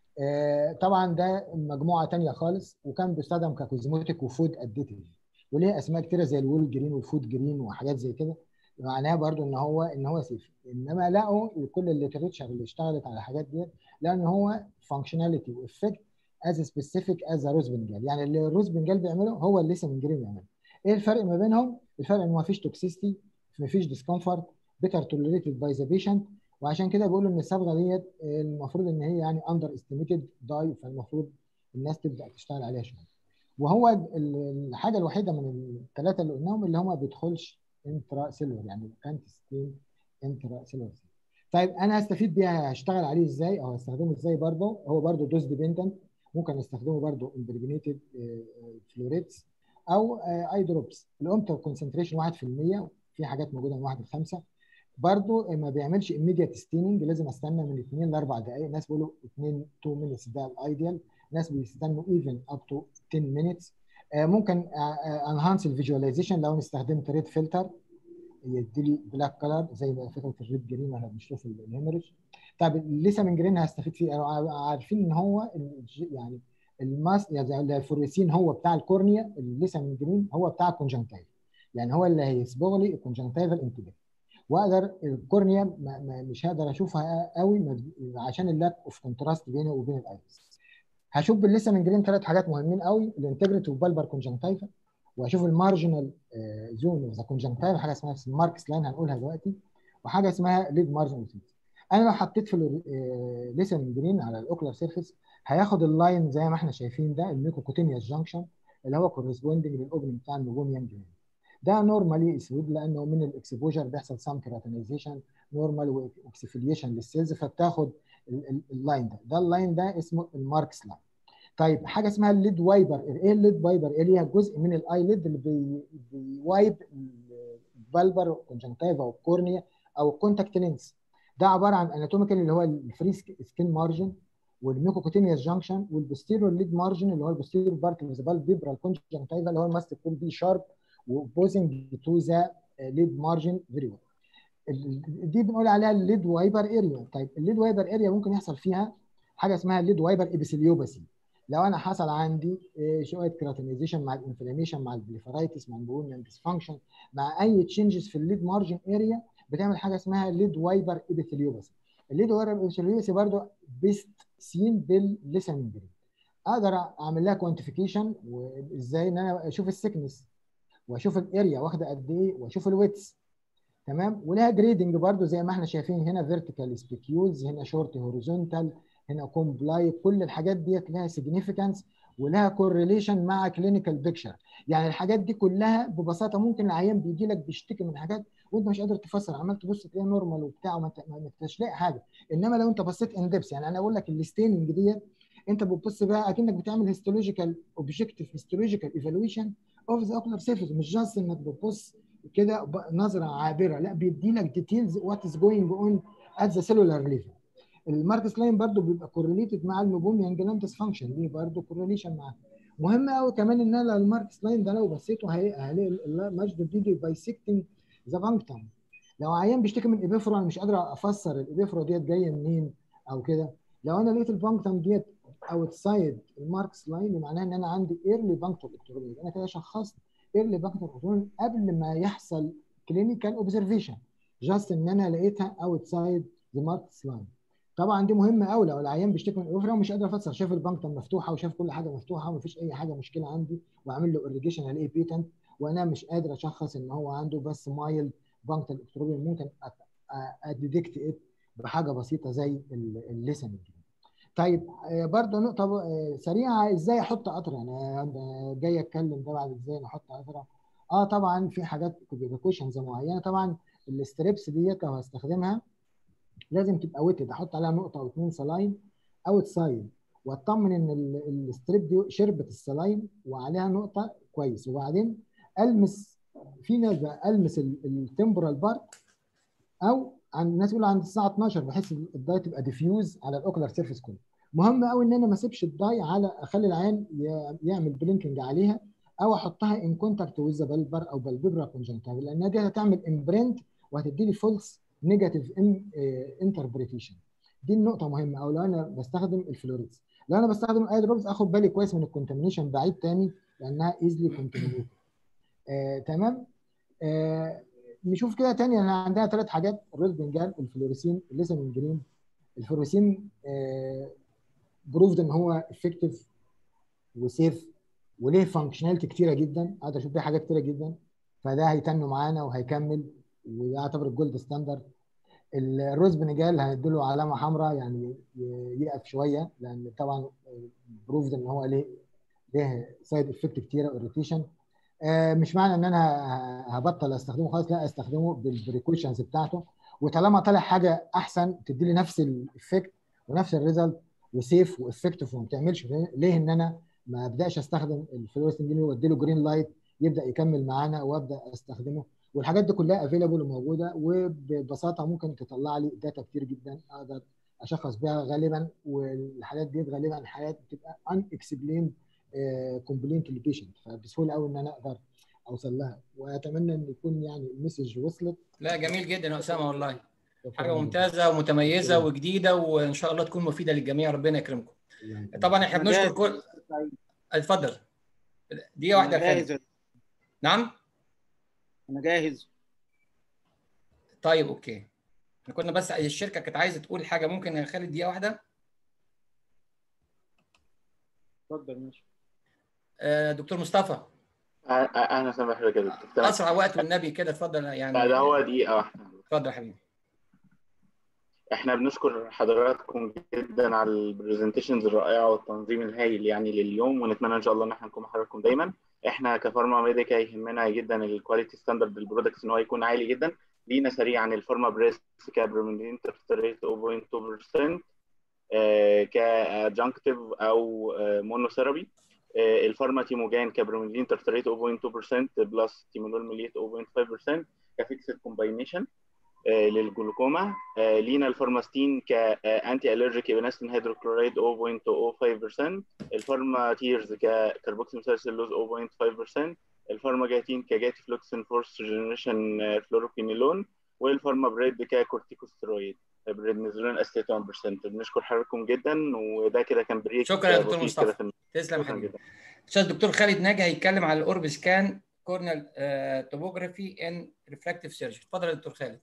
طبعا ده مجموعه ثانيه خالص وكان بيستخدم ككوزموتيك وفود اديتيف وليه اسماء كتيره زي الوول جرين والفود جرين وحاجات زي كده معناها برضو ان هو ان هو سيف انما لقوا كل الليتريتشر اللي اشتغلت على الحاجات ديت لان هو فانكشناليتي وافكت از سبيسيفيك از روز بنجال يعني اللي الروز بنجال بيعمله هو اللي لسه من جرين بيعمله ايه الفرق ما بينهم؟ الفرق ان ما فيش توكسيستي ما فيش ديسكمفورت بيتر توليريتد باي ذا بيشنت وعشان كده بيقولوا ان الصبغه ديت المفروض ان هي يعني اندر استيميتد داي فالمفروض الناس تبدا تشتغل عليها شويه وهو الحاجه الوحيده من الثلاثه اللي قلناهم اللي هم ما بيدخلش انترا سيلور يعني كانت ستين انترا سيلور طيب انا هستفيد بيها هشتغل عليه ازاي او هستخدمه ازاي برضه هو برضه دوز ديبندنت ممكن استخدمه برضه امبريجنيتد فلوريتس او اي دروبس الامتر كونسنتريشن 1% في حاجات موجوده من 1 ل 5 برضه ما بيعملش immediate ستيننج لازم استنى من 2 ل 4 دقائق ناس بيقولوا 2 2 مينتس ده الايديال ناس بيستنوا ايفن اب تو 10 مينتس ممكن انهانس الفيجواليزيشن لو انا استخدمت ريد فلتر يدي لي بلاك كلر زي ما فكره الريد جرين احنا بنشوف الهيمرج طب لسه من جرين هستفيد فيه عارفين ان هو يعني الماس يعني الفوريسين هو بتاع الكورنيا لسه من جرين هو بتاع الكونجنكتيف يعني هو اللي هيصبغ لي الكونجنكتيفال انتباه واقدر الكورنيا ما ما مش هقدر اشوفها قوي عشان اللاك اوف كونتراست بيني وبين الايرس هشوف باللسه من جرين ثلاث حاجات مهمين قوي الانتجريتي وبالبر كونجنكتيفا واشوف المارجنال زون اوف ذا كونجنكتيفا حاجه اسمها ماركس لاين هنقولها دلوقتي وحاجه اسمها ليد مارجن انا لو حطيت في لسه من جرين على الاوكلر سيرفيس هياخد اللاين زي ما احنا شايفين ده الميكوكوتينيوس جانكشن اللي هو كورسبوندنج للاوبننج بتاع الميبوميان جلاند ده نورمالي اسود لانه من الاكسبوجر بيحصل سام كيراتينيزيشن نورمال واكسفيليشن للسيلز فبتاخد اللاين ده ده اللاين ده اسمه الماركس لاين طيب حاجه اسمها الليد وايبر ايه الليد وايبر ايه ليها جزء من الاي ليد اللي بي بيوايب الفالبر والكونجنكتيفا والكورنيا او الكونتاكت لينس ده عباره عن اناتوميكال اللي هو الفري سكين مارجن والميوكوكوتينيوس جانكشن والبوستيريور ليد مارجن اللي هو البوستيريور بارت اوف ذا بالفيبرا الكونجنكتيفا اللي هو الماست يكون بي شارب وبوزنج تو ذا ليد مارجن فيري ويل دي بنقول عليها الليد وايبر اريا طيب الليد وايبر اريا ممكن يحصل فيها حاجه اسمها الليد وايبر ابيثيليوباثي لو انا حصل عندي شويه كراتينيزيشن مع الانفلاميشن مع البليفرايتس مع البولميان ديسفانكشن مع اي تشينجز في الليد مارجن اريا بتعمل حاجه اسمها ليد وايبر ابيثيليوباثي الليد وايبر ابيثيليوباثي برضو بيست سين بالليسننج اقدر اعمل لها كوانتيفيكيشن وازاي ان انا اشوف السكنس واشوف الاريا واخده قد ايه واشوف الويتس تمام ولها جريدنج برضو زي ما احنا شايفين هنا فيرتيكال سبيكيولز هنا شورت هوريزونتال هنا كومبلاي كل الحاجات ديت لها سيجنيفيكانس ولها كورليشن مع كلينيكال بيكتشر يعني الحاجات دي كلها ببساطه ممكن العيان بيجي لك بيشتكي من حاجات وانت مش قادر تفسر عمال تبص تلاقيها نورمال وبتاع وما انتش لاقي حاجه انما لو انت بصيت ان ديبس يعني انا اقول لك الستيننج ديت انت بتبص بقى اكنك بتعمل هيستولوجيكال اوبجكتيف هيستولوجيكال ايفالويشن اوف ذا اوكلر سيرفيس مش جاست انك بتبص كده نظره عابره لا بيدي لك ديتيلز وات از جوينج اون ات ذا سيلولار ليفل الماركس لاين برضو بيبقى كورليتد مع الميبوميان جلاند ديسفانكشن دي برضو كورليشن معاه مهم قوي كمان ان انا الماركس لاين ده لو بصيته هلاقي المجد بيجي بايسكتنج ذا بانكتم لو عيان بيشتكي من ايبيفرو انا مش قادر افسر الايبيفرو ديت جايه منين او كده لو انا لقيت البانكتم ديت اوتسايد الماركس لاين معناها ان انا عندي ايرلي بانكتم الكتروني انا كده شخصت ايرلي بانكتم الكتروني قبل ما يحصل كلينيكال اوبزرفيشن جاست ان انا لقيتها اوتسايد ذا ماركس لاين طبعا دي مهمه قوي لو العيان بيشتكي من الاوفرا ومش قادر افسر شاف البانكتم مفتوحه وشاف كل حاجه مفتوحه ومفيش اي حاجه مشكله عندي واعمل له اريجيشن الاقيه بيتنت وانا مش قادر اشخص ان هو عنده بس مايل بانكتم الكتروبيا ممكن اديكت ات بحاجه بسيطه زي الليسننج طيب برضه نقطه سريعه ازاي احط قطره انا جاي اتكلم ده بعد ازاي نحط قطره اه طبعا في حاجات بريكوشنز معينه طبعا الستريبس ديت لو هستخدمها لازم تبقى ويتد احط عليها نقطه او اثنين سلاين اوت سايد واطمن ان الستريب دي شربت السلاين وعليها نقطه كويس وبعدين المس في ناس بقى المس التمبرال بارت او عند الناس يقولوا عند الساعه 12 بحيث الداي تبقى ديفيوز على الاوكلر سيرفيس كله مهم قوي ان انا ما اسيبش الداي على اخلي العين يعمل بلينكينج عليها او احطها ان كونتاكت ويز بالبر او بالبيبرا كونجنتال لان دي هتعمل امبرنت وهتدي لي فولس نيجاتيف انتربريتيشن دي النقطه مهمه او لو انا بستخدم الفلوريدز لو انا بستخدم الاي دروبز اخد بالي كويس من الكونتامينيشن بعيد تاني لانها ايزلي كونتامينيتد آه، تمام آه، نشوف كده تاني احنا عندنا ثلاث حاجات الروز بنجال الفلوريسين الليسن جرين الفلوريسين آه، بروفد ان هو افكتيف وسيف وليه فانكشناليتي كتيره جدا اقدر اشوف بيه حاجات كتيره جدا فده هيتنوا معانا وهيكمل ويعتبر الجولد ستاندرد الروز بنجال هنديله علامه حمراء يعني يقف شويه لان طبعا بروفد ان هو ليه ليه سايد افكت كتيره اوريتيشن مش معنى ان انا هبطل استخدمه خالص لا استخدمه بالبريكوشنز بتاعته وطالما طلع حاجه احسن تدي لي نفس الافكت ونفس الريزلت وسيف وافكتيف وما بتعملش ليه ان انا ما ابداش استخدم الفلوريسنج جرين وادي له جرين لايت يبدا يكمل معانا وابدا استخدمه والحاجات دي كلها افيلابل وموجوده وببساطه ممكن تطلع لي داتا كتير جدا اقدر اشخص بيها غالبا والحالات دي غالبا حالات بتبقى ان اكسبلين كومبلينت للبيشنت فبسهوله قوي ان انا اقدر اوصل لها واتمنى ان يكون يعني المسج وصلت لا جميل جدا يا اسامه والله حاجه ممتازه ومتميزه وجديده وان شاء الله تكون مفيده للجميع ربنا يكرمكم طبعا احنا بنشكر كل اتفضل دقيقه واحده جاهز نعم انا جاهز طيب اوكي احنا كنا بس الشركه كانت عايزه تقول حاجه ممكن يا خالد دقيقه واحده اتفضل ماشي آه دكتور مصطفى انا سامح لك يا دكتور اسرع وقت والنبي كده اتفضل يعني لا ده هو دقيقه واحده اتفضل يا حبيبي احنا بنشكر حضراتكم جدا على البرزنتيشنز الرائعه والتنظيم الهائل يعني لليوم ونتمنى ان شاء الله ان احنا نكون مع حضراتكم دايما احنا كفارما ميديكا يهمنا جدا الكواليتي ستاندرد البرودكتس ان هو يكون عالي جدا لينا سريعا الفارما بريست كابرمنتين ترتريت 0.2% كادجنكتيف او مونوثيرابي الفارما تيموجان كابرمنتين ترتريت 0.2% بلس تيمولول ميليت 0.5% كفيكسد كومباينيشن للجلوكوما لينا الفارماستين كانتي الرجيك ايبنستين هيدروكلورايد 0.005% الفارما تيرز ككربوكسيم سالسيلوز 0.5% الفارما جاتين كجاتي فلوكسين فورس جنريشن فلوروكينيلون والفارما بريد ككورتيكوسترويد بريدنيزولون استيتون برسنت بنشكر حضراتكم جدا وده كده كان بريك شكرا يا دكتور بسيط كده مصطفى في تسلم شكراً حبيبي جدا. استاذ دكتور خالد ناجي هيتكلم على الاورب سكان كورنال توبوجرافي ان ريفراكتيف سيرجري اتفضل يا دكتور خالد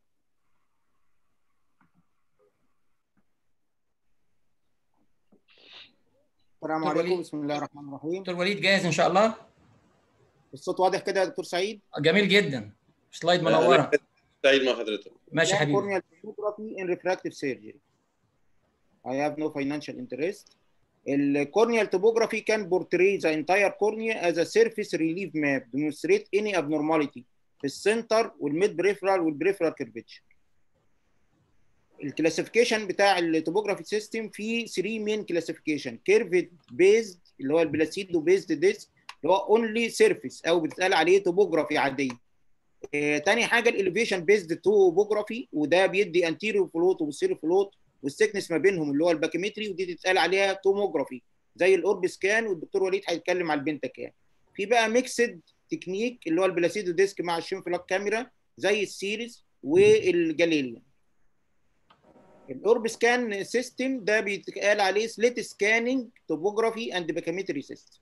السلام دكتور عليكم وليد. بسم الله الرحمن الرحيم دكتور وليد جاهز ان شاء الله الصوت واضح كده يا دكتور سعيد جميل جدا سلايد منوره سعيد مع حضرتك ماشي يا حبيبي corneal tomography in refractive surgery I have no financial interest الكورنيال توبوجرافي can portray the entire cornea as a surface relief map demonstrate any abnormality في السنتر والميد بريفرال والبريفرال كيرفتشر الكلاسيفيكيشن بتاع التوبوجرافي سيستم في 3 مين كلاسيفيكيشن كيرفد بيزد اللي هو البلاسيدو بيزد ديسك اللي هو اونلي سيرفيس او بتتقال عليه توبوجرافي عاديه آه، تاني حاجه الاليفيشن بيزد توبوجرافي وده بيدي انتيريور فلوت وبوستيريور فلوت والسكنس ما بينهم اللي هو الباكيمتري ودي تتقال عليها توموجرافي زي الاورب سكان والدكتور وليد هيتكلم على البنتا كان في بقى ميكسد تكنيك اللي هو البلاسيدو ديسك مع الشينفلاك كاميرا زي السيريز والجاليليا الاورب سكان سيستم ده بيتقال عليه سليت سكاننج توبوجرافي اند باكيمتري سيستم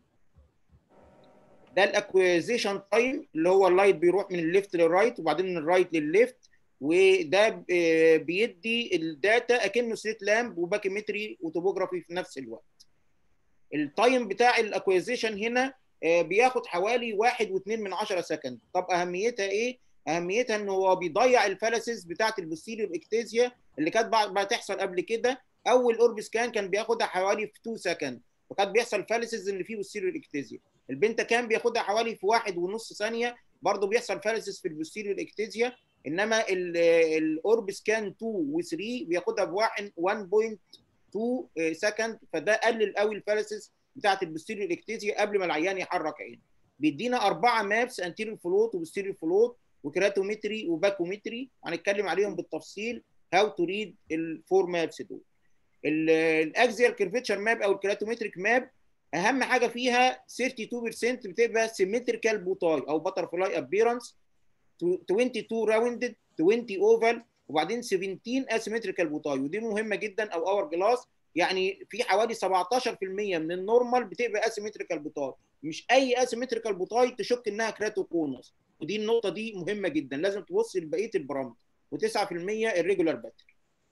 ده الاكويزيشن تايم اللي هو اللايت بيروح من الليفت للرايت وبعدين من الرايت للليفت وده ب- آه بيدي الداتا اكنه سليت لامب وباكيمتري وتوبوجرافي في نفس الوقت التايم بتاع الاكويزيشن هنا آه، بياخد حوالي واحد واتنين من عشرة سكند طب اهميتها ايه اهميتها ان هو بيضيع الفالسز بتاعت البوستيريور اكتيزيا اللي كانت بعد- بتحصل قبل كده اول اورب سكان كان بياخدها حوالي في 2 سكند وكانت بيحصل فالسز اللي فيه بوستيريور اكتيزيا البنتا كان بياخدها حوالي في واحد ونص ثانيه برضه بيحصل فالسز في البوستيريور اكتيزيا انما الاورب سكان 2 و3 بياخدها بواحد 1.2 سكند فده قلل قوي الفالسز بتاعت البوستيريور اكتيزيا قبل ما العيان يحرك عينه بيدينا اربعه مابس انتيريور فلوت وبوستيريور فلوت وكراتومتري وباكومتري هنتكلم عليهم بالتفصيل هاو تو ريد الفور مابس دول الاكزيال كيرفتشر ماب او الكراتومتريك ماب اهم حاجه فيها 32% بتبقى سيمتريكال بوتاي او باتر فلاي ابيرنس 22 راوندد 20 اوفال وبعدين 17 اسيمتريكال بوتاي ودي مهمه جدا او اور جلاس يعني في حوالي 17% من النورمال بتبقى اسيمتريكال بوتاي مش اي اسيمتريكال بوتاي تشك انها كراتوكونس ودي النقطه دي مهمه جدا لازم تبص لبقيه البرامج و9% الريجولار باتر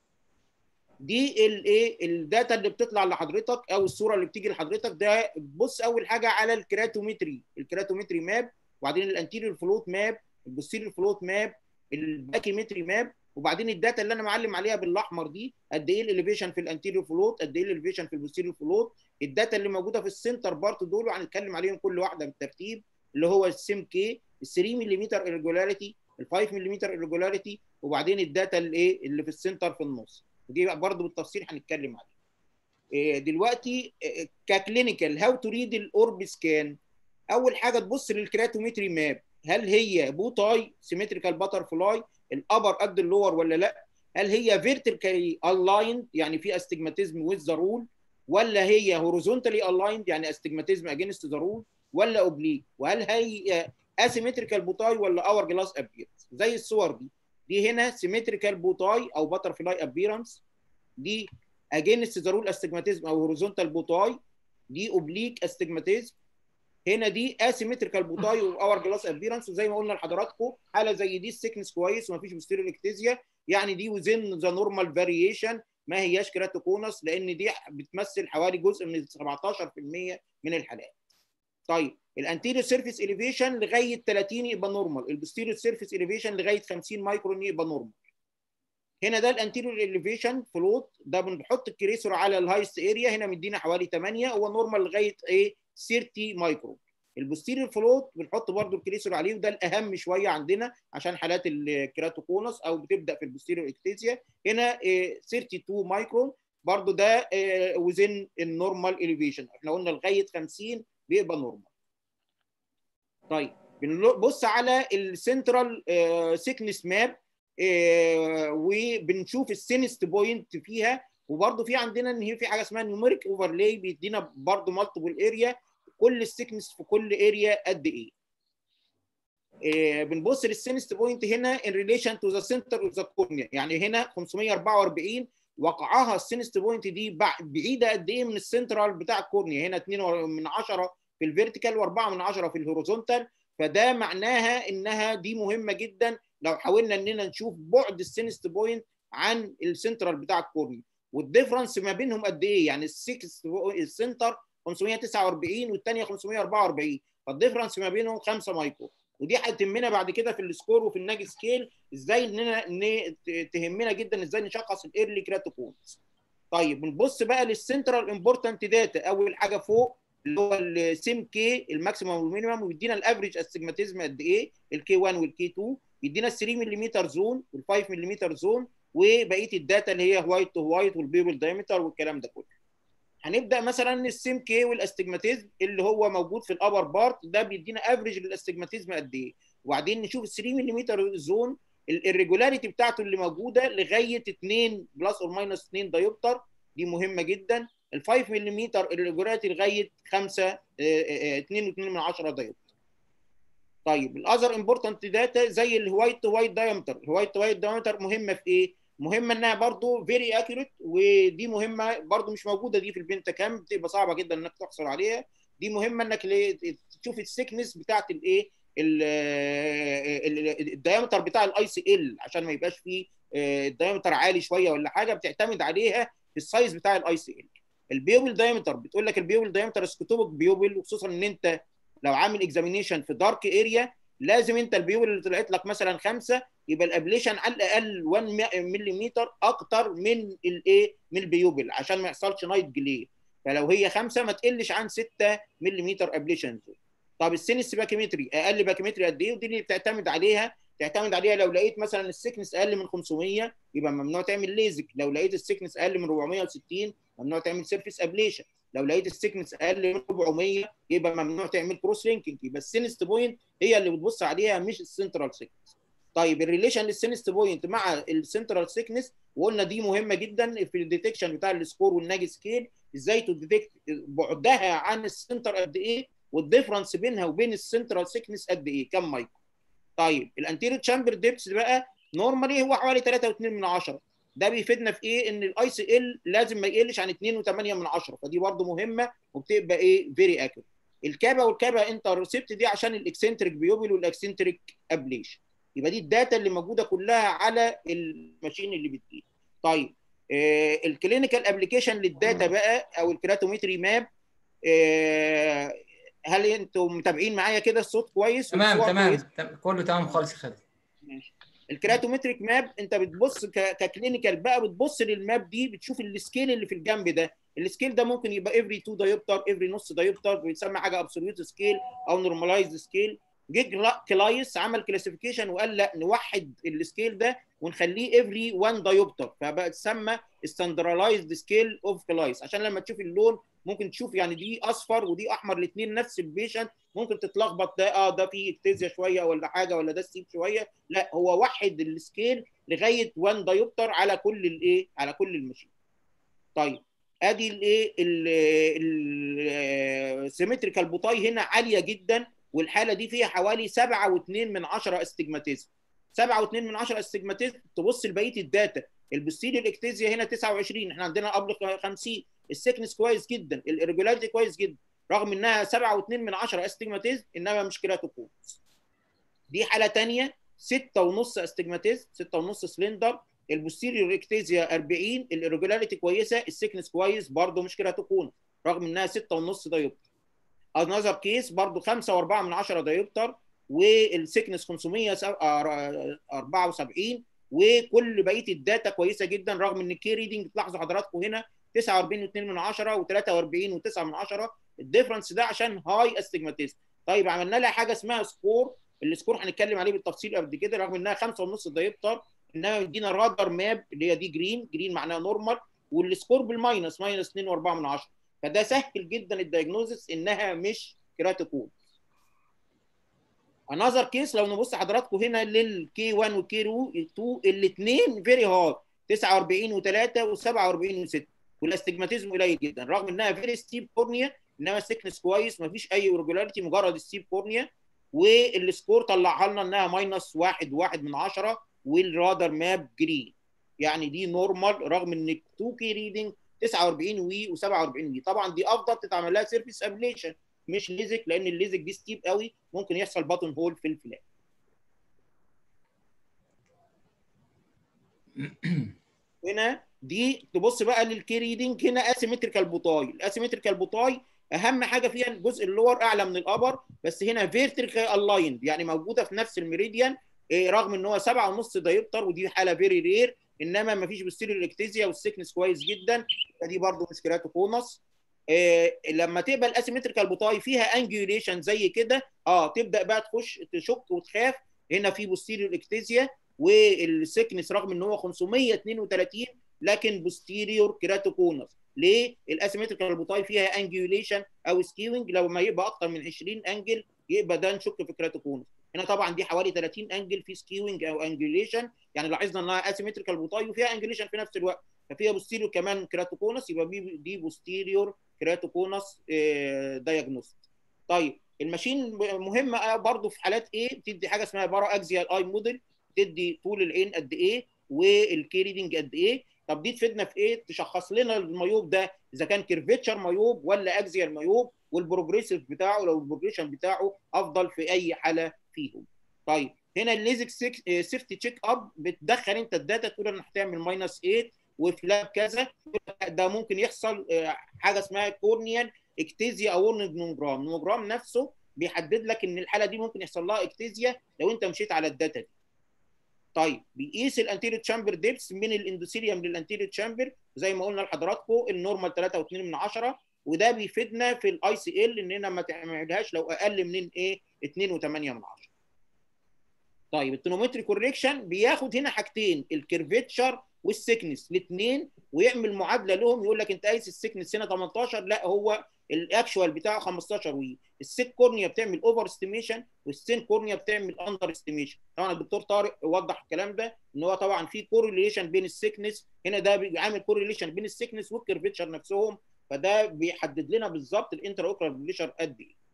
دي الايه الداتا اللي بتطلع لحضرتك او الصوره اللي بتيجي لحضرتك ده بص اول حاجه على الكراتومتري الكراتومتري ماب وبعدين الانتيريور فلوت ماب البوستيريور فلوت ماب الباكيمتري ماب وبعدين الداتا اللي انا معلم عليها بالاحمر دي قد ايه الاليفيشن في الانتيريور فلوت قد ايه الاليفيشن في البوستيريور فلوت الداتا اللي موجوده في السنتر بارت دول وهنتكلم عليهم كل واحده بالترتيب اللي هو السيم كي ال 3 ملم irregularity ال 5 ملم irregularity وبعدين الداتا اللي ايه اللي في السنتر في النص ودي برضه بالتفصيل هنتكلم عليها إيه دلوقتي إيه ككلينيكال هاو تو ريد الاورب سكان اول حاجه تبص للكراتومتري ماب هل هي بوتاي سيمتريكال باتر فلاي الابر قد اللور ولا لا هل هي فيرتيكالي الايند يعني في استجماتيزم ويز ذا رول ولا هي هوريزونتالي الايند يعني استجماتيزم اجينست ذا رول ولا اوبليك وهل هي اسيمتريكال بوتاي ولا اور جلاس ابيرنس زي الصور دي دي هنا سيمتريكال بوتاي او باتر فلاي ابيرنس دي اجينست ذا رول استجماتيزم او هوريزونتال بوتاي دي اوبليك استجماتيزم هنا دي اسيمتريكال بوتاي اور جلاس ابيرنس وزي ما قلنا لحضراتكم حاله زي دي السكنس كويس ومفيش بوستيريور اكتيزيا يعني دي وزن ذا نورمال فاريشن ما هياش كراتوكونس لان دي بتمثل حوالي جزء من 17% من الحالات. طيب الانتيريور سيرفيس اليفيشن لغايه 30 يبقى نورمال، البوستيريور سيرفيس اليفيشن لغايه 50 مايكرون يبقى نورمال. هنا ده الانتيريور اليفيشن فلوت ده بنحط الكريسور على الهايست اريا هنا مدينا حوالي 8 هو نورمال لغايه ايه 30 مايكرو البوستيريور فلوت بنحط برضو الكريسور عليه وده الاهم شويه عندنا عشان حالات الكراتوكونس او بتبدا في البوستيريور اكتيزيا هنا إيه 32 مايكرون برضو ده وزن النورمال اليفيشن احنا قلنا لغايه 50 بيبقى نورمال طيب بنبص على السنترال سيكنس ماب وبنشوف السينست بوينت فيها وبرده في عندنا ان هي في حاجه اسمها نيوميريك اوفرلاي بيدينا برده مالتيبل اريا كل السيكنس في كل اريا قد ايه إيه بنبص للسينست بوينت هنا ان ريليشن تو ذا سنتر اوف ذا كورنيا يعني هنا 544 وقعها السينست بوينت دي بعيده قد ايه من السنترال بتاع الكورنيا هنا 2 من 10 في الفيرتيكال و4 من 10 في الهوريزونتال فده معناها انها دي مهمه جدا لو حاولنا اننا نشوف بعد السينست بوينت عن السنترال بتاع الكورنيا والديفرنس ما بينهم قد ايه يعني السكس السنتر 549 والثانيه 544 فالديفرنس ما بينهم 5 مايكرو ودي هتهمنا بعد كده في السكور وفي الناج سكيل ازاي اننا تهمنا جدا ازاي نشخص الايرلي كراتوكونز طيب بنبص بقى للسنترال امبورتنت داتا اول حاجه فوق اللي هو السيم كي الماكسيمم والمينيمم ويدينا الافريج استجماتيزم قد ايه الكي 1 والكي 2 يدينا ال 3 ملم زون وال 5 ملم زون وبقيه الداتا اللي هي وايت تو وايت والبيبل دايمتر والكلام ده كله هنبدا مثلا السيم كي والاستجماتيزم اللي هو موجود في الابر بارت ده بيدينا افريج للاستجماتيزم قد ايه وبعدين نشوف ال 3 ملم زون الريجولاريتي بتاعته اللي موجوده لغايه 2 بلس اور ماينس 2 دايوبتر دي مهمه جدا ال 5 ملم الريجولاريتي لغايه 5 2.2 من 10 دايوبتر طيب الاذر امبورتنت داتا زي الوايت تو وايت دايمتر الوايت تو وايت دايمتر مهمه في ايه مهمه انها برضو فيري اكيوريت ودي مهمه برضو مش موجوده دي في البنتا كام بتبقى صعبه جدا انك تحصل عليها دي مهمه انك تشوف السكنس بتاعت الايه الدايمتر بتاع الاي سي ال عشان ما يبقاش فيه الدايمتر عالي شويه ولا حاجه بتعتمد عليها في السايز بتاع الاي سي ال البيوبل دايمتر بتقول لك البيوبل دايمتر سكوتوبك بيوبل وخصوصا ان انت لو عامل اكزامينيشن في دارك اريا لازم انت البيوبل اللي طلعت لك مثلا خمسه يبقى الابليشن على الاقل 1 ملم اكتر من الايه من البيوبل عشان ما يحصلش نايت جلير فلو هي خمسه ما تقلش عن 6 ملم ابليشن طب السينس باكيمتري اقل باكيمتري قد ايه ودي اللي بتعتمد عليها تعتمد عليها لو لقيت مثلا السكنس اقل من 500 يبقى ممنوع تعمل ليزك لو لقيت السكنس اقل من 460 ممنوع تعمل سيرفيس ابليشن لو لقيت السكنس اقل من 400 يبقى ممنوع تعمل كروس لينكينج يبقى السينست بوينت هي اللي بتبص عليها مش السنترال سيكنس طيب الريليشن للسينست بوينت مع السنترال سيكنس وقلنا دي مهمه جدا في الديتكشن بتاع السكور والناج سكيل ازاي تديتكت بعدها عن السنتر قد ايه والديفرنس بينها وبين السنترال سيكنس قد ايه كم مايكرو طيب الانتيريور تشامبر ديبس بقى نورمالي هو حوالي 3.2 من 10 ده بيفيدنا في ايه ان الاي سي ال لازم ما يقلش عن 2.8 من 10 فدي برده مهمه وبتبقى ايه فيري اكيوريت الكابا والكابا انترسبت دي عشان الاكسنتريك بيوبل والاكسنتريك ابليشن يبقى دي الداتا اللي موجوده كلها على الماشين اللي بتجيب طيب آه الكلينيكال ابلكيشن للداتا بقى او الكراتومتري ماب آه هل انتم متابعين معايا كده الصوت كويس تمام تمام كله تمام خالص يا خالد ماشي الكراتومتريك ماب انت بتبص ككلينيكال بقى بتبص للماب دي بتشوف السكيل اللي في الجنب ده السكيل ده ممكن يبقى افري 2 دايوبتر افري نص دايوبتر بيسمى حاجه ابسوليوت سكيل او نورماليزد سكيل جيج كلايس عمل كلاسيفيكيشن وقال لا نوحد السكيل ده ونخليه افري 1 دايوبتر فبقى تسمى ستاندرايزد سكيل اوف كلايس عشان لما تشوف اللون ممكن تشوف يعني دي اصفر ودي احمر الاثنين نفس البيشنت ممكن تتلخبط ده اه ده فيه اكتيزيا شويه ولا حاجه ولا ده ستيب شويه لا هو وحد السكيل لغايه 1 دايوبتر على كل الايه على كل الماشين طيب ادي الايه السيمتريكال بوتاي هنا عاليه جدا والحاله دي فيها حوالي 7.2 من 10 استجماتيزم 7.2 من 10 استجماتيزم تبص لبقيه الداتا البوستيريور اكتيزيا هنا 29 احنا عندنا قبل 50 السكنس كويس جدا الريجولاريتي كويس جدا رغم انها 7.2 من 10 استجماتيزم انما مش كراتوكونز دي حاله ثانيه 6.5 استجماتيزم 6.5 سلندر البوستيريور اكتيزيا 40 الريجولاريتي كويسه السكنس كويس برده مش كراتوكون رغم انها 6.5 دايوبتر انذر كيس برضه 5.4 من 10 دايوبتر والسكنس 574 وكل بقيه الداتا كويسه جدا رغم ان الكي ريدنج تلاحظوا حضراتكم هنا 49.2 من 10 و43 و9 من 10 الديفرنس ده عشان هاي استجماتيزم طيب عملنا لها حاجه اسمها سكور السكور هنتكلم عليه بالتفصيل قبل كده رغم انها 5.5 دايبتر انما مدينا رادر ماب اللي هي دي جرين جرين معناها نورمال والسكور بالماينس ماينس 2.4 من 10 فده سهل جدا الدايجنوزس انها مش كراتيكول انذر كيس لو نبص حضراتكم هنا للكي 1 والكي 2 الاثنين فيري هارد 49 و3 و47 و6 والاستجماتيزم قليل جدا رغم انها فيري ستيب كورنيا انما السكنس كويس مفيش اي ريجولاريتي مجرد ستيب كورنيا والسكور طلعها لنا انها ماينس 1 1 من 10 والرادر ماب جرين يعني دي نورمال رغم ان 2 كي ريدنج 49 وي و47 وي طبعا دي افضل تتعمل لها سيرفيس ابليشن مش ليزك لان الليزك دي ستيب قوي ممكن يحصل باتون هول في الفلات هنا دي تبص بقى للكي ريدنج هنا اسيمتريكال بوتاي الاسيمتريكال بوتاي اهم حاجه فيها الجزء اللور اعلى من الابر بس هنا فيرتيكال الايند يعني موجوده في نفس الميريديان إيه رغم ان هو 7.5 دايبتر ودي حاله فيري رير انما ما فيش بستيريو الاكتيزيا والسكنس كويس جدا فدي برده مش كراتوكونس إيه لما تقبل اسيمتريكال بوتاي فيها انجيوليشن زي كده اه تبدا بقى تخش تشك وتخاف هنا في بوستيريو الاكتيزيا والسكنس رغم ان هو 532 لكن بوستيريور كراتوكونس ليه؟ الاسيمتريكال بوتاي فيها انجيوليشن او سكيوينج لو ما يبقى اكتر من 20 انجل يبقى ده نشك في كراتوكونس هنا طبعا دي حوالي 30 انجل في سكيوينج او انجيوليشن يعني لاحظنا انها اسيمتريكال بوتاي وفيها انجيوليشن في نفس الوقت ففيها بوستيريور كمان كراتوكونس يبقى دي بوستيريور كراتوكونس دايجنوست طيب الماشين مهمه برضه في حالات ايه بتدي حاجه اسمها بارا اكزيال اي موديل تدي طول العين قد ايه والكي ريدنج قد ايه طب دي تفيدنا في ايه تشخص لنا الميوب ده اذا كان كيرفيتشر ميوب ولا اكزيال ميوب والبروجريسيف بتاعه لو البروجريشن بتاعه افضل في اي حاله فيهم طيب هنا الليزك سيفتي تشيك اب بتدخل انت الداتا تقول انا هتعمل ماينس 8 وفلاب كذا ده ممكن يحصل حاجه اسمها كورنيال اكتيزيا او نوموجرام النوموجرام نفسه بيحدد لك ان الحاله دي ممكن يحصل لها اكتيزيا لو انت مشيت على الداتا دي طيب بيقيس الانتيريور تشامبر ديبس من الاندوثيليوم للانتيريور تشامبر زي ما قلنا لحضراتكم النورمال 3.2 من 10 وده بيفيدنا في الاي سي ال اننا ما تعملهاش لو اقل من ايه 2.8 من 10 طيب التونومتري كوريكشن بياخد هنا حاجتين الكيرفيتشر والسكنس الاثنين ويعمل معادله لهم يقول لك انت قايس السكنس هنا 18 لا هو الاكشوال بتاعه 15 وي السيك كورنيا بتعمل اوفر استيميشن والسين كورنيا بتعمل اندر استيميشن طبعا الدكتور طارق وضح الكلام ده ان هو طبعا في كورليشن بين السكنس هنا ده بيعمل كورليشن بين السكنس والكيرفيتشر نفسهم فده بيحدد لنا بالظبط الانترا اوكلر بريشر قد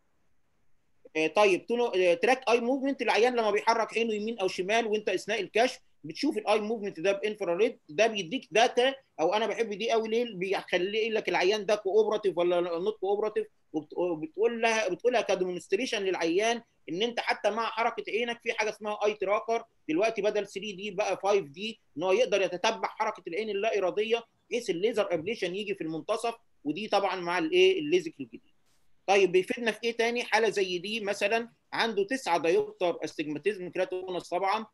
ايه طيب تراك اي موفمنت العيان لما بيحرك عينه يمين او شمال وانت اثناء الكشف بتشوف الاي موفمنت ده بانفراريد ده بيديك داتا او انا بحب دي قوي ليه بيخلي لك العيان ده كوبراتيف ولا نوت كوبراتيف وبتقول لها بتقولها كديمونستريشن للعيان ان انت حتى مع حركه عينك في حاجه اسمها اي تراكر دلوقتي بدل 3 دي بقى 5 دي ان هو يقدر يتتبع حركه العين اللا اراديه بحيث الليزر ابليشن يجي في المنتصف ودي طبعا مع الايه الليزك الجديد طيب بيفيدنا في ايه تاني حاله زي دي مثلا عنده 9 دايوبتر استجماتيزم كراتونس طبعا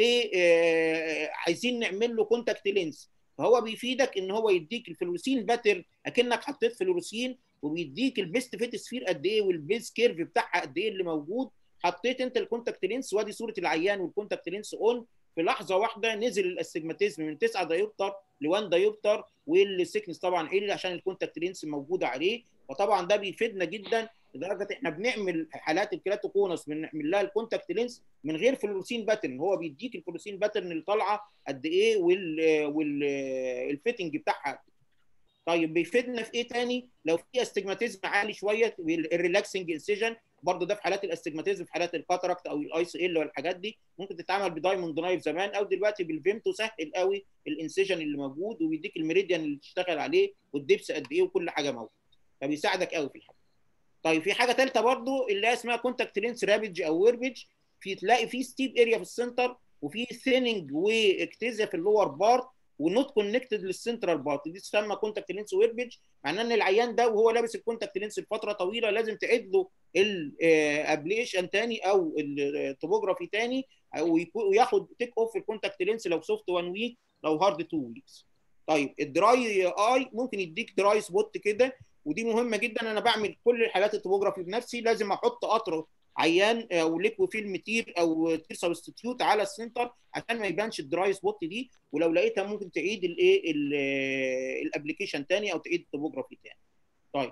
وعايزين نعمل له كونتاكت لينس فهو بيفيدك ان هو يديك الفلوسين باتر اكنك حطيت فلوسين وبيديك البيست فيت سفير قد ايه والبيز كيرف بتاعها قد ايه اللي موجود حطيت انت الكونتاكت لينس وادي صوره العيان والكونتاكت لينس اون في لحظه واحده نزل الاستجماتيزم من 9 دايوبتر ل 1 دايوبتر والسكنس طبعا قل عشان الكونتاكت لينس موجوده عليه فطبعا ده بيفيدنا جدا لدرجه احنا بنعمل حالات الكراتوكونس بنعمل لها الكونتاكت لينس من غير فلوروسين باترن هو بيديك الفلوروسين باترن اللي طالعه قد ايه وال والفيتنج بتاعها طيب بيفيدنا في ايه تاني لو في استجماتيزم عالي شويه الريلاكسنج انسيجن برضه ده في حالات الاستجماتيزم في حالات الكاتراكت او الاي سي ال والحاجات دي ممكن تتعمل بدايموند نايف زمان او دلوقتي بالفيمتو سهل قوي الانسيجن اللي موجود وبيديك الميريديان اللي تشتغل عليه والدبس قد ايه وكل حاجه موجود فبيساعدك قوي في الحاجه طيب في حاجه ثالثه برضو اللي اسمها كونتاكت لينس رابج او ويربج في تلاقي في ستيب اريا في السنتر وفي ثيننج واكتيزيا في اللور بارت ونوت كونكتد للسنترال بارت دي تسمى كونتاكت لينس ويربج معناه ان العيان ده وهو لابس الكونتاكت لينس لفتره طويله لازم تعيد له الابليشن تاني او التوبوجرافي تاني وياخد تيك اوف الكونتاكت لينس لو سوفت 1 ويك لو هارد 2 ويكس طيب الدراي اي ممكن يديك دراي سبوت كده ودي مهمه جدا انا بعمل كل الحالات التوبوجرافي بنفسي لازم احط قطر عيان او ليكو فيلم تير او تير سبستيتيوت على السنتر عشان ما يبانش الدراي سبوت دي ولو لقيتها ممكن تعيد الايه الابلكيشن تاني او تعيد التوبوجرافي تاني طيب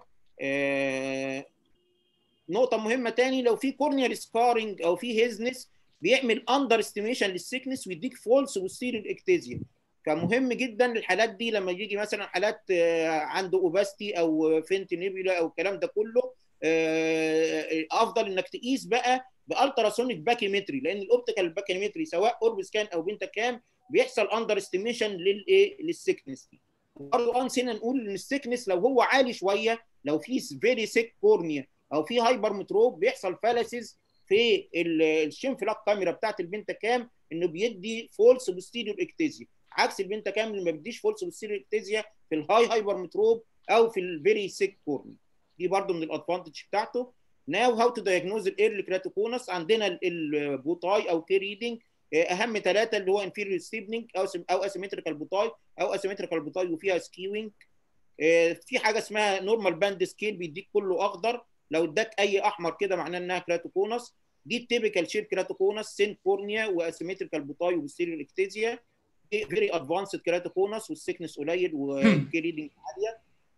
آه نقطه مهمه تاني لو في كورنيال سكارنج او في هيزنس بيعمل اندر استيميشن للسيكنس ويديك فولس وستيريو اكتيزيا فمهم جدا الحالات دي لما يجي مثلا حالات عنده اوباستي او فينت نيبيولا او الكلام ده كله افضل انك تقيس بقى بالتراسونيك باكيمتري لان الاوبتيكال باكيمتري سواء اورب سكان او بنتا كام بيحصل اندر استيميشن للايه للسيكنس دي برضه نسينا نقول ان السيكنس لو هو عالي شويه لو في فيري سيك كورنيا او في هايبر متروب بيحصل فالاسيز في الشين فلاك كاميرا بتاعت البنتا كام انه بيدي فولس بوستيريور اكتيزيا عكس البنتا كام اللي ما بيديش فولس بوستيريور اكتيزيا في الهاي هايبر متروب او في الفيري سيك كورنيا دي برضو من الادفانتج بتاعته ناو هاو تو دايجنوز الايرلي كراتوكونس عندنا البوتاي او كي ريدنج اهم ثلاثه اللي هو انفيريور ستيبنينج او او اسيمتريكال بوتاي او اسيمتريكال بوتاي وفيها سكيوينج في حاجه اسمها نورمال باند سكيل بيديك كله اخضر لو اداك اي احمر كده معناه انها كراتوكونس دي التيبيكال شيب كراتوكونس سين كورنيا واسيمتريكال بوتاي وبستيريو اكتيزيا فيري ادفانسد كراتوكونس والسكنس قليل والكي ريدنج عاليه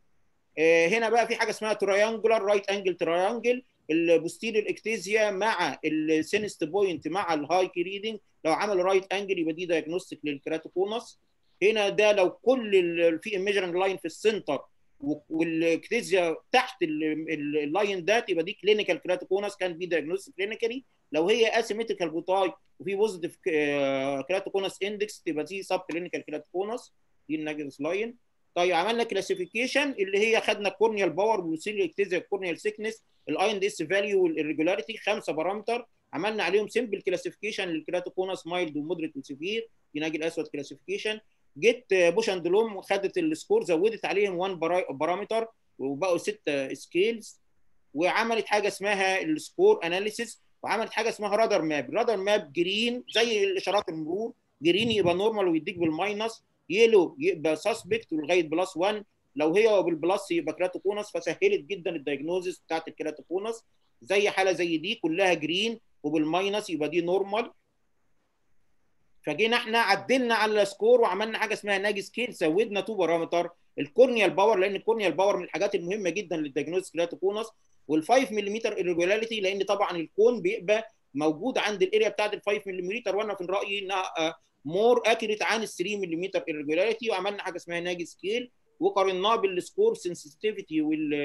هنا بقى في حاجه اسمها تريانجولار رايت انجل تريانجل البوستيريور اكتيزيا مع السينست بوينت مع الهاي كي ريدنج لو عمل رايت انجل يبقى دي دايجنوستيك للكراتوكونس هنا ده لو كل في ميجرنج لاين في السنتر والاكتيزيا تحت اللاين ده يبقى دي كلينيكال كراتوكونس كان بي دايجنوستيك كلينيكالي لو هي اسيمتريكال بوتاي وفي بوزيتيف كراتوكونس اندكس تبقى دي سب كلينيكال كراتوكونس دي النيجاتيف لاين طيب عملنا كلاسيفيكيشن اللي هي خدنا الكورنيال باور والسيليو اكتيزيا الكورنيال سيكنس الاي دي اس فاليو والريجولاريتي خمسه بارامتر عملنا عليهم سمبل كلاسيفيكيشن للكراتوكونس مايلد ومودريت وسيفير في ناجي الاسود كلاسيفيكيشن جيت بوش اند لوم خدت السكور زودت عليهم 1 بارامتر وبقوا ستة سكيلز وعملت حاجه اسمها السكور اناليسيس وعملت حاجه اسمها رادر ماب رادر ماب جرين زي الاشارات المرور جرين يبقى نورمال ويديك بالماينس يلو يبقى سسبكت لغايه بلس 1 لو هي بالبلس يبقى كراتوكونس فسهلت جدا الدايجنوزس بتاعت الكراتوكونس زي حاله زي دي كلها جرين وبالماينس يبقى دي نورمال فجينا احنا عدلنا على السكور وعملنا حاجه اسمها ناجي سكيل زودنا تو بارامتر الكورنيال باور لان الكورنيال باور من الحاجات المهمه جدا للدايجنوستيك كراتوكونس وال5 ملم irregularity لان طبعا الكون بيبقى موجود عند الاريا بتاعت ال 5 ملم وانا في رايي انها مور اكيوريت عن ال 3 ملم irregularity وعملنا حاجه اسمها ناجي سكيل وقارناه بالسكور سنسيتيفيتي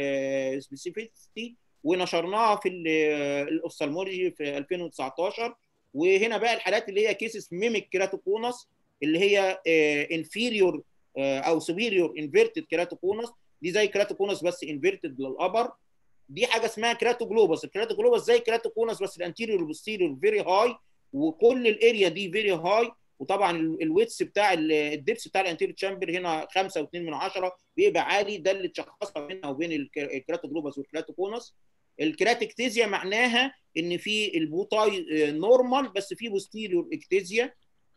والسبيسيفيتي ونشرناها في الاوفثالمولوجي في 2019 وهنا بقى الحالات اللي هي كيسز ميميك كيراتوكونس اللي هي انفيريور او سوبيريور انفيرتد كيراتوكونس دي زي كيراتوكونس بس انفيرتد للابر دي حاجه اسمها كيراتوجلوبس الكيراتوجلوبس زي كيراتوكونس بس الانتيريور والبوستيريور فيري هاي وكل الاريا دي فيري هاي وطبعا الويتس بتاع الدبس بتاع الانتيريور تشامبر هنا 5 و2 من 10 بيبقى عالي ده اللي تشخصها بينها وبين الكيراتوجلوبس والكيراتوكونس الكراتكتيزيا معناها ان في البوتاي نورمال بس في بوستيريور اكتيزيا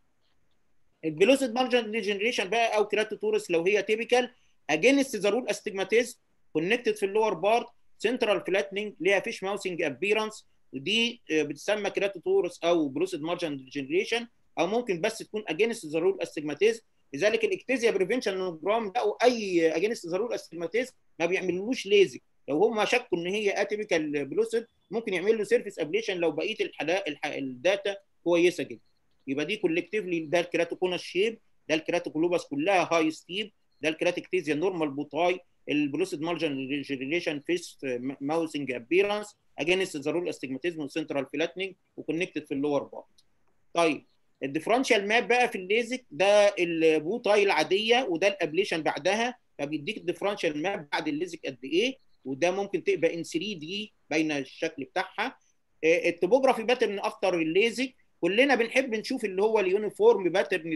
البلوسيد مارجن ديجنريشن بقى او كراتوتورس لو هي تيبيكال اجينست ذا رول استجماتيز كونكتد في اللور بارت سنترال فلاتنينج ليها فيش ماوسنج ابيرنس ودي بتسمى كراتوتورس او بلوسيد مارجن ديجنريشن او ممكن بس تكون اجينست ذا رول استجماتيز لذلك الاكتيزيا بريفنشن نوجرام لقوا اي اجينست ذا رول استجماتيز ما بيعملوش ليزك لو هم شكوا ان هي اتيبيكال بلوسيد ممكن يعمل له سيرفيس ابليشن لو بقيه الحلا... الح... الداتا كويسه جدا يبقى دي كولكتيفلي ده الكراتوكونس شيب ده الكراتوكولوباس كلها هاي ستيب ده الكراتكتيزيا نورمال بوتاي البلوسيد مارجن ريجريليشن فيس ماوسنج ابيرنس اجينست ذا رول استجماتيزم وسنترال فلاتنينج وكونكتد في اللور بارت طيب الديفرنشال ماب بقى في الليزك ده البوتاي العاديه وده الابليشن بعدها فبيديك الديفرنشال ماب بعد الليزك قد ايه وده ممكن تبقى ان 3 دي باينه الشكل بتاعها التوبوجرافي باترن افتر الليزك كلنا بنحب نشوف اللي هو اليونيفورم باترن ده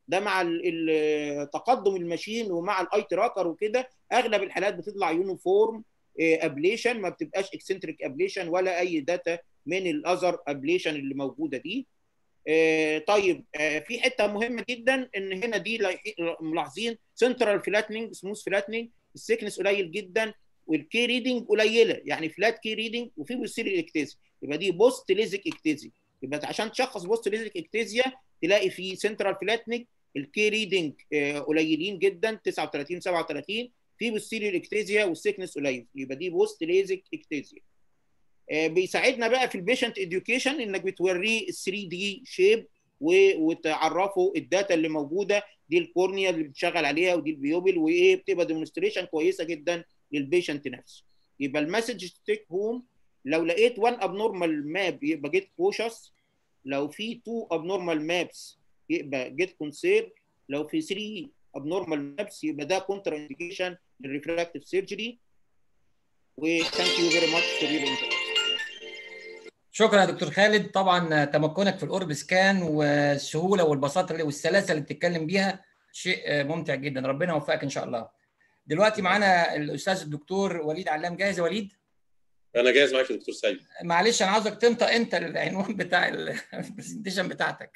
ده مع ال- ال- تقدم الماشين ومع الاي تراكر وكده اغلب الحالات بتطلع يونيفورم ابليشن ما بتبقاش اكسنتريك ابليشن ولا اي داتا من الاذر ابليشن اللي موجوده دي آه، طيب آه، في حته مهمه جدا ان هنا دي لايح- ملاحظين سنترال فلاتنينج سموث فلاتنينج السكنس قليل جدا والكي ريدنج قليله يعني فلات كي ريدنج وفي بوستيريور اكتيزي يبقى دي بوست ليزك اكتيزي يبقى عشان تشخص بوست ليزك اكتيزيا تلاقي في سنترال فلاتنينج الكي ريدنج آه، قليلين جدا 39 37 في بوستيريور اكتيزيا والسكنس قليل يبقى دي بوست ليزك اكتيزيا آه، بيساعدنا بقى في البيشنت اديوكيشن انك بتوريه ال 3 دي شيب وتعرفه الداتا اللي موجوده دي الكورنيا اللي بتشغل عليها ودي البيوبل وايه بتبقى ديمونستريشن كويسه جدا للبيشنت نفسه يبقى المسج تيك هوم لو لقيت 1 ابنورمال ماب يبقى جيت كوشس لو في 2 ابنورمال مابس يبقى جيت كونسير لو في 3 ابنورمال مابس يبقى ده كونتر انديكيشن للريفراكتيف سيرجري وثانك يو فيري ماتش فور يور شكرا يا دكتور خالد طبعا تمكنك في الاورب سكان والسهوله والبساطه اللي والسلاسه اللي بتتكلم بيها شيء ممتع جدا ربنا يوفقك ان شاء الله دلوقتي معانا الاستاذ الدكتور وليد علام جاهز يا وليد انا جاهز معاك يا دكتور سعيد معلش انا عاوزك تنطق انت العنوان بتاع البرزنتيشن بتاعتك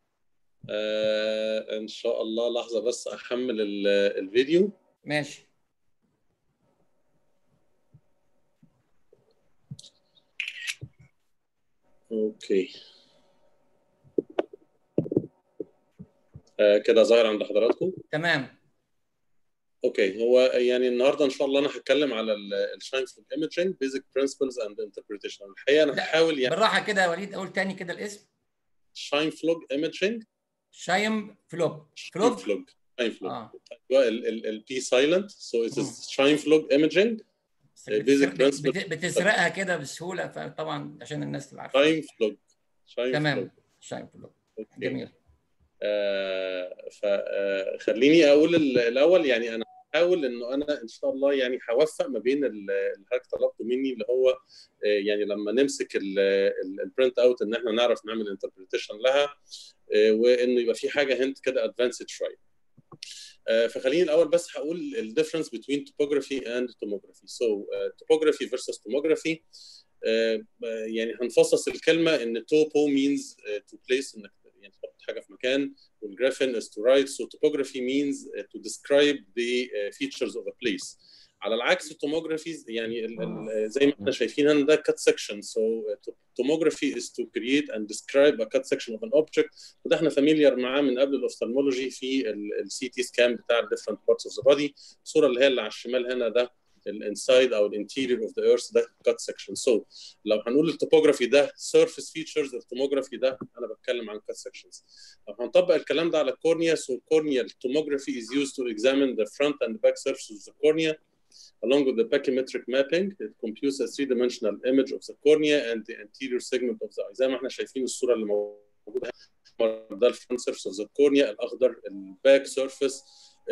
آه ان شاء الله لحظه بس احمل ال- الفيديو ماشي اوكي آه كده ظاهر عند حضراتكم تمام اوكي هو يعني النهارده ان شاء الله انا هتكلم على الشاين فلوج ايمجنج بيزك برنسبلز اند انتربريتيشن الحقيقه انا هحاول يعني بالراحه كده يا وليد قول تاني كده الاسم شاين فلوج ايمجنج شايم فلوج فلوج فلوج شاين فلوج اه ايوه البي سايلنت سو اتس شاين فلوج ايمجنج بيزك بت- برنسبل بت- بتسرقها كده بسهوله فطبعا عشان الناس تبقى عارفه شاين فلوج شاين تمام شايم فلوج جميل آه فخليني اقول ال- الاول يعني انا هحاول انه انا ان شاء الله يعني هوفق ما بين ال- اللي حضرتك طلبته مني اللي هو آه، يعني لما نمسك البرنت اوت ان احنا نعرف نعمل انتربريتيشن لها آه، وانه يبقى في حاجه هنت كده ادفانسد شويه آه، فخليني الاول بس هقول الديفرنس between topography and tomography so uh, topography versus tomography آه، آه، يعني هنفصص الكلمه ان topo means uh, to place انك يعني تحط حاجه في مكان والجرافين is to write so topography means uh, to describe the uh, features of a place على العكس التوموجرافي يعني ال- ال- زي ما احنا شايفين هنا ده cut section so uh, tomography is to create and describe a cut section of an object وده احنا فاميليار معاه من قبل الاوفثالمولوجي في السي تي سكان بتاع ال different parts of the body الصوره اللي هي اللي على الشمال هنا ده الانسايد او الانتيريور اوف ذا ايرث ده كات سكشن سو لو هنقول التوبوجرافي ده سيرفيس فيتشرز التوموجرافي ده انا بتكلم عن كات سكشنز لو هنطبق الكلام ده على الكورنيا سو الكورنيا التوموجرافي is used to examine the front and back surface of the cornea along with the pachymetric mapping it computes a three-dimensional image of the cornea and the anterior segment of the eye زي ما احنا شايفين الصوره اللي موجوده هنا. ده الفرونت سيرفيس اوف ذا كورنيا الاخضر الباك سيرفيس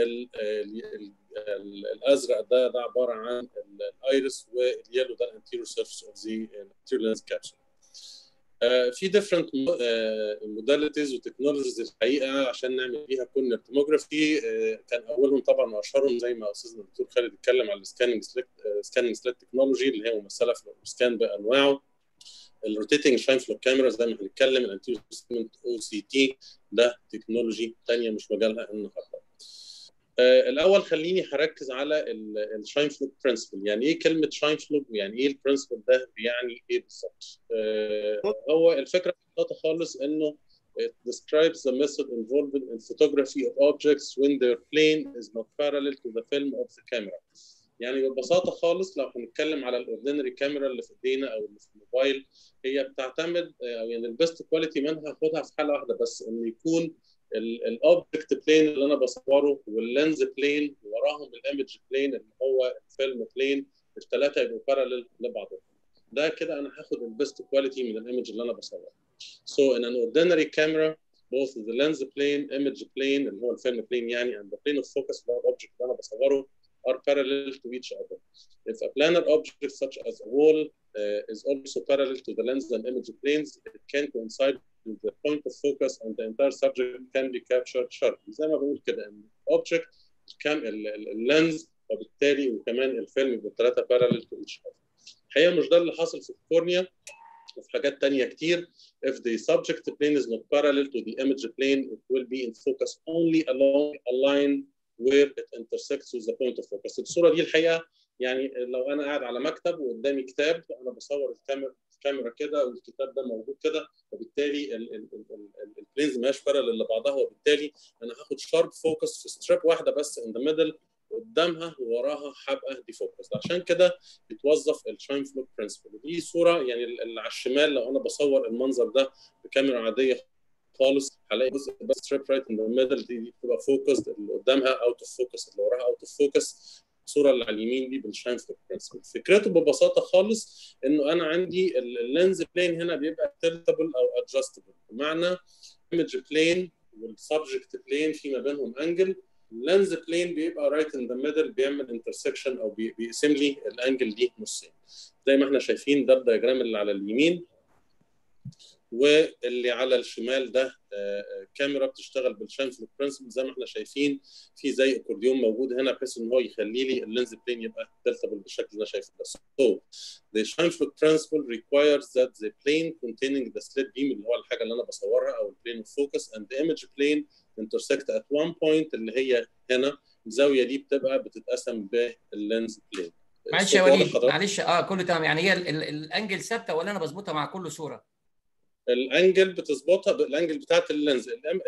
الازرق ده ده عباره عن الايرس واليلو ده الانتيريور سيرفيس اوف ذا anterior lens capsule آه، في different موداليتيز وتكنولوجيز الحقيقه عشان نعمل بيها كورنيا توموجرافي كان اولهم طبعا واشهرهم زي ما استاذنا الدكتور خالد اتكلم على السكاننج سكاننج سليت تكنولوجي اللي هي ممثله في السكان بانواعه الروتيتنج شاين فلو كاميرا زي ما هنتكلم الانتيريور سيجمنت او سي تي ده تكنولوجي ثانيه مش مجالها النهارده آه، الاول خليني هركز على الشاين فلوج برنسبل يعني ايه كلمه شاين فلوج يعني ايه البرنسبل ده بيعني ايه بالظبط آه، هو الفكره ببساطه خالص انه it describes the method involved in photography of objects when their plane is not parallel to the film of the camera يعني ببساطه خالص لو هنتكلم على الاوردينري كاميرا اللي في ايدينا او اللي في الموبايل هي بتعتمد آه، او يعني البيست كواليتي منها هاخدها في حاله واحده بس انه يكون الاوبجكت بلين اللي انا بصوره واللينز بلين وراهم الايمج بلين اللي هو الفيلم بلين الثلاثه يبقوا بارالل لبعضهم ده كده انا هاخد البيست كواليتي من الايمج اللي انا بصوره so in an ordinary camera both the lens plane image plane اللي هو الفيلم plane يعني and the plane of focus اللي هو الاوبجكت اللي انا بصوره are parallel to each other if a planar object such as a wall uh, is also parallel to the lens and image planes it can coincide the point of focus and the entire subject can be captured sharply زي ما بقول كده ان object كام اللينز وبالتالي وكمان الفيلم يبقوا ثلاثه parallel to each other الحقيقه مش ده اللي حاصل في الكورنيا وفي حاجات تانية كتير if the subject plane is not parallel to the image plane it will be in focus only along a line where it intersects with the point of focus الصورة دي الحقيقة يعني لو أنا قاعد على مكتب وقدامي كتاب أنا بصور الكاميرا الكاميرا كده والكتاب ده موجود كده وبالتالي البلينز ماهياش بارالل لبعضها وبالتالي انا هاخد شارب فوكس في ستريب واحده بس ان ذا ميدل قدامها ووراها هبقى دي فوكس عشان كده بيتوظف الشاين فلوك برنسبل دي صوره يعني اللي على الشمال لو انا بصور المنظر ده بكاميرا عاديه خالص هلاقي جزء بس ستريب رايت ان ذا ميدل دي بتبقى فوكس اللي قدامها اوت اوف فوكس اللي وراها اوت اوف فوكس الصوره اللي على اليمين دي بالشاين فلوك برنسبل فكرته ببساطه خالص انه انا عندي اللينز بلين هنا بيبقى تلتبل او ادجستبل بمعنى ايمج بلين والسبجكت بلين في ما بينهم انجل اللينز بلين بيبقى رايت ان ذا ميدل بيعمل انترسكشن او بيقسم لي الانجل دي نصين زي ما احنا شايفين ده الدياجرام اللي على اليمين واللي على الشمال ده كاميرا بتشتغل بالشاين فلوك برنسبل زي ما احنا شايفين في زي اكورديون موجود هنا بحيث ان هو يخلي لي اللينز بلين يبقى تلتبل بالشكل اللي انا شايفه ده. So the shine flow principle requires that the plane containing the slit beam اللي هو الحاجه اللي انا بصورها او البلين اوف فوكس and the image plane intersect at one point اللي هي هنا الزاويه دي بتبقى بتتقسم باللينز بلين. معلش يا وليد معلش اه كله تمام يعني هي الانجل ثابته ولا انا بظبطها مع كل صوره؟ الانجل بتظبطها الانجل بتاعت اللينز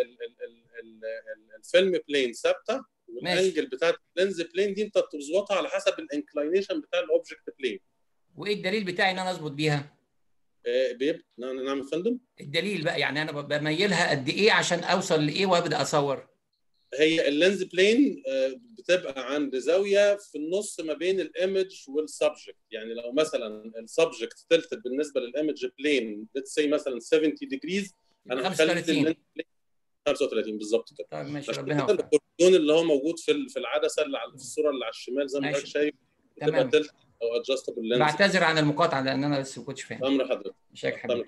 الفيلم بلين ثابته والانجل بتاعت اللينز بلين دي انت بتظبطها على حسب الانكلاينيشن بتاع الاوبجكت بلين وايه الدليل بتاعي ان انا اظبط بيها؟ آه بيبقى نعم يا فندم الدليل بقى يعني انا بميلها قد ايه عشان اوصل لايه وابدا اصور هي اللينز بلين بتبقى عند زاويه في النص ما بين الايمج والسبجكت يعني لو مثلا السبجكت تلت بالنسبه للايمج بلين ليتس سي مثلا 70 ديجريز انا هخلي 35 بالظبط كده طيب ماشي ربنا الكوردون اللي هو موجود في في العدسه اللي على الصوره اللي على الشمال زي ما حضرتك شايف بتبقى تلت او ادجستبل لينز بعتذر عن المقاطعه لان انا لسه ما كنتش فاهم امر حضرتك مشاكل حبيبي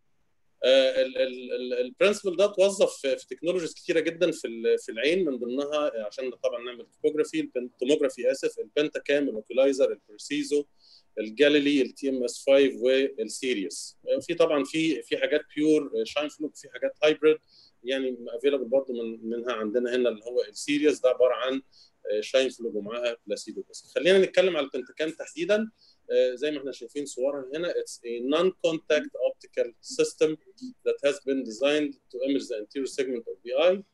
البرنسبل ده اتوظف في تكنولوجيز كتيره جدا في في العين من ضمنها عشان طبعا نعمل توموجرافي التوموجرافي اسف البنتا كام الاوكيلايزر البرسيزو الجاليلي التي ام اس 5 والسيريوس في طبعا في في حاجات بيور شاين فلوك في حاجات هايبريد يعني افيلابل برضه من منها عندنا هنا اللي هو السيريوس ده عباره عن شاين فلوج ومعاها بلاسيدو بس خلينا نتكلم على البنتكام تحديدا زي ما احنا شايفين صورها هنا it's a non-contact optical system that has been designed to image the anterior segment of the eye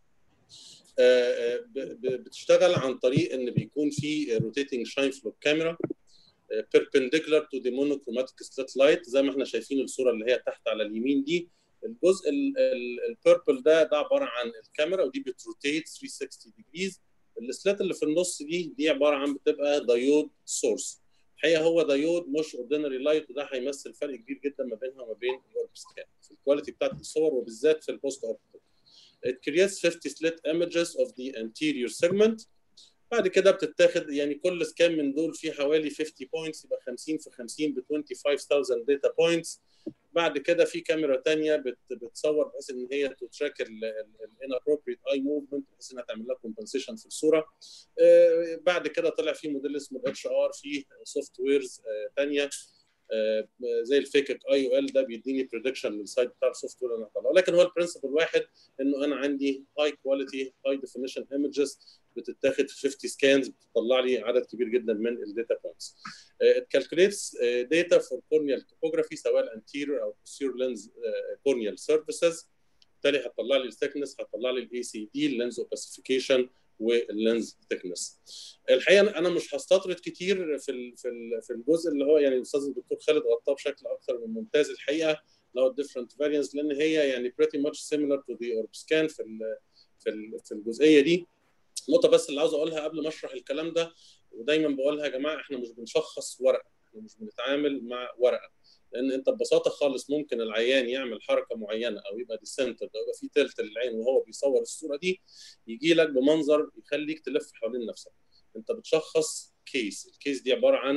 بتشتغل عن طريق ان بيكون في rotating shine flow camera perpendicular to the monochromatic slit light زي ما احنا شايفين الصوره اللي هي تحت على اليمين دي الجزء البيربل ده ده عباره عن الكاميرا ودي بتروتيت 360 degrees السلات اللي في النص دي دي عباره عن بتبقى دايود سورس الحقيقه هو دايود مش اوردينري لايت وده هيمثل فرق كبير جدا ما بينها وما بين الورك سكان في الكواليتي بتاعت الصور وبالذات في البوست اوبتيك It creates 50 slit images of the anterior segment بعد كده بتتاخد يعني كل سكان من دول فيه حوالي 50 بوينتس يبقى 50 في 50 ب 25000 داتا بوينتس بعد كده في كاميرا ثانيه بت بتصور بحيث ان هي تتراك الانابروبريت اي موفمنت بحيث انها تعمل لها كومبنسيشن في الصوره آه بعد كده طلع في موديل اسمه الاتش ار فيه سوفت ويرز ثانيه آه زي الفيكك اي او ال ده بيديني بريدكشن للسايد بتاع السوفت وير اللي انا هطلعه لكن هو البرنسبل واحد انه انا عندي هاي كواليتي هاي ديفينيشن ايمجز بتتاخد في 50 سكانز بتطلع لي عدد كبير جدا من الداتا بوينتس. It calculates uh, data for corneal topography سواء anterior او posterior lens uh, corneal surfaces بالتالي هتطلع لي الثيكنس هتطلع لي الاي سي دي اللينز اوباسيفيكيشن واللينز ثيكنس. الحقيقه انا مش هستطرد كتير في في في الجزء اللي هو يعني الاستاذ الدكتور خالد غطاه بشكل اكثر من ممتاز الحقيقه اللي هو الديفرنت فاريانس لان هي يعني pretty much similar to the orb scan في في في الجزئيه دي النقطه بس اللي عاوز اقولها قبل ما اشرح الكلام ده ودايما بقولها يا جماعه احنا مش بنشخص ورقه احنا مش بنتعامل مع ورقه لان انت ببساطه خالص ممكن العيان يعمل حركه معينه او يبقى دي سنتر او يبقى في تلت للعين وهو بيصور الصوره دي يجي لك بمنظر يخليك تلف حوالين نفسك انت بتشخص كيس الكيس دي عباره عن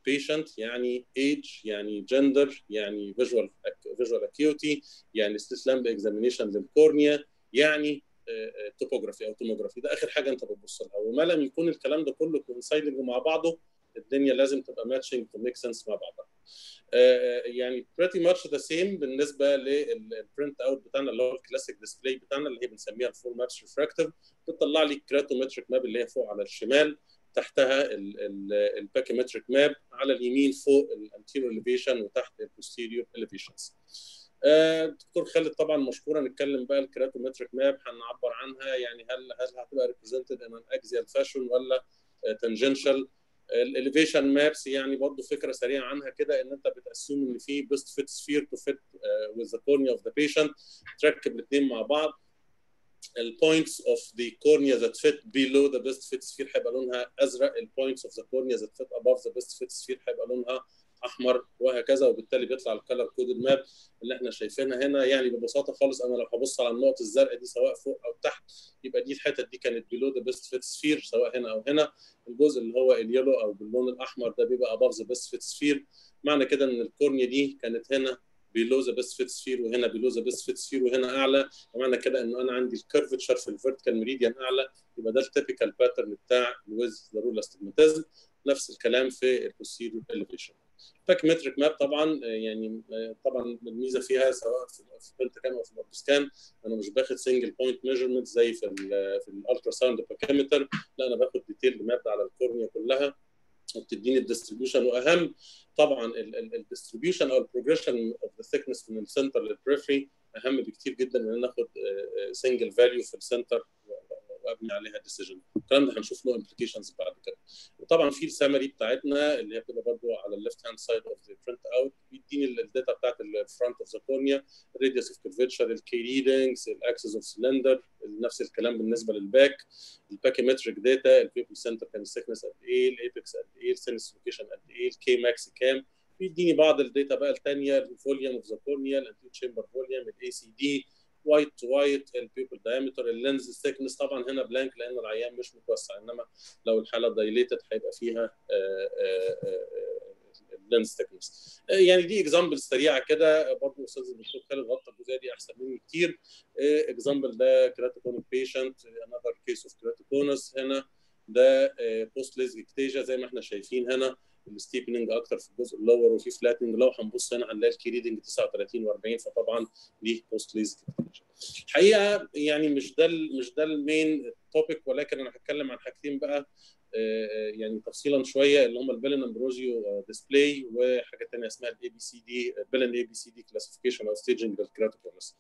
بيشنت يعني ايج يعني جندر يعني فيجوال فيجوال اكيوتي يعني سليت لامب اكزامينيشن للكورنيا يعني توبوجرافي او توموجرافي ده اخر حاجه انت بتبص لها وما لم يكون الكلام ده كله كونسايلنج مع بعضه الدنيا لازم تبقى ماتشنج تو ميك سنس مع بعضها يعني بريتي ماتش ذا سيم بالنسبه للبرنت اوت بتاعنا اللي هو الكلاسيك ديسبلاي بتاعنا اللي هي بنسميها الفول مابس ريفراكتيف بتطلع لي كراتومتريك ماب اللي هي فوق على الشمال تحتها الباكيمتريك ماب على اليمين فوق الانتيريور اليفيشن وتحت البوستيريور اليفيشنز دكتور خالد طبعا مشكورا نتكلم بقى الكراتومتريك ماب هنعبر عنها يعني هل هل هتبقى ريبريزنتد ان ان اكزيال فاشون ولا تنجنشال الاليفيشن مابس يعني برضه فكره سريعه عنها كده ان انت بتاسيوم ان في بيست فيت سفير تو فيت وذ ذا كورنيا اوف ذا بيشنت تركب الاثنين مع بعض البوينتس اوف ذا كورنيا ذات فيت بيلو ذا بيست فيت سفير هيبقى لونها ازرق البوينتس اوف ذا كورنيا ذات فيت اباف ذا بيست فيت سفير هيبقى لونها احمر وهكذا وبالتالي بيطلع الكلر كود ماب اللي احنا شايفينها هنا يعني ببساطه خالص انا لو هبص على النقط الزرقاء دي سواء فوق او تحت يبقى دي الحتت دي كانت بيلو ذا بيست فيت سفير سواء هنا او هنا الجزء اللي هو اليلو او باللون الاحمر ده بيبقى اباف ذا بيست فيت سفير معنى كده ان الكورنيا دي كانت هنا بيلو ذا بيست فيت سفير وهنا بيلو ذا بيست فيت سفير وهنا اعلى ومعنى كده انه انا عندي الكيرفتشر في الفيرتيكال ميريديان اعلى يبقى ده التيبيكال باترن بتاع الويز ضروري استجماتيزم نفس الكلام في البوستيريور اليفيشن باك متريك ماب طبعا يعني طبعا الميزه فيها سواء في بنت كان او في الاوبسكان انا مش باخد سنجل بوينت ميجرمنت زي في ال في الالترا ساوند باكيمتر لا انا باخد ديتيل ماب على الكورنيا كلها وبتديني الديستريبيوشن واهم طبعا الديستريبيوشن او البروجريشن اوف ذا ثيكنس من السنتر للبريفري اهم بكتير جدا من ان انا اخد سنجل فاليو في السنتر وابني عليها ديسيجن الكلام ده هنشوف له امبليكيشنز بعد كده وطبعا في السمري بتاعتنا اللي هي بتبقى برضه على الليفت هاند سايد اوف ذا برنت اوت بيديني الداتا بتاعت الفرونت اوف ذا كورنيا الراديوس اوف كيرفتشر الكي ريدنجز الاكسس اوف سلندر نفس الكلام بالنسبه للباك الباكيمتريك داتا البيبل سنتر كان السكنس قد ايه الايبكس قد ايه السينس لوكيشن قد ايه الكي ماكس كام بيديني بعض الداتا بقى الثانيه الفوليوم اوف ذا كورنيا الانتيو تشامبر فوليوم الاي سي دي وايت تو وايت البيبل دايمتر اللينز ثيكنس طبعا هنا بلانك لان العيان مش متوسع انما لو الحاله دايليتد هيبقى فيها اللينز ثيكنس يعني دي اكزامبل سريعه كده برضه استاذ الدكتور خالد غطى الجزئيه دي احسن مني كتير اكزامبل ده كراتيكونيك بيشنت انذر كيس اوف كراتيكونس هنا ده بوست ليزكتيجا زي ما احنا شايفين هنا الستيبننج اكتر في الجزء اللور وفي فلاتنج لو هنبص هنا هنلاقي الكي ريدنج 39 و40 فطبعا دي بوست ليز الحقيقه يعني مش ده مش ده المين توبيك ولكن انا هتكلم عن حاجتين بقى يعني تفصيلا شويه اللي هم البيلن امبروزيو ديسبلاي وحاجه ثانيه اسمها الاي بي سي دي بيلن اي بي سي دي كلاسيفيكيشن او ستيجنج للكراتوكونس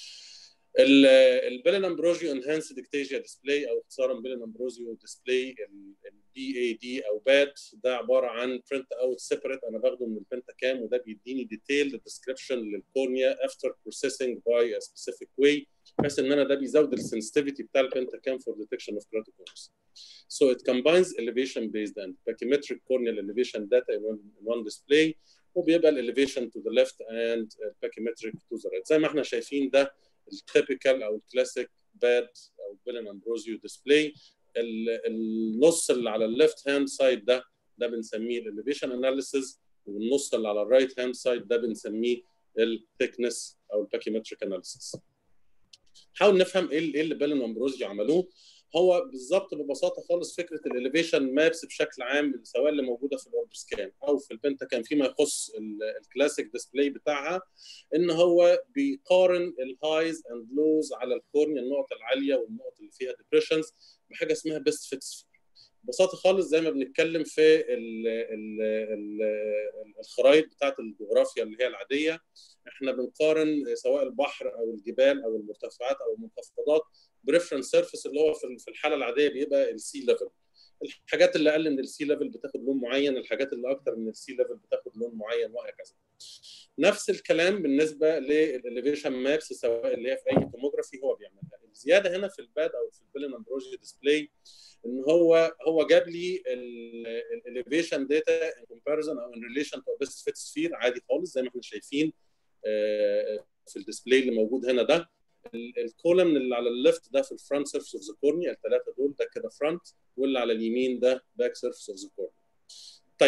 البيلن امبروزيو انهانس ديكتيجيا ديسبلاي او اختصارا بيلن امبروزيو ديسبلاي البي اي دي او بات ده عباره عن برنت اوت سيبريت انا باخده من البنتا كام وده بيديني ديتيل ديسكربشن للكورنيا افتر بروسيسنج باي ا سبيسيفيك واي بحيث ان انا ده بيزود السنسيتيفيتي بتاع البنتا كام فور ديتكشن اوف keratoconus. So it combines elevation based and pachymetric corneal elevation data in one, in one display وبيبقى الاليفيشن to the left and pachymetric to the right زي ما احنا شايفين ده التيبيكال او الكلاسيك باد او بيلن امبروزيو ديسبلاي النص اللي على الليفت هاند سايد ده ده بنسميه الاليفيشن اناليسيز والنص اللي على الرايت هاند سايد ده بنسميه الثيكنس او الباكيمتريك اناليسيز نحاول نفهم ايه ايه اللي بيلن امبروزيو عملوه هو بالظبط ببساطه خالص فكره الاليفيشن مابس بشكل عام سواء اللي موجوده في الاورب سكان او في البنتا كان فيما يخص الكلاسيك ديسبلاي بتاعها ان هو بيقارن الهايز اند لوز على الكورنيا النقط العاليه والنقط اللي فيها ديبريشنز بحاجه اسمها بيست فيت سفير ببساطه خالص زي ما بنتكلم في ال ال ال الخرائط بتاعت الجغرافيا اللي هي العاديه احنا بنقارن سواء البحر او الجبال او المرتفعات او المنخفضات بريفرنس سيرفيس اللي هو في الحاله العاديه بيبقى السي ليفل الحاجات اللي اقل من السي ليفل بتاخد لون معين الحاجات اللي اكتر من السي ليفل بتاخد لون معين وهكذا نفس الكلام بالنسبه للاليفيشن مابس سواء اللي هي في اي توموجرافي هو بيعملها الزياده هنا في الباد او في البيلن امبروجي ديسبلاي ان هو هو جاب لي الاليفيشن داتا ان كومباريزون او ان ريليشن تو بيست فيت سفير عادي خالص زي ما احنا شايفين في الديسبلاي اللي موجود هنا ده الكولم اللي على الليفت ده في الفرونت سيرفيس اوف ذا كورنيا الثلاثه دول ده كده فرونت واللي على اليمين ده باك سيرفيس اوف ذا كورنيا طيب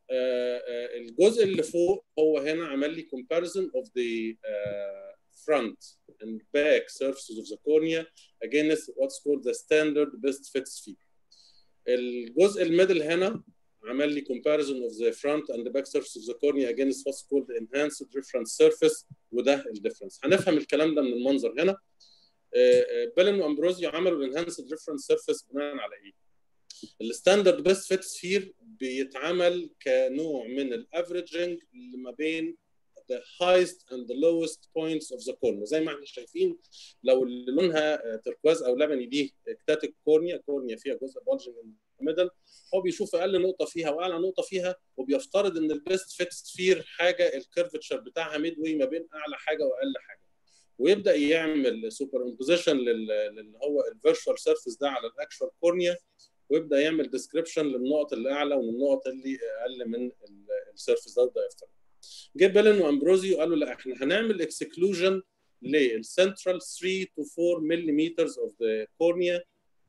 الجزء اللي فوق هو هنا عمل لي comparison of the uh, front and back surfaces of the cornea against what's called the standard best fit sphere. الجزء الميدل هنا عمل لي comparison of the front and the back surface of the cornea against what's called the enhanced reference surface وده الديفرنس هنفهم الكلام ده من المنظر هنا بيلن وامبروزيو عملوا الانهانسد ريفرنس سيرفيس بناء على ايه؟ الستاندرد بيست فيت سفير بيتعمل كنوع من الافريجنج اللي ما بين the highest and the lowest points of the cornea زي ما احنا شايفين لو اللي لونها تركواز او لبني دي اكتاتيك كورنيا كورنيا فيها جزء بولجنج ميدل هو بيشوف اقل نقطه فيها واعلى نقطه فيها وبيفترض ان البيست فيت سفير حاجه الكيرفتشر بتاعها ميد واي ما بين اعلى حاجه واقل حاجه ويبدا يعمل سوبر امبوزيشن اللي هو الفيرشوال سيرفيس ده على الاكشوال كورنيا ويبدا يعمل ديسكريبشن للنقط اللي اعلى والنقط اللي اقل من السيرفيس ده ويبدا يفترض جه بيلن وامبروزيو قالوا لا احنا هنعمل اكسكلوجن للسنترال 3 تو 4 ملم اوف ذا كورنيا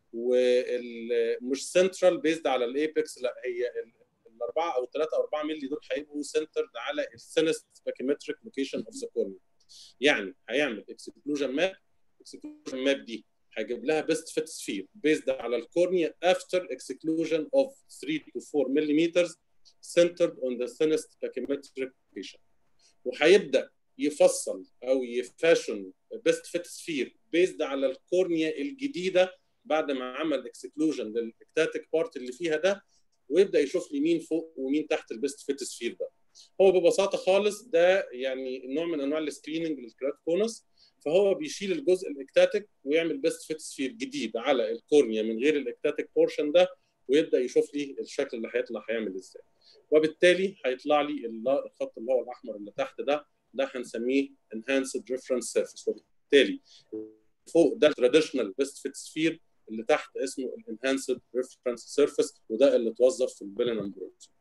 ومش سنترال بيزد على الايبكس لا هي الاربعه او ثلاثه او اربعه مللي دول هيبقوا سنترد على السينست باكيمتريك لوكيشن اوف ذا كورنيا يعني هيعمل اكسكلوجن ماب اكسكلوجن ماب دي هيجيب لها بيست فيت سفير بيزد على الكورنيا افتر اكسكلوجن اوف 3 to 4 ملم centered on the thinnest pachymetric location وهيبدا يفصل او يفاشن بيست فيت سفير بيزد على الكورنيا الجديده بعد ما عمل اكسكلوجن للاكتاتيك بارت اللي فيها ده ويبدا يشوف لي مين فوق ومين تحت البيست فيت سفير ده هو ببساطه خالص ده يعني نوع من انواع السكريننج للكرات كونس فهو بيشيل الجزء الاكتاتيك ويعمل بيست فيت سفير جديد على الكورنيا من غير الاكتاتيك بورشن ده ويبدا يشوف لي الشكل اللي هيطلع هيعمل ازاي وبالتالي هيطلع لي الخط اللي هو الاحمر اللي تحت ده ده هنسميه enhanced reference surface وبالتالي فوق ده التراديشنال بيست فيت سفير اللي تحت اسمه الانهانسد ريفرنس سيرفيس وده اللي اتوظف في البيلن امبروز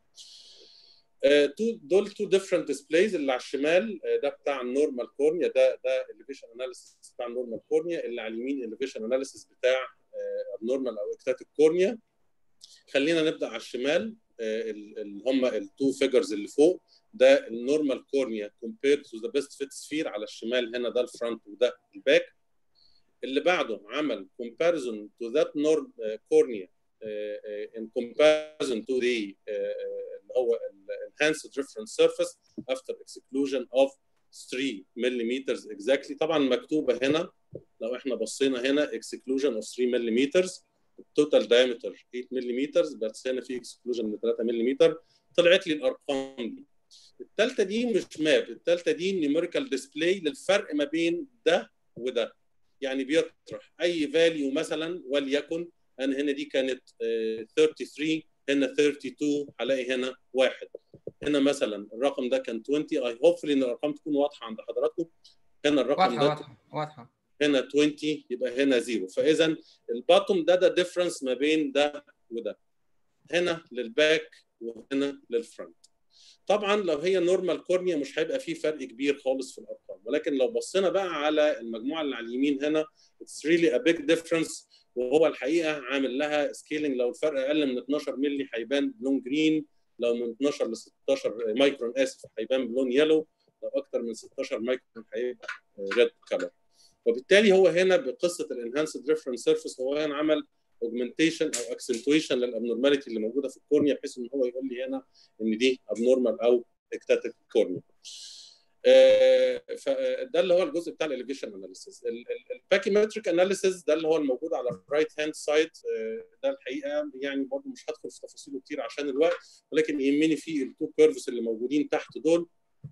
دول تو ديفرنت ديسبلايز اللي على الشمال ده بتاع النورمال كورنيا ده ده اليفيشن اناليسيس بتاع النورمال كورنيا اللي على اليمين اليفيشن اناليسيس بتاع النورمال او اكتاتيك كورنيا خلينا نبدا على الشمال اللي هم التو فيجرز اللي فوق ده النورمال كورنيا كومبيرد تو ذا بيست فيت سفير على الشمال هنا ده الفرونت وده الباك اللي بعده عمل comparison to that norm uh, cornea uh, in comparison to the اللي هو enhanced reference surface after exclusion of 3 mm exactly طبعا مكتوبه هنا لو احنا بصينا هنا exclusion of 3 mm total diameter 8 ملم بس هنا في exclusion من 3 ملم طلعت لي الارقام دي الثالثه دي مش ماب الثالثه دي نيوميريكال ديسبلاي للفرق ما بين ده وده يعني بيطرح اي فاليو مثلا وليكن انا هنا دي كانت 33 هنا 32 هلاقي هنا واحد هنا مثلا الرقم ده كان 20 اي هوبفلي ان الارقام تكون واضحه عند حضراتكم هنا الرقم واضحه ده واضحه واضحه هنا 20 يبقى هنا زيرو فاذا الباتوم ده ده ديفرنس ما بين ده وده هنا للباك وهنا للفرونت طبعا لو هي نورمال كورنيا مش هيبقى فيه فرق كبير خالص في الارقام ولكن لو بصينا بقى على المجموعه اللي على اليمين هنا اتس ريلي ا بيج ديفرنس وهو الحقيقه عامل لها سكيلينج لو الفرق اقل من 12 مللي هيبان بلون جرين لو من 12 ل 16 مايكرون اسف هيبان بلون يلو لو اكتر من 16 مايكرون هيبقى ريد كلر وبالتالي هو هنا بقصه الانهانسد ريفرنس سيرفيس هو هنا عمل اوجمنتيشن او اكسنتويشن للابنورماليتي اللي موجوده في الكورنيا بحيث ان هو يقول لي هنا ان دي ابنورمال او اكتاتيك كورنيا. فده اللي هو الجزء بتاع الاليفيشن اناليسيس الباكيمتريك اناليسيس ده اللي هو الموجود على الرايت هاند سايد ده الحقيقه يعني برضه مش هدخل في تفاصيله كتير عشان الوقت ولكن يهمني فيه التو كيرفز اللي موجودين تحت دول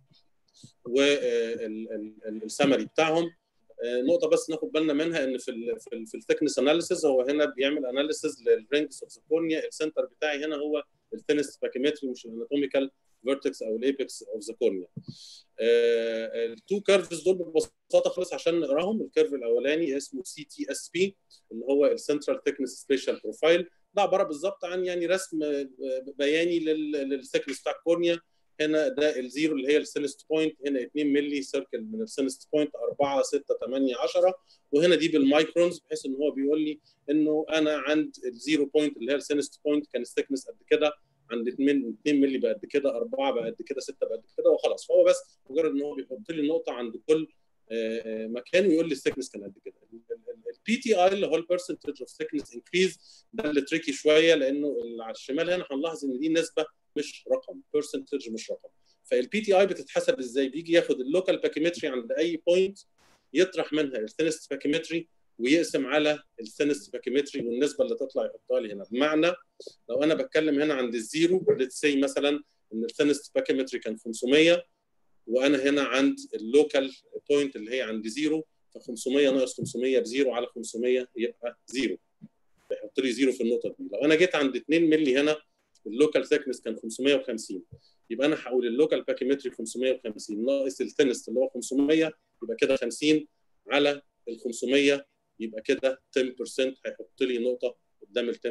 والسمري بتاعهم نقطة بس ناخد بالنا منها ان في ال في, ال في الثيكنس اناليسيز هو هنا بيعمل اناليسيز للرينجز اوف ذا كورنيا السنتر بتاعي هنا هو الثينست باكيمتري مش الاناتوميكال فيرتكس او الايبكس اوف ذا كورنيا. التو كيرفز دول ببساطة خالص عشان نقراهم الكيرف الاولاني اسمه سي تي اس بي اللي هو السنترال ثيكنس سبيشال بروفايل ده عبارة بالظبط عن يعني رسم بياني للثيكنس بتاع الكورنيا هنا ده الزيرو اللي هي السينست بوينت هنا 2 مللي سيركل من السينست بوينت 4 6 8 10 وهنا دي بالمايكرونز بحيث ان هو بيقول لي انه انا عند الزيرو بوينت اللي هي السينست بوينت كان الثيكنس قد كده عند 2 2 مللي بقد كده 4 بقد كده 6 بقد كده وخلاص فهو بس مجرد ان هو بيحط لي نقطه عند كل مكان ويقول لي الثيكنس كان قد كده البي تي اي اللي هو البرسنتج اوف ثيكنس انكريز ده اللي تريكي شويه لانه على الشمال هنا هنلاحظ ان دي نسبه مش رقم برسنتج مش رقم فالبي تي اي بتتحسب ازاي بيجي ياخد اللوكال باكيمتري عند اي بوينت يطرح منها الثينست باكيمتري ويقسم على الثينست باكيمتري والنسبه اللي تطلع يحطها لي هنا بمعنى لو انا بتكلم هنا عند الزيرو ليتس سي مثلا ان الثينست باكيمتري كان 500 وانا هنا عند اللوكال بوينت اللي هي عند زيرو ف 500 ناقص 500 بزيرو على 500 يبقى زيرو بيحط لي زيرو في النقطه دي لو انا جيت عند 2 مللي هنا اللوكال ثيكنس كان 550 يبقى انا هقول اللوكال باكيمتري 550 ناقص الثينست اللي هو 500 يبقى كده 50 على ال 500 يبقى كده 10% هيحط لي نقطه قدام ال 10%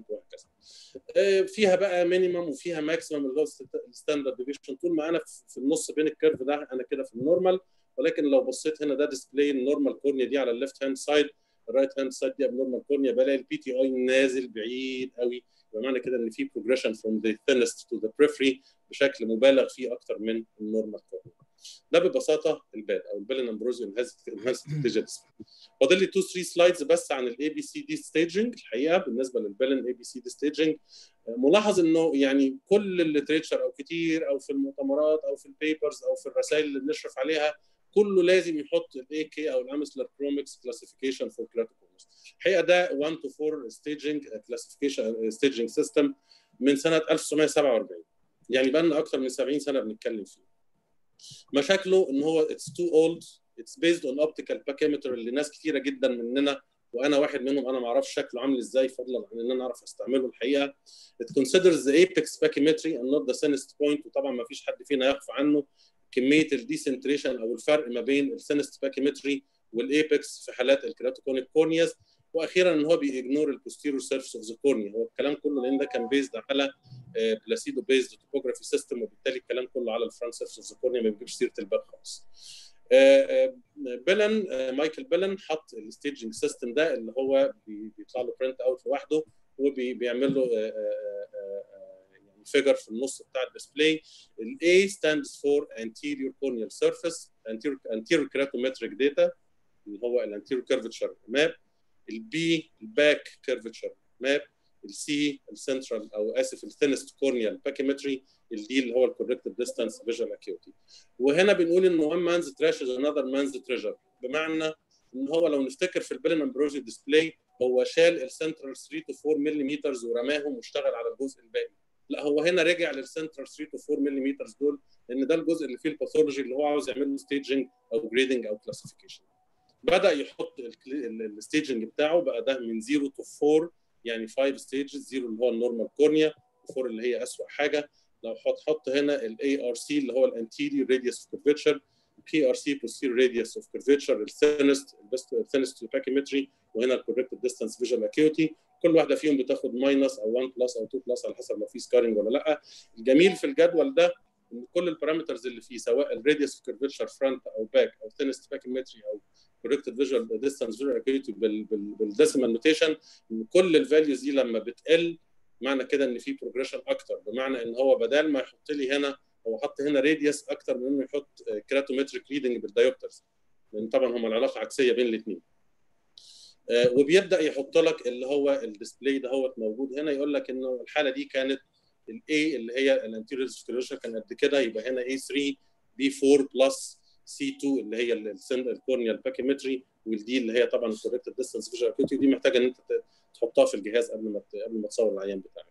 وهكذا. فيها بقى مينيمم وفيها ماكسيمم اللي هو الستاندرد ديفيشن طول ما انا في النص بين الكيرف ده انا كده في النورمال ولكن لو بصيت هنا ده ديسبلاي النورمال كورنيا دي على الليفت هاند سايد الرايت هاند سايد دي ابنورمال كورنيا بلاقي البي تي اي نازل بعيد قوي بمعنى كده ان في بروجريشن فروم ذا thinnest تو ذا periphery بشكل مبالغ فيه اكتر من النورمال كورنيا. ده ببساطه الباد او البيلن امبروزيو انهانسد ديجيتس فاضل لي 2 3 سلايدز بس عن الاي بي سي دي ستيجنج الحقيقه بالنسبه للبيلن اي بي سي دي ستيجنج ملاحظ انه يعني كل الليتريتشر او كتير او في المؤتمرات او في البيبرز او في الرسائل اللي بنشرف عليها كله لازم يحط الاي كي او الامسلر كرومكس كلاسيفيكيشن فور كراتيكومس الحقيقه ده 1 تو 4 ستيجنج كلاسيفيكيشن ستيجنج سيستم من سنه 1947 يعني بقى لنا اكثر من 70 سنه بنتكلم فيه مشاكله ان هو اتس تو اولد اتس بيزد اون اوبتيكال باكيمتر اللي ناس كثيره جدا مننا وانا واحد منهم انا ما اعرفش شكله عامل ازاي فضلا عن ان انا اعرف استعمله الحقيقه it considers the apex pachymetry and not the thinnest point وطبعا ما فيش حد فينا يخفى عنه كميه الديسنتريشن او الفرق ما بين الثينست باكيمتري والايبكس في حالات الكراتوكونيك كورنياز واخيرا ان هو بيجنور البوستيرور سيرفيس اوف ذا كورنيا هو الكلام كله لان ده كان بيزد على بلاسيدو بيزد توبوجرافي سيستم وبالتالي الكلام كله على الفرونت سيرفيس اوف ذا كورنيا ما بيجيبش سيره الباك خالص بيلن مايكل بيلن حط الستيجنج سيستم ده اللي هو بيطلع له برنت اوت لوحده وبيعمل له يعني فيجر في النص بتاع الديسبلاي الاي stands for anterior corneal surface anterior anterior keratometric data اللي هو الانتيريور كيرفتشر ماب البي الباك كيرفتشر ماب السي السنترال او اسف الثينست كورنيال باكيمتري الدي اللي هو الكوركتيف ديستانس فيجوال اكيوتي وهنا بنقول ان one man's trash is another man's treasure بمعنى ان هو لو نفتكر في البيلن امبروزي ديسبلاي هو شال السنترال 3 تو 4 ملم ورماهم واشتغل على الجزء الباقي لا هو هنا رجع للسنترال 3 تو 4 ملم دول لان ده الجزء اللي فيه الباثولوجي اللي هو عاوز يعمل له ستيجنج او جريدنج او كلاسيفيكيشن بدا يحط الستيجنج بتاعه بقى ده من 0 تو 4 يعني 5 ستيجز 0 اللي هو النورمال كورنيا و4 اللي هي اسوء حاجه لو حط حط هنا الاي ار سي اللي هو الانتيريور راديوس اوف كيرفتشر بي ار سي بوستيريور راديوس اوف كيرفتشر الثينست الثينست باكيمتري وهنا الكوركتيف ديستانس فيجوال اكيوتي كل واحده فيهم بتاخد ماينس او 1 بلس او 2 بلس على حسب لو في سكارنج ولا لا الجميل في الجدول ده ان كل البارامترز اللي فيه سواء الراديوس اوف كيرفتشر فرونت او باك او ثينست باكيمتري او كوركتد فيجوال ديستانس فيجوال اكيوتي بالديسيمال نوتيشن ان كل الفاليوز دي لما بتقل معنى كده ان في بروجريشن اكتر بمعنى ان هو بدل ما يحط لي هنا هو حط هنا راديوس اكتر من انه يحط كراتومتريك ريدنج بالدايوبترز لان طبعا هم العلاقه عكسيه بين الاثنين وبيبدا يحط لك اللي هو الديسبلاي ده هو موجود هنا يقول لك انه الحاله دي كانت الاي اللي هي الانتيريور سكليروشن كان قد كده يبقى هنا اي 3 بي 4 بلس سي 2 اللي هي الكورنيال باكيمتري والدي اللي هي طبعا الكوركتد ديستانس فيجوال اكيوتي دي محتاجه ان انت تحطها في الجهاز قبل ما قبل ما تصور العيان بتاعك.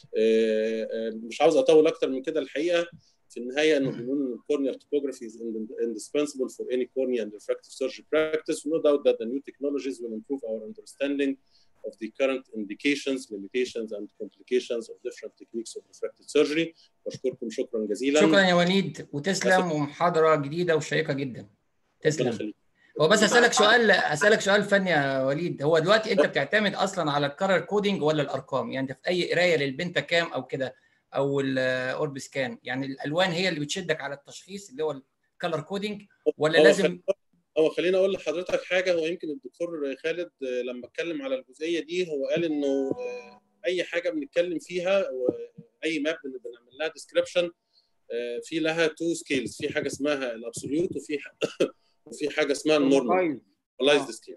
مش عاوز اطول اكتر من كده الحقيقه في النهايه انه بنقول ان الكورنيال توبوجرافي is indispensable for any cornea and refractive surgery practice. No doubt that the new technologies will improve our understanding of the current indications, limitations, and complications of different techniques of refractive surgery. بشكركم شكرا جزيلا. شكرا يا وليد وتسلم ومحاضره جديده وشيقه جدا. تسلم. هو بس اسالك سؤال اسالك سؤال فني يا وليد هو دلوقتي انت بتعتمد اصلا على الكرر كودينج ولا الارقام يعني انت في اي قرايه للبنتا كام او كده او الاوربس كان يعني الالوان هي اللي بتشدك على التشخيص اللي هو الكلر كودينج ولا هو لازم هو خليني اقول لحضرتك حاجه هو يمكن الدكتور خالد لما اتكلم على الجزئيه دي هو قال انه اي حاجه بنتكلم فيها اي ماب بنعمل لها ديسكربشن في لها تو سكيلز في حاجه اسمها الابسوليوت وفي وفي حاجه اسمها النورمال نورماليزد سكيل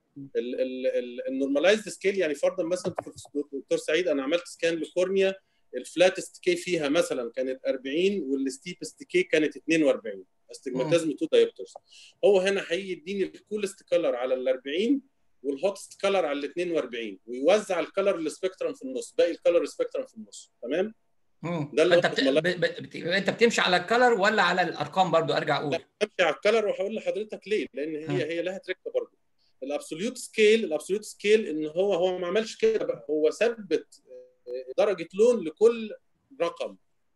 النورماليزد سكيل يعني فرضا مثلا دكتور سعيد انا عملت سكان لكورنيا الفلاتست كي فيها مثلا كانت 40 والستيبست كي كانت 42 استجماتيزم تو دايبترز هو هنا هيديني الكولست كلر على ال 40 والهوتست كلر على ال 42 ويوزع الكلر السبيكترم في النص باقي الكلر سبيكترم في النص تمام ده اللي انت بت... ب... بت... انت بتمشي على الكلر ولا على الارقام برضو ارجع اقول بمشي على الكلر وهقول لحضرتك ليه لان هي م. هي لها تريكه برضو الابسوليوت سكيل الابسوليوت سكيل ان هو هو ما عملش كده بقى هو ثبت درجه لون لكل رقم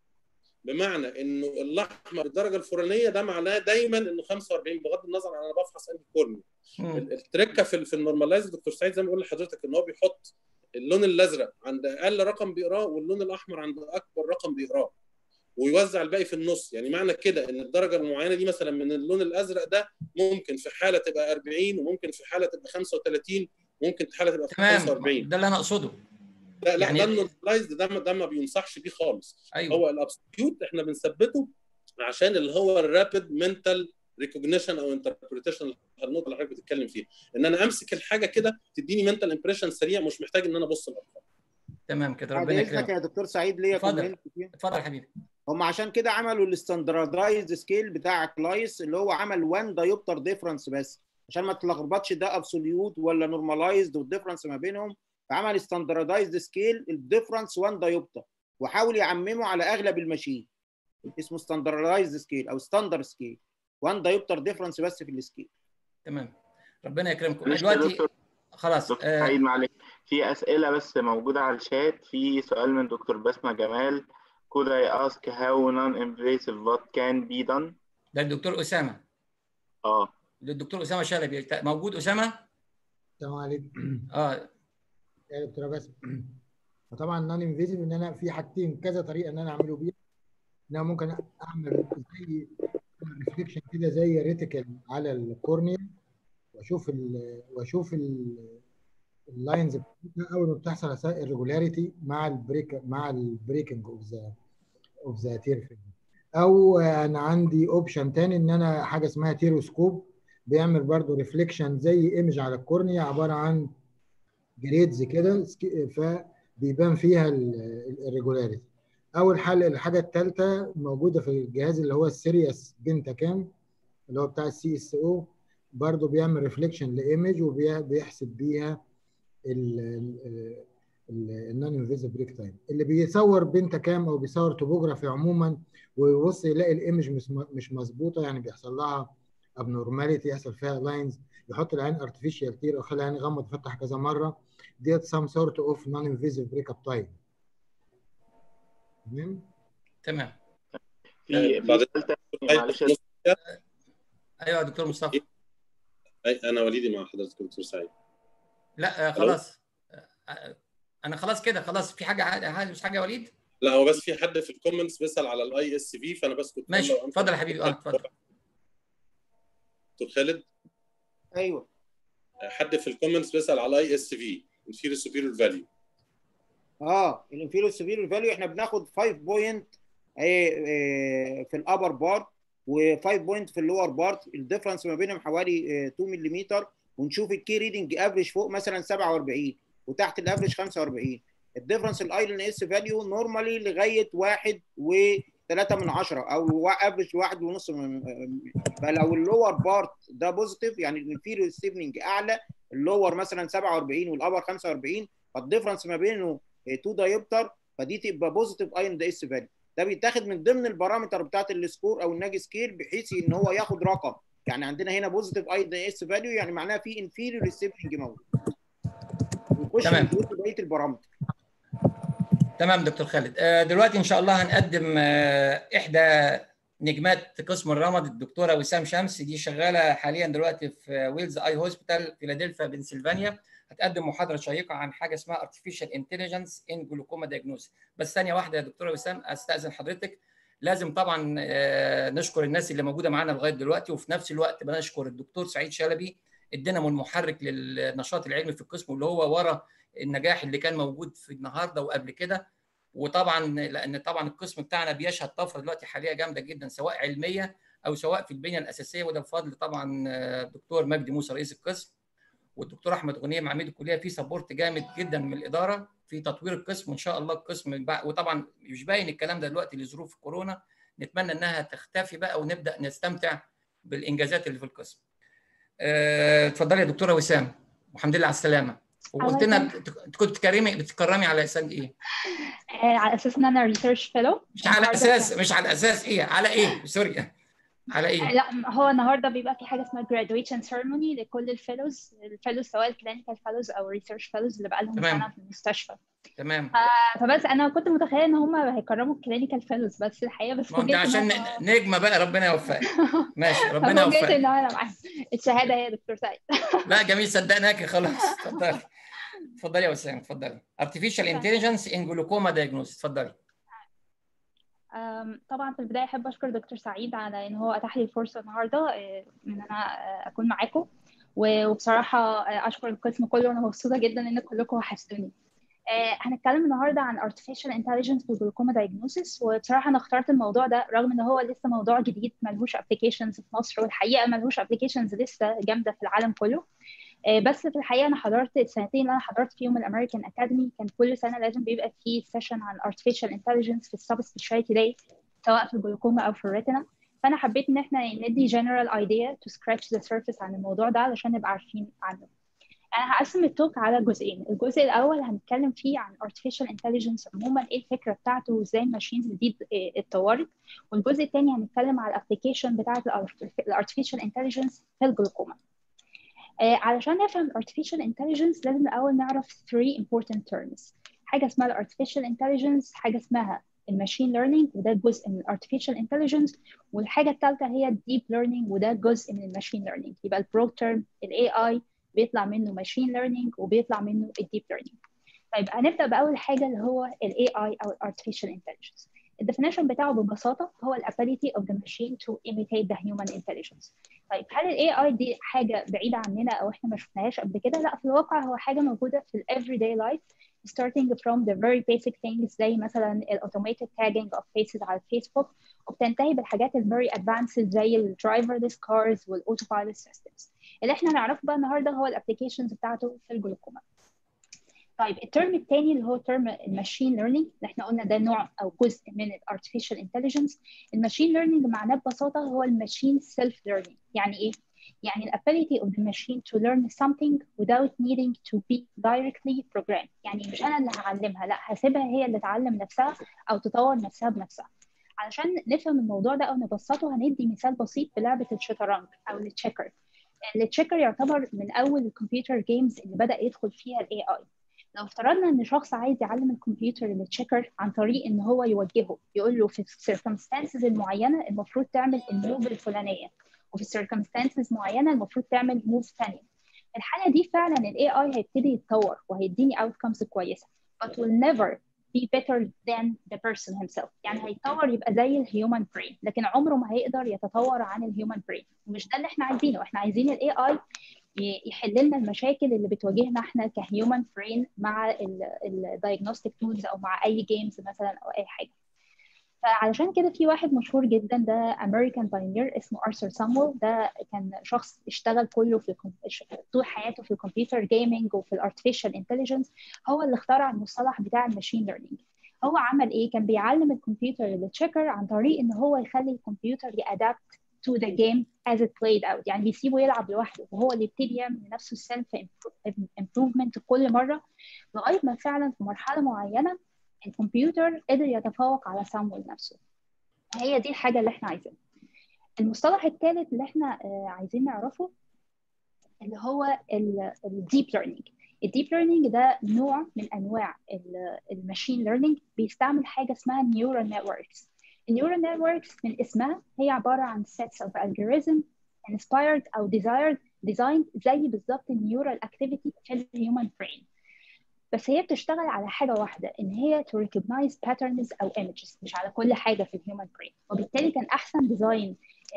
بمعنى انه الاحمر الدرجه الفلانيه ده معناه دايما انه 45 بغض النظر عن انا بفحص انهي كورنيا التركه في في النورماليز دكتور سعيد زي ما بقول لحضرتك ان هو بيحط اللون الازرق عند اقل رقم بيقراه واللون الاحمر عند اكبر رقم بيقراه ويوزع الباقي في النص يعني معنى كده ان الدرجه المعينه دي مثلا من اللون الازرق ده ممكن في حاله تبقى 40 وممكن في حاله تبقى 35 ممكن في حاله تبقى 45 ده اللي انا اقصده لا لا يعني ده النورماليزد ده ده ما بينصحش بيه خالص أيوة. هو الابسوليوت احنا بنثبته عشان اللي هو الرابيد منتال ريكوجنيشن او انتربريتيشن النقطه اللي حضرتك بتتكلم فيها ان انا امسك الحاجه كده تديني منتال امبريشن سريع مش محتاج ان انا ابص الارقام تمام كده ربنا يكرمك يا دكتور سعيد ليا اتفضل اتفضل يا حبيبي هم عشان كده عملوا الستاندردايزد سكيل بتاع كلايس اللي هو عمل 1 دايوبتر ديفرنس بس عشان ما تلخبطش ده ابسوليوت ولا نورماليزد والديفرنس ما بينهم فعمل ستاندردايزد سكيل الديفرنس 1 دايوبتر وحاول يعممه على اغلب الماشين اسمه ستاندردايزد سكيل او ستاندرد سكيل 1 دايوبتر ديفرنس بس في السكيل تمام ربنا يكرمكم دلوقتي خلاص دكتور آه سعيد معلش في اسئله بس موجوده على الشات في سؤال من دكتور بسمه جمال could I ask how non-invasive what can be done ده الدكتور اسامه اه ده الدكتور اسامه شلبي موجود اسامه السلام عليكم اه يا دكتوره بسمه فطبعا نون انفيزيف ان انا في حاجتين كذا طريقه ان انا اعمله بيها ان انا ممكن اعمل زي ريفليكشن كده زي ريتيكل على الكورنيا واشوف ال واشوف اللاينز اول ما بتحصل الريجولاريتي مع البريك مع البريكنج اوف ذا اوف ذا تير او انا عندي اوبشن تاني ان انا حاجه اسمها تيروسكوب بيعمل برضو ريفليكشن زي ايمج على الكورنيا عباره عن جريدز كده فبيبان فيها الريجولاريتي اول حل الحاجه الثالثه موجوده في الجهاز اللي هو السيريس بنتا كام اللي هو بتاع السي اس او برضه بيعمل ريفليكشن لايمج وبيحسب بيها النون انفيزيف بريك تايم اللي بيصور بنتا كام او بيصور توبوجرافي عموما ويبص يلاقي الايمج مش مظبوطه يعني بيحصل لها ابنورماليتي يحصل فيها لاينز يحط العين ارتفيشال كتير او يخلي العين يغمض يفتح كذا مره ديت سام سورت اوف نون انفيزيف بريك اب تايم تمام تمام في معلش ايوه يا دكتور مصطفى اي انا وليدي مع حضرتك دكتور سعيد لا آه خلاص آه انا خلاص كده خلاص في حاجه مش حاجه يا وليد لا هو بس في حد في الكومنتس بيسال على الاي اس في فانا بس كنت ماشي اتفضل يا حبيبي اه اتفضل دكتور خالد ايوه حد في الكومنتس بيسال على اي اس في انفيريور سوبيريور فاليو اه الانفيريور سوبيريور فاليو احنا بناخد 5 بوينت في الابر بارت و5 بوينت في اللور بارت الديفرنس ما بينهم حوالي 2 ملم ونشوف الكي ريدنج افريج فوق مثلا 47 وتحت الافريج 45 الديفرنس الايلن اس فاليو نورمالي لغايه 1 و3 من 10 او افريج 1 ونص من فلو اللور بارت ده بوزيتيف يعني الانفيريور ستيبنج اعلى اللور مثلا 47 والابر 45 فالديفرنس ما بينه 2 دايبتر فدي تبقى بوزيتيف ايلن ده اس فاليو ده بيتاخد من ضمن البارامتر بتاعت السكور او الناجي سكيل بحيث ان هو ياخد رقم يعني عندنا هنا بوزيتيف اي دي اس فاليو يعني معناها في انفيريور ستيبنج موجود نخش تمام. في بقيه البارامتر تمام دكتور خالد آه، دلوقتي ان شاء الله هنقدم آه، احدى نجمات قسم الرمد الدكتوره وسام شمس دي شغاله حاليا دلوقتي في ويلز اي هوسبيتال فيلادلفيا بنسلفانيا هتقدم محاضره شيقه عن حاجه اسمها ارتفيشال انتليجنس ان جلوكوما دايجنوز بس ثانيه واحده يا دكتوره وسام استاذن حضرتك لازم طبعا آه، نشكر الناس اللي موجوده معانا لغايه دلوقتي وفي نفس الوقت بنشكر الدكتور سعيد شلبي الدينامو المحرك للنشاط العلمي في القسم واللي هو ورا النجاح اللي كان موجود في النهارده وقبل كده وطبعا لان طبعا القسم بتاعنا بيشهد طفره دلوقتي حاليا جامده جدا سواء علميه او سواء في البنيه الاساسيه وده بفضل طبعا الدكتور مجدي موسى رئيس القسم والدكتور احمد غنيم عميد الكليه في سبورت جامد جدا من الاداره في تطوير القسم وان شاء الله القسم وطبعا مش باين الكلام ده دلوقتي لظروف كورونا نتمنى انها تختفي بقى ونبدا نستمتع بالانجازات اللي في القسم. اتفضلي يا دكتوره وسام والحمد لله على السلامه. وقلت لنا كنت بتكرمي بتكرمي على اساس ايه؟ على اساس ان انا ريسيرش فيلو مش على اساس مش على اساس ايه؟ على ايه؟ سوري على ايه؟ لا هو النهارده بيبقى في حاجه اسمها graduation ceremony لكل الفيلوز الفيلوز سواء الكلينيكال فيلوز او الريسيرش فيلوز اللي بقى لهم سنه في المستشفى تمام فبس انا كنت متخيله ان هم هيكرموا الكلينيكال فيلوز بس الحقيقه بس ما انت عشان نجمه بقى ربنا يوفقك ماشي ربنا يوفقك ان انا معاك الشهاده هي دكتور سعيد لا جميل صدقناكي خلاص اتفضلي اتفضلي يا وسام اتفضلي artificial intelligence in glaucoma diagnosis اتفضلي طبعا في البدايه احب اشكر دكتور سعيد على ان هو اتاح لي الفرصه النهارده ان انا اكون معاكم وبصراحه اشكر القسم كله وانا مبسوطه جدا ان كلكم وحشتوني هنتكلم النهارده عن artificial intelligence في glaucoma diagnosis وبصراحه انا اخترت الموضوع ده رغم ان هو لسه موضوع جديد ملهوش applications في مصر والحقيقه ملهوش applications لسه جامده في العالم كله بس في الحقيقه انا حضرت السنتين اللي انا حضرت فيهم الامريكان اكاديمي كان كل سنه لازم بيبقى في سيشن عن artificial intelligence في السب سبيشاليتي داي سواء في الجلوكوما او في الريتنا فانا حبيت ان احنا ندي general idea to scratch the surface عن الموضوع ده علشان نبقى عارفين عنه انا هقسم التوك على جزئين الجزء الاول هنتكلم فيه عن artificial intelligence عموما ايه الفكره بتاعته وازاي الماشينز دي اتطورت والجزء الثاني هنتكلم على الابلكيشن بتاعه الارتفيشال انتليجنس في الجلوكوما آه علشان نفهم artificial intelligence لازم الاول نعرف three important terms حاجه اسمها الارتفيشال انتليجنس حاجه اسمها الماشين ليرنينج وده جزء من الارتفيشال انتليجنس والحاجه الثالثه هي الديب ليرنينج وده جزء من الماشين ليرنينج يبقى البرو تيرم الاي اي بيطلع منه ماشين ليرنينج وبيطلع منه الديب ليرنينج طيب هنبدا باول حاجه اللي هو الاي اي او الارتفيشال انتليجنس الديفينيشن بتاعه ببساطه هو الابيليتي of the machine to imitate the human intelligence طيب هل الاي اي دي حاجه بعيده عننا او احنا ما شفناهاش قبل كده لا في الواقع هو حاجه موجوده في ال everyday life starting from the very basic things زي مثلا ال automated tagging of faces على الفيسبوك وبتنتهي بالحاجات ال very advanced زي ال driverless cars وال autopilot systems اللي احنا هنعرفه بقى النهارده هو الابلكيشنز بتاعته في الجلوكوما طيب الترم الثاني اللي هو ترم الماشين ليرنينج اللي احنا قلنا ده نوع او جزء من الارتفيشال انتليجنس الماشين ليرنينج معناه ببساطه هو الماشين سيلف ليرنينج يعني ايه يعني the ability of the machine to learn something without needing to be directly programmed يعني مش انا اللي هعلمها لا هسيبها هي اللي تعلم نفسها او تطور نفسها بنفسها علشان نفهم الموضوع ده او نبسطه هندي مثال بسيط بلعبه الشطرنج او التشيكر التشيكر يعتبر من اول الكمبيوتر جيمز اللي بدا يدخل فيها الاي اي لو افترضنا ان شخص عايز يعلم الكمبيوتر التشيكر عن طريق ان هو يوجهه يقول له في السيركمستانسز المعينه المفروض تعمل الموف الفلانيه وفي السيركمستانسز معينه المفروض تعمل موف ثانيه في الحاله دي فعلا الاي اي هيبتدي يتطور وهيديني outcomes كويسه but will never be better than the person himself يعني هيتطور يبقى زي الهيومن برين لكن عمره ما هيقدر يتطور عن الهيومن برين ومش ده اللي احنا عايزينه احنا عايزين الاي اي يحل لنا المشاكل اللي بتواجهنا احنا كهيومن برين مع الدايجنوستيك تولز او مع اي جيمز مثلا او اي حاجه فعلشان كده في واحد مشهور جدا ده امريكان بايونير اسمه ارثر سامويل ده كان شخص اشتغل كله في طول حياته في الكمبيوتر جيمنج وفي الارتفيشال انتليجنس هو اللي اخترع المصطلح بتاع الماشين ليرنينج هو عمل ايه كان بيعلم الكمبيوتر التشيكر عن طريق ان هو يخلي الكمبيوتر يادابت to the game as it played out يعني بيسيبه يلعب لوحده وهو اللي يبتدي يعمل لنفسه السيلف improvement كل مره لغايه ما فعلا في مرحله معينه الكمبيوتر قدر يتفوق على سامويل نفسه هي دي الحاجه اللي احنا عايزينها المصطلح الثالث اللي احنا عايزين نعرفه اللي هو الديب ليرنينج الديب ليرنينج ده نوع من انواع الماشين ليرنينج بيستعمل حاجه اسمها نيورال نتوركس النيورال نتوركس من اسمها هي عباره عن sets of algorithm inspired او desired designed زي بالظبط النيورال اكتيفيتي في الهيومن برين بس هي بتشتغل على حاجه واحده ان هي to recognize patterns او images مش على كل حاجه في الهيومن برين وبالتالي كان احسن ديزاين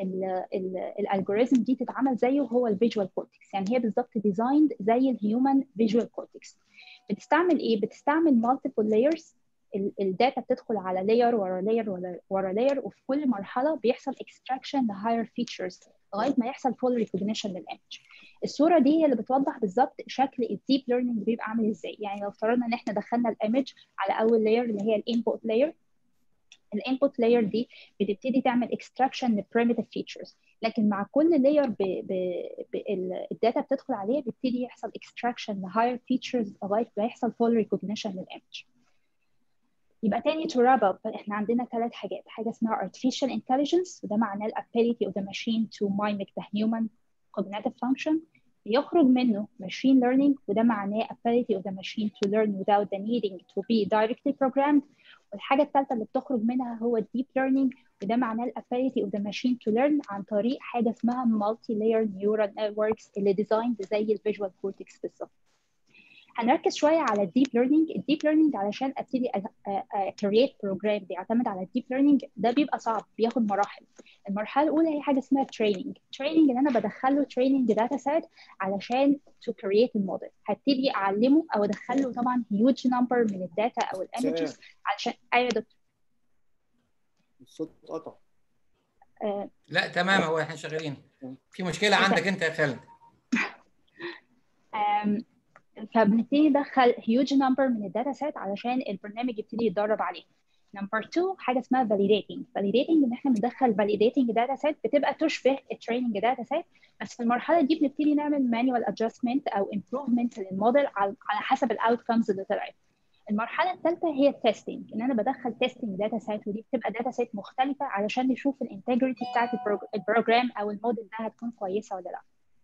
الالجوريزم دي تتعمل زيه هو الفيجوال كورتكس يعني هي بالظبط ديزايند زي الهيومن فيجوال كورتكس بتستعمل ايه بتستعمل multiple layers الداتا بتدخل على لاير ورا لاير ورا لاير وفي كل مرحله بيحصل اكستراكشن لهاير فيتشرز لغايه ما يحصل فول ريكوجنيشن للايمج الصوره دي هي اللي بتوضح بالظبط شكل الديب ليرنينج بيبقى عامل ازاي يعني لو افترضنا ان احنا دخلنا الايمج على اول لاير اللي هي الانبوت لاير الانبوت لاير دي بتبتدي تعمل اكستراكشن لبريمتيف فيتشرز لكن مع كل لاير ب... ب... ب... الداتا بتدخل عليها بيبتدي يحصل اكستراكشن لهاير فيتشرز لغايه ما يحصل فول ريكوجنيشن للايمج يبقى تاني to wrap up احنا عندنا ثلاث حاجات حاجه اسمها artificial intelligence وده معناه ability of the machine to mimic the human cognitive function بيخرج منه machine learning وده معناه ability of the machine to learn without the needing to be directly programmed والحاجة الثالثة اللي بتخرج منها هو deep learning وده معناه ability of the machine to learn عن طريق حاجة اسمها multi layer neural networks اللي designed زي الفيجوال كورتكس بالظبط هنركز شويه على الديب ليرنينج الديب ليرنينج علشان ابتدي كرييت بروجرام بيعتمد على الديب ليرنينج ده بيبقى صعب بياخد مراحل المرحله الاولى هي حاجه اسمها تريننج تريننج ان انا بدخله تريننج داتا سيت علشان تو كرييت الموديل هبتدي اعلمه او ادخله طبعا هيوج نمبر من الداتا او الايمجز علشان ايوه دكتور الصوت قطع آه لا تمام هو احنا شغالين في مشكله عندك انت يا خالد فبنبتدي ندخل هيوج نمبر من الداتا سيت علشان البرنامج يبتدي يتدرب عليه نمبر 2 حاجه اسمها validating validating ان احنا بندخل validating داتا سيت بتبقى تشبه التريننج داتا سيت بس في المرحله دي بنبتدي نعمل manual adjustment او improvement للموديل على حسب الاوتكمز اللي طلعت المرحله الثالثه هي التستنج ان انا بدخل تيستنج داتا سيت ودي بتبقى داتا سيت مختلفه علشان نشوف الانتجريتي بتاعت البروجرام او الموديل ده هتكون كويسه ولا لا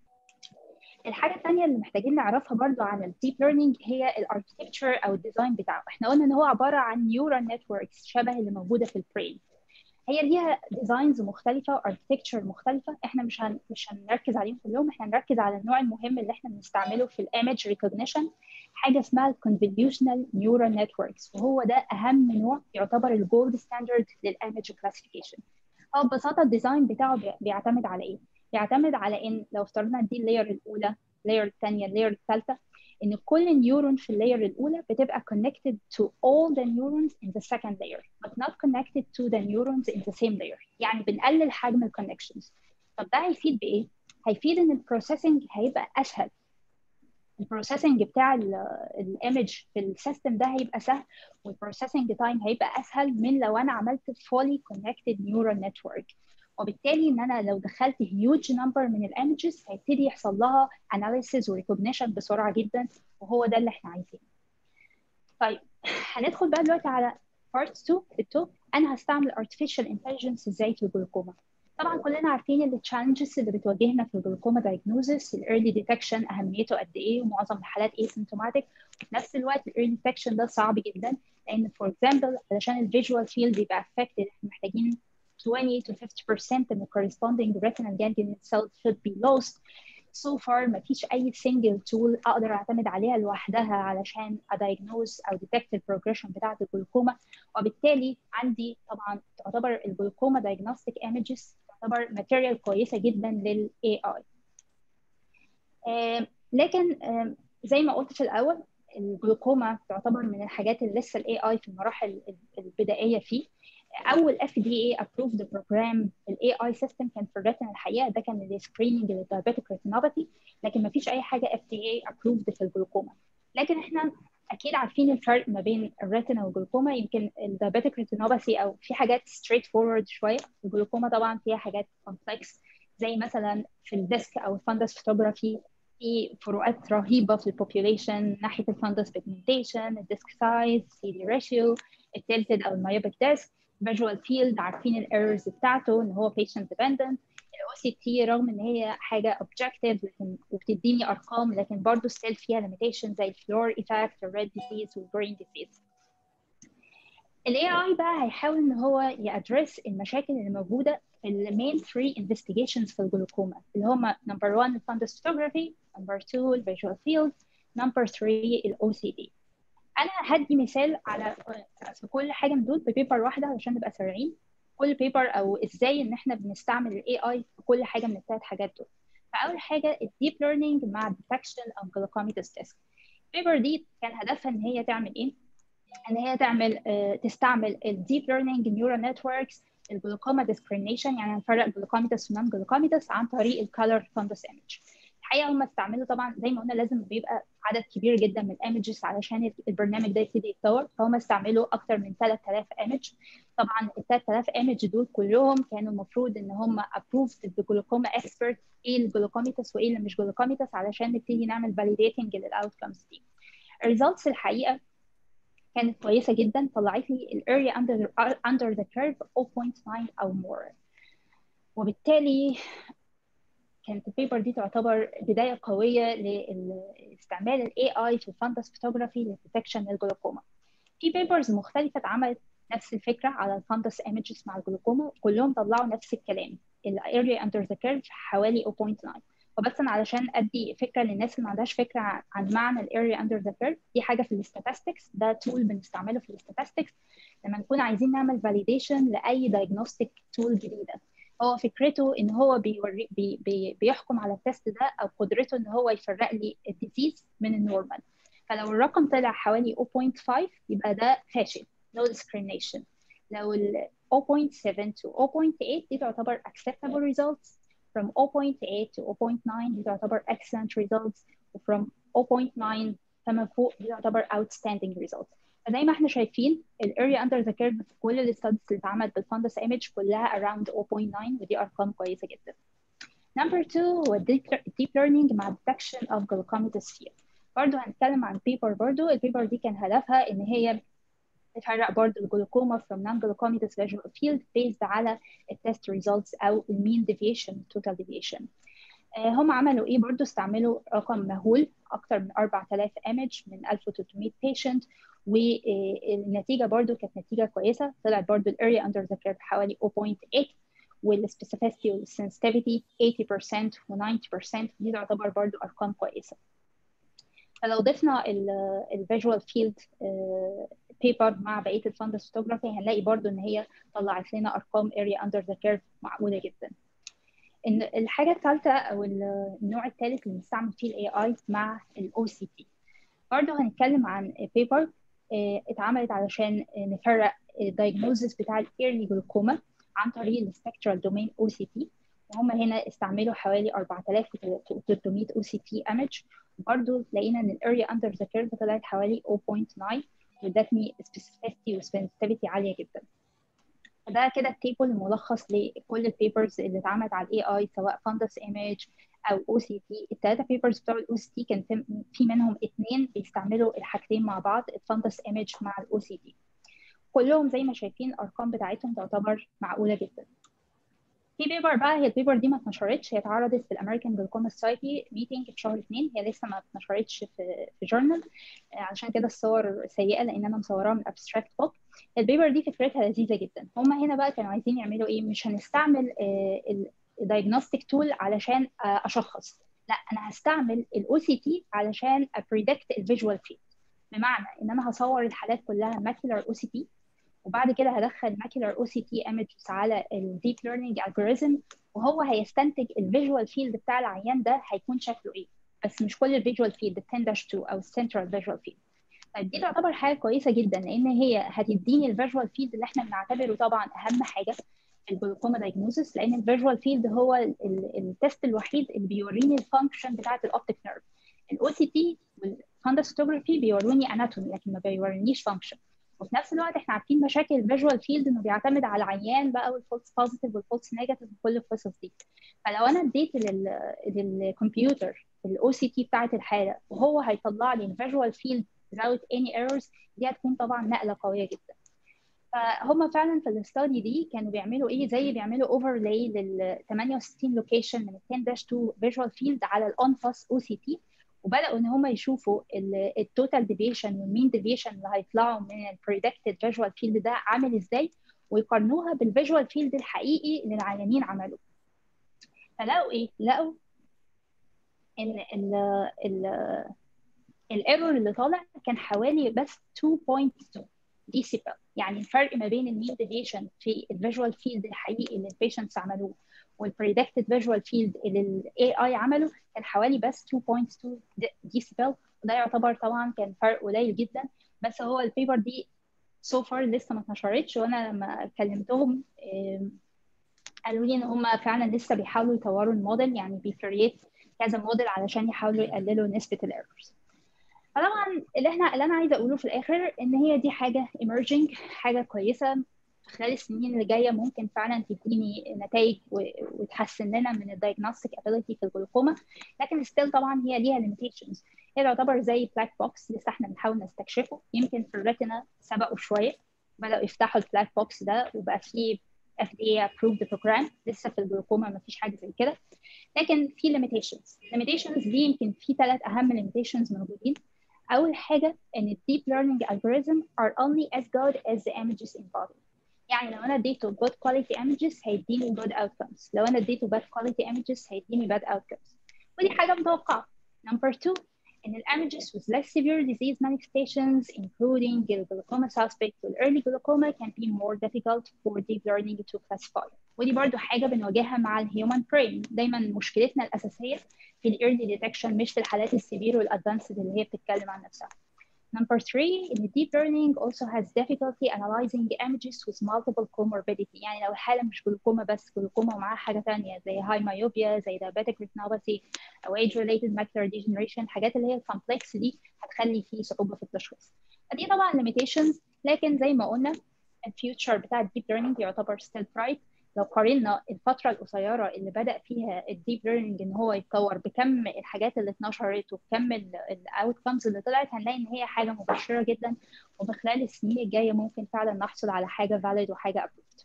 الحاجه الثانيه اللي محتاجين نعرفها برضو عن الديب ليرنينج هي الاركتكتشر او الديزاين بتاعه احنا قلنا ان هو عباره عن نيورال نتوركس شبه اللي موجوده في البرين هي ليها ديزاينز مختلفه واركتكتشر مختلفه احنا مش هن... مش هنركز عليهم كلهم احنا هنركز على النوع المهم اللي احنا بنستعمله في الايمج ريكوجنيشن حاجه اسمها الكونفوليوشنال نيورال نتوركس وهو ده اهم نوع يعتبر الجولد ستاندرد للايمج كلاسيفيكيشن هو ببساطه الديزاين بتاعه بيعتمد على ايه بيعتمد على ان لو افترضنا دي اللاير الاولى اللاير الثانيه اللاير الثالثه ان كل نيورون في اللاير الاولى بتبقى connected to all the neurons in the second layer but not connected to the neurons in the same layer يعني بنقلل حجم الكونكشنز طب ده هيفيد بايه هيفيد ان البروسيسنج هيبقى اسهل البروسيسنج بتاع الايمج في السيستم ده هيبقى سهل والبروسيسنج تايم هيبقى اسهل من لو انا عملت fully connected neural network وبالتالي ان انا لو دخلت هيوج نمبر من الايمجز هيبتدي يحصل لها اناليسيز وريكوجنيشن بسرعه جدا وهو ده اللي احنا عايزينه. طيب هندخل بقى دلوقتي على بارت 2 في التو انا هستعمل artificial intelligence ازاي في الجلوكوما. طبعا كلنا عارفين التشالنجز اللي بتواجهنا في الجلوكوما دايجنوزس الايرلي ديتكشن اهميته قد ايه ومعظم الحالات اسيمتوماتيك وفي نفس الوقت الايرلي ديتكشن ده صعب جدا لان فور اكزامبل علشان الفيجوال فيلد يبقى افكتد احنا محتاجين 20 to 50% من the corresponding retinal ganglion cells should be lost. So far ما فيش أي single tool أقدر أعتمد عليها لوحدها علشان أدايجنوز أو detect البروجريشن بتاعة الجلوكوما وبالتالي عندي طبعا تعتبر الجلوكوما diagnostic images تعتبر material كويسة جدا لل AI. لكن زي ما قلت في الأول الجلوكوما تعتبر من الحاجات اللي لسه الاي اي في المراحل البدائيه فيه اول اف دي اي ابروفد بروجرام الاي اي سيستم كان في الريتنا الحقيقه ده كان السكريننج للدايابيتيك ريتينوباثي لكن ما فيش اي حاجه اف دي اي ابروفد في الجلوكوما لكن احنا اكيد عارفين الفرق ما بين الريتنا والجلوكوما يمكن الدايابيتيك ريتينوباثي او في حاجات ستريت فورورد شويه الجلوكوما طبعا فيها حاجات كومبلكس زي مثلا في الديسك او الفندس فوتوغرافي في فروقات رهيبه في البوبيوليشن ناحيه الفندس بيجمنتيشن الديسك سايز سي دي ريشيو التلتد او المايوبيك ديسك فيجوال فيلد عارفين الايرورز بتاعته ان هو بيشنت ديبندنت الاو سي تي رغم ان هي حاجه اوبجكتيف لكن وبتديني ارقام لكن برضه ستيل فيها ليميتيشن زي الفلور ايفكت الريد ديزيز والجرين ديزيز الاي اي بقى هيحاول ان هو يادرس المشاكل اللي موجوده في المين 3 انفستيجيشنز في الجلوكوما اللي هم نمبر 1 الفندس فوتوغرافي نمبر 2 الفيجوال فيلد نمبر 3 الاو سي دي انا هدي مثال على في كل حاجه من دول ببيبر واحده علشان نبقى سريعين كل بيبر او ازاي ان احنا بنستعمل الاي اي في كل حاجه من الثلاث حاجات دول فاول حاجه الديب ليرنينج مع ديتكشن او جلوكوميتس تيست البيبر دي كان هدفها ان هي تعمل ايه ان هي تعمل تستعمل الديب ليرنينج نيورال نتوركس الجلوكوما ديسكريميشن يعني هنفرق جلوكوميتس ونون جلوكوميتس عن طريق الكالر فندس ايمج الحقيقه هم استعملوا طبعا زي ما قلنا لازم بيبقى عدد كبير جدا من الايمجز علشان البرنامج ده يبتدي يتطور فهم استعملوا اكتر من 3000 ايمج طبعا ال 3000 ايمج دول كلهم كانوا المفروض ان هم ابروفد بجلوكوما اكسبرت ايه الجلوكوميتس وايه اللي مش جلوكوميتس علشان نبتدي نعمل فاليديتنج للاوتكمز دي الريزلتس الحقيقه كانت كويسه جدا طلعت لي الاريا اندر اندر ذا كيرف 0.9 او مور وبالتالي كانت البيبر دي تعتبر بدايه قويه لاستعمال الاي اي في الفندس فوتوغرافي لديتكشن الجلوكوما في بيبرز مختلفه اتعملت نفس الفكره على الفندس ايمجز مع الجلوكوما كلهم طلعوا نفس الكلام الاريا اندر ذا كيرف حوالي 0.9 وبس انا علشان ادي فكره للناس اللي ما عندهاش فكره عن معنى الاريا اندر ذا كيرف دي حاجه في الاستاتستكس ده تول بنستعمله في الاستاتستكس لما نكون عايزين نعمل فاليديشن لاي دايجنوستيك تول جديده هو فكرته ان هو بيوري بي بي بيحكم على التست ده او قدرته ان هو يفرق لي الديزيز من النورمال فلو الرقم طلع حوالي 0.5 يبقى ده فاشل no discrimination لو ال 0.7 to 0.8 دي تعتبر acceptable results from 0.8 to 0.9 دي تعتبر excellent results و from 0.9 فما فوق دي تعتبر outstanding results فزي ما احنا شايفين الاريا اندر ذا كيرف في كل الستاديز اللي اتعملت بالفندس ايمج كلها around 0.9 ودي ارقام كويسه جدا. نمبر 2 هو الديب ليرنينج مع detection of glucomatous field. برضه هنتكلم عن بيبر برضه البيبر دي كان هدفها ان هي تفرق برضه الجلوكوما from non-glucomatous visual field based على التست results او المين deviation total deviation. هم عملوا ايه برضه استعملوا رقم مهول اكتر من 4000 ايمج من 1300 patient والنتيجه برضو كانت نتيجه كويسه طلعت برضو الاريا اندر ذا كيرف حوالي 0.8 والسبيسيفيستي والسنسيتيفيتي 80% و90% دي تعتبر برضو ارقام كويسه فلو ضفنا الفيجوال فيلد بيبر مع بقيه الفندس فوتوغرافي هنلاقي برضو ان هي طلعت لنا ارقام اريا اندر ذا كيرف معقوله جدا ان الحاجه الثالثه او النوع الثالث اللي بنستعمل فيه الاي اي مع الاو سي تي برضه هنتكلم عن بيبر اتعملت علشان نفرق الدايجنوزس بتاع الايرلي جلوكوما عن طريق السبكترال دومين او سي تي وهم هنا استعملوا حوالي 4300 او سي تي ايمج وبرضه لقينا ان الاريا اندر ذا كيرف طلعت حوالي 0.9 وادتني سبيسيفيتي وسنسيتيفيتي عاليه جدا ده كده التيبل الملخص لكل البيبرز اللي اتعملت على الاي اي سواء فندس ايمج او او سي تي الثلاثه بيبرز بتوع الاو سي تي كان في منهم اثنين بيستعملوا الحاجتين مع بعض الفندس ايمج مع الاو سي تي كلهم زي ما شايفين الارقام بتاعتهم تعتبر معقوله جدا في بيبر بقى هي البيبر دي ما اتنشرتش هي اتعرضت في الامريكان جلوكوما سوسايتي ميتنج في شهر اثنين هي لسه ما اتنشرتش في في جورنال علشان كده الصور سيئه لان انا مصوراها من ابستراكت بوك البيبر دي فكرتها لذيذه جدا هم هنا بقى كانوا عايزين يعملوا ايه مش هنستعمل الدايجنوستيك تول علشان اشخص لا انا هستعمل الاو سي تي علشان ابريدكت الفيجوال فيلد بمعنى ان انا هصور الحالات كلها ماكيولار او سي تي وبعد كده هدخل ماكيولار او سي تي ايمجز على الديب ليرنينج الجوريزم وهو هيستنتج الفيجوال فيلد بتاع العيان ده هيكون شكله ايه بس مش كل الفيجوال فيلد 10 2 او السنترال فيجوال فيلد طيب دي تعتبر حاجه كويسه جدا لان هي هتديني الفيجوال فيلد اللي احنا بنعتبره طبعا اهم حاجه في الجلوكوما دايجنوزس لان الفيجوال فيلد هو التست الوحيد اللي بيوريني الفانكشن بتاعه الاوبتيك نيرف الاو سي تي والفندس فوتوغرافي بيوروني اناتومي لكن ما بيورينيش فانكشن وفي نفس الوقت احنا عارفين مشاكل الفيجوال فيلد انه بيعتمد على العيان بقى والفولس بوزيتيف والفولس نيجاتيف وكل القصص دي فلو انا اديت للكمبيوتر الاو سي تي بتاعت الحاله وهو هيطلع لي الفيجوال فيلد without any errors دي هتكون طبعا نقله قويه جدا فهم فعلا في الاستادي دي كانوا بيعملوا ايه زي بيعملوا اوفرلاي لل 68 لوكيشن من 10 2 فيجوال فيلد على الانفاس او سي تي وبداوا ان هم يشوفوا التوتال ديفيشن والمين ديفيشن اللي هيطلعوا من البريدكتد فيجوال فيلد ده عامل ازاي ويقارنوها بالفيجوال فيلد الحقيقي اللي العيانين عملوه فلقوا ايه؟ لقوا ان ال ال الايرور اللي طالع كان حوالي بس 2.2 ديسيبل يعني الفرق ما بين المين ديفيشن في الفيجوال فيلد الحقيقي اللي البيشنتس عملوه والبريدكتد فيجوال فيلد اللي الاي اي عمله كان حوالي بس 2.2 ديسيبل وده يعتبر طبعا كان فرق قليل جدا بس هو البيبر دي سو so فار لسه ما اتنشرتش وانا لما كلمتهم قالوا لي ان هم فعلا لسه بيحاولوا يطوروا الموديل يعني بيكريت كذا موديل علشان يحاولوا يقللوا نسبه الايرورز فطبعا اللي احنا اللي انا عايزه اقوله في الاخر ان هي دي حاجه emerging حاجه كويسه خلال السنين اللي جايه ممكن فعلا تديني نتائج وتحسن لنا من الدايجنوستيك ابيليتي في الجلوكوما لكن ستيل طبعا هي ليها ليميتيشنز هي تعتبر زي بلاك بوكس لسه احنا بنحاول نستكشفه يمكن في الريتنا سبقوا شويه بداوا يفتحوا البلاك بوكس ده وبقى فيه FDA approved program لسه في الجلوكوما ما فيش حاجه زي كده لكن في limitations limitations دي يمكن في ثلاث اهم limitations موجودين اول حاجه ان deep learning algorithm are only as good as the images embodied يعني لو انا اديته good quality images هيديني good outcomes لو انا اديته bad quality images هيديني bad outcomes ودي حاجه متوقعه number two in the images with less severe disease manifestations, including glaucoma suspect or early glaucoma, can be more difficult for deep learning to classify. ودي برضو حاجة بنواجهها مع الهيومن برين دايما مشكلتنا الأساسية في ال early detection مش في الحالات السيفير والادفانسد اللي هي بتتكلم عن نفسها. Number three, in the deep learning also has difficulty analyzing images with multiple comorbidity يعني لو الحالة مش جلوكوما بس جلوكوما ومعاها حاجة تانية زي high myopia زي diabetic retinopathy أو age related macular degeneration الحاجات اللي هي الكومبلكس دي هتخلي فيه صعوبة في التشخيص فدي طبعا limitations لكن زي ما قلنا الفيوتشر بتاع الديب ليرنينج يعتبر still bright لو قارنا الفترة القصيرة اللي بدأ فيها الديب ليرنينج إن هو يتطور بكم الحاجات اللي اتنشرت وبكم الأوتكمز اللي طلعت هنلاقي إن هي حاجة مبشرة جدا وبخلال السنين الجاية ممكن فعلا نحصل على حاجة valid وحاجة approved.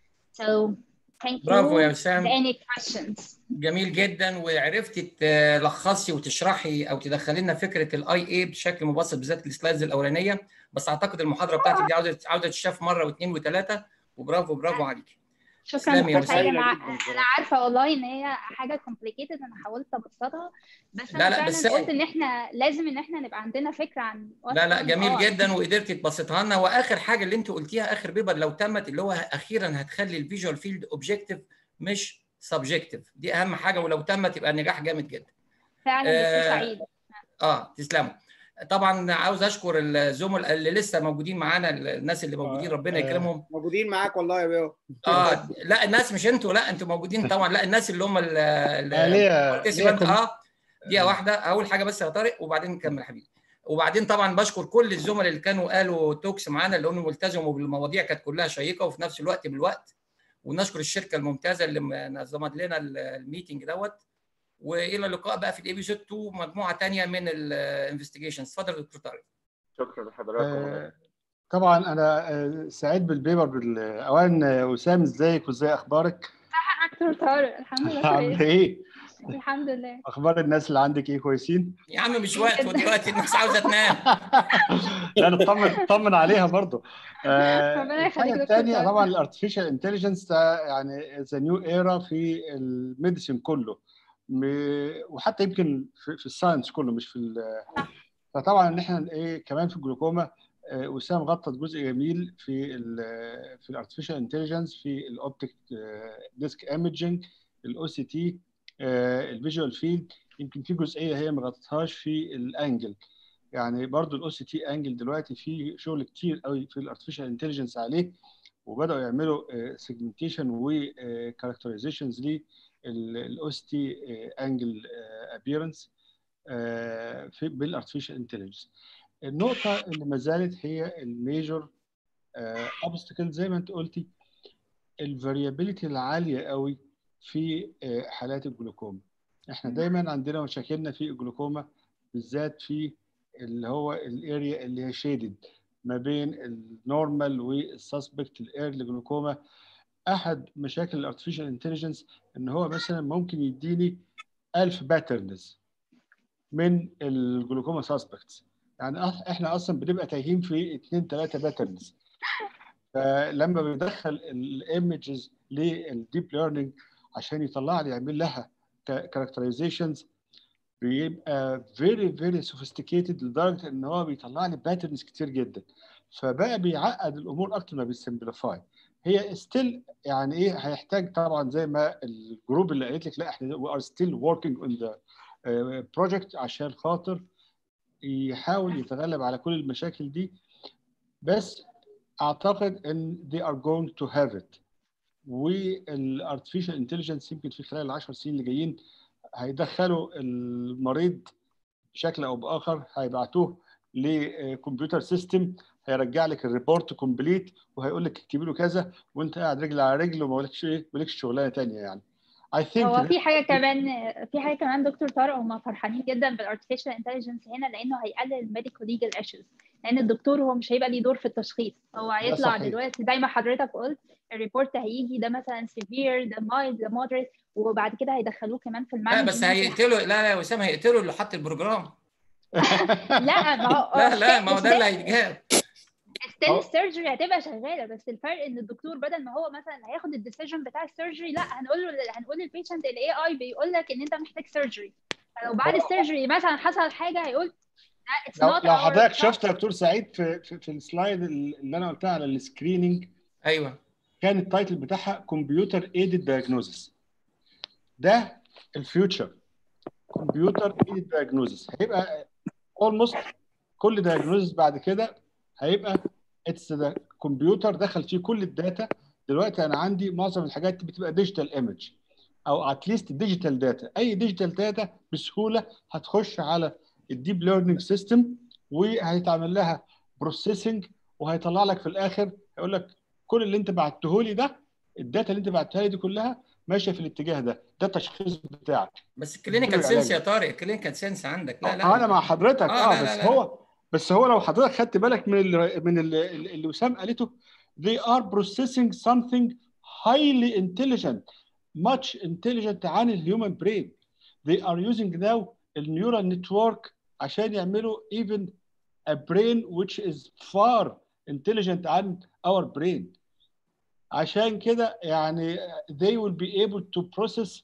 So thank you. برافو يا وسام. Any questions? جميل جدا وعرفتي تلخصي وتشرحي او تدخلي لنا فكره الاي اي بشكل مبسط بالذات السلايدز الاولانيه بس اعتقد المحاضره بتاعتك دي عاوزه عاوزه تشاف مره واثنين وثلاثه وبرافو برافو عليكي. شكرا تسلمي يا دكتور وسام. سعيد انا انا عارفه والله ان هي حاجه complicated انا حاولت ابسطها بس لا، انا لا، فعلا بس- قلت ان احنا لازم ان احنا نبقى عندنا فكره عن what's لا لا going جميل on. جدا وقدرتي تبسطها لنا واخر حاجه اللي انت قلتيها اخر بيبر لو تمت اللي هو اخيرا هتخلي الفيجوال فيلد اوبجكتيف مش سبجكتيف دي اهم حاجه ولو تمت يبقى نجاح جامد جدا فعلا دكتور آه، سعيد اه تسلموا طبعا عاوز اشكر الزملاء اللي لسه موجودين معانا الناس اللي موجودين ربنا آه. يكرمهم موجودين معاك والله يا بيو اه لا الناس مش انتوا لا انتوا موجودين طبعا لا الناس اللي هم ال- ال- آه، ليا- participant. ليا كم- اه دقيقه واحده اول حاجه بس يا طارق وبعدين نكمل يا حبيبي وبعدين طبعا بشكر كل الزملاء اللي كانوا قالوا توكس معانا اللي هم ملتزموا بالمواضيع كانت كلها شيقه وفي نفس الوقت بالوقت ونشكر الشركه الممتازه اللي م- نظمت لنا ال- الميتنج دوت والى اللقاء بقى في الابيسود 2 مجموعه ثانيه من الانفستيجيشنز اتفضل يا دكتور طارق شكرا لحضراتكم آه، طبعا انا آه، سعيد بالبيبر بال- اولا آه، وسام ازيك وازاي اخبارك؟ دكتور طارق الحمد لله عامله كويس ايه؟ الحمد لله اخبار الناس اللي عندك ايه كويسين؟ يا عم مش وقت ودلوقتي الناس عاوزه تنام لا نطمن نطمن عليها برضه ربنا يخليك الحاجه دكتور الثانيه طارق. طبعا الارتفيشال انتليجنس ده يعني ذا نيو ايرا في الميديسين كله م- وحتى يمكن في, في الساينس كله مش في ال- فطبعا ان احنا ايه كمان في الجلوكوما آه، وسام غطت جزء جميل في ال في الارتفيشال انتليجنس في الاوبتيك ديسك ايمجنج الاو سي تي الفيجوال فيلد يمكن في جزئيه هي ما غطتهاش في الانجل يعني برضو الاو سي تي انجل دلوقتي في شغل كتير قوي في الارتفيشال انتليجنس عليه وبداوا يعملوا سيجمنتيشن وكاركترايزيشنز للاو سي تي انجل ابييرنس في بالارتفيشال انتليجنس النقطه اللي ما زالت هي الميجور اوبستكل زي ما انت قلتي الفاريابيليتي العاليه قوي في آه، حالات الجلوكوما احنا دايما عندنا مشاكلنا في الجلوكوما بالذات في اللي هو الاريا اللي هي شيدد ما بين النورمال والسسبكت الايرلي جلوكوما احد مشاكل الارتفيشال انتليجنس ان هو مثلا ممكن يديني 1000 باترنز من الجلوكوما سسبكتس يعني أح- احنا اصلا بنبقى تايهين في اثنين ثلاثه باترنز فلما بيدخل الايمجز للديب ليرنينج عشان يطلع لي يعمل لها كاركترايزيشنز بيبقى فيري فيري سوفيستيكيتد لدرجه ان هو بيطلع لي باترنز كتير جدا فبقى بيعقد الامور اكتر ما بيسمبليفاي هي ستيل يعني ايه هيحتاج طبعا زي ما الجروب اللي قالت لك لا احنا وي ار ستيل وركينج اون ذا بروجكت عشان خاطر يحاول يتغلب على كل المشاكل دي بس اعتقد ان they are going to have it والارتفيشال انتليجنس يمكن في خلال العشر سنين اللي جايين هيدخلوا المريض بشكل او باخر هيبعتوه لكمبيوتر سيستم هيرجع لك الريبورت كومبليت وهيقول لك اكتبي له كذا وانت قاعد رجل على رجل وما لكش ايه مالكش شغلانه ثانيه يعني I think هو that- في حاجه كمان في حاجه كمان دكتور طارق هم فرحانين جدا بالارتفيشال انتليجنس هنا لانه هيقلل الميديكال ليجل ايشوز لان الدكتور هو مش هيبقى ليه دور في التشخيص هو هيطلع صحيح. دلوقتي زي ما حضرتك قلت الريبورت هيجي ده مثلا سيفير ده مايلد ده مودريت وبعد كده هيدخلوه كمان في لا المانجمنت بس هيقتلوا لا لا يا وسام هيقتلوا اللي حط البروجرام لا ما هو لا لا ما هو ده اللي هيتجاب ستيل السيرجري هتبقى شغاله بس الفرق ان الدكتور بدل ما هو مثلا هياخد الديسيجن بتاع السيرجري لا هنقول له هنقول للبيشنت الاي اي بيقول لك ان انت محتاج سيرجري فلو بعد السيرجري مثلا حصل حاجه هيقول لا it's لو not لو our حضرتك job. شفت يا دكتور سعيد في في, في السلايد اللي انا قلتها على السكريننج ايوه كان التايتل بتاعها كمبيوتر ايدد دايجنوزس ده الفيوتشر كمبيوتر ايدد دايجنوزس هيبقى اولموست كل دايجنوزس بعد كده هيبقى اتس ذا كمبيوتر دخل فيه كل الداتا دلوقتي انا عندي معظم الحاجات دي بتبقى ديجيتال ايمج او اتليست ديجيتال داتا اي ديجيتال داتا بسهوله هتخش على الديب ليرنينج سيستم وهيتعمل لها بروسيسنج وهيطلع لك في الاخر هيقول لك كل اللي انت بعته لي ده الداتا اللي انت بعتها لي دي كلها ماشيه في الاتجاه ده ده التشخيص بتاعك بس الكلينيكال سنس يا طارق الكلينيكال سنس عندك لا لا انا مع حضرتك آه، اه, لا، بس لا، لا. هو بس هو لو حضرتك خدت بالك من اللي من اللي, اللي وسام قالته they are processing something highly intelligent much intelligent عن الهيومن برين they are using now النيورال نتورك عشان يعملوا even a brain which is far intelligent عن our brain عشان كده يعني they will be able to process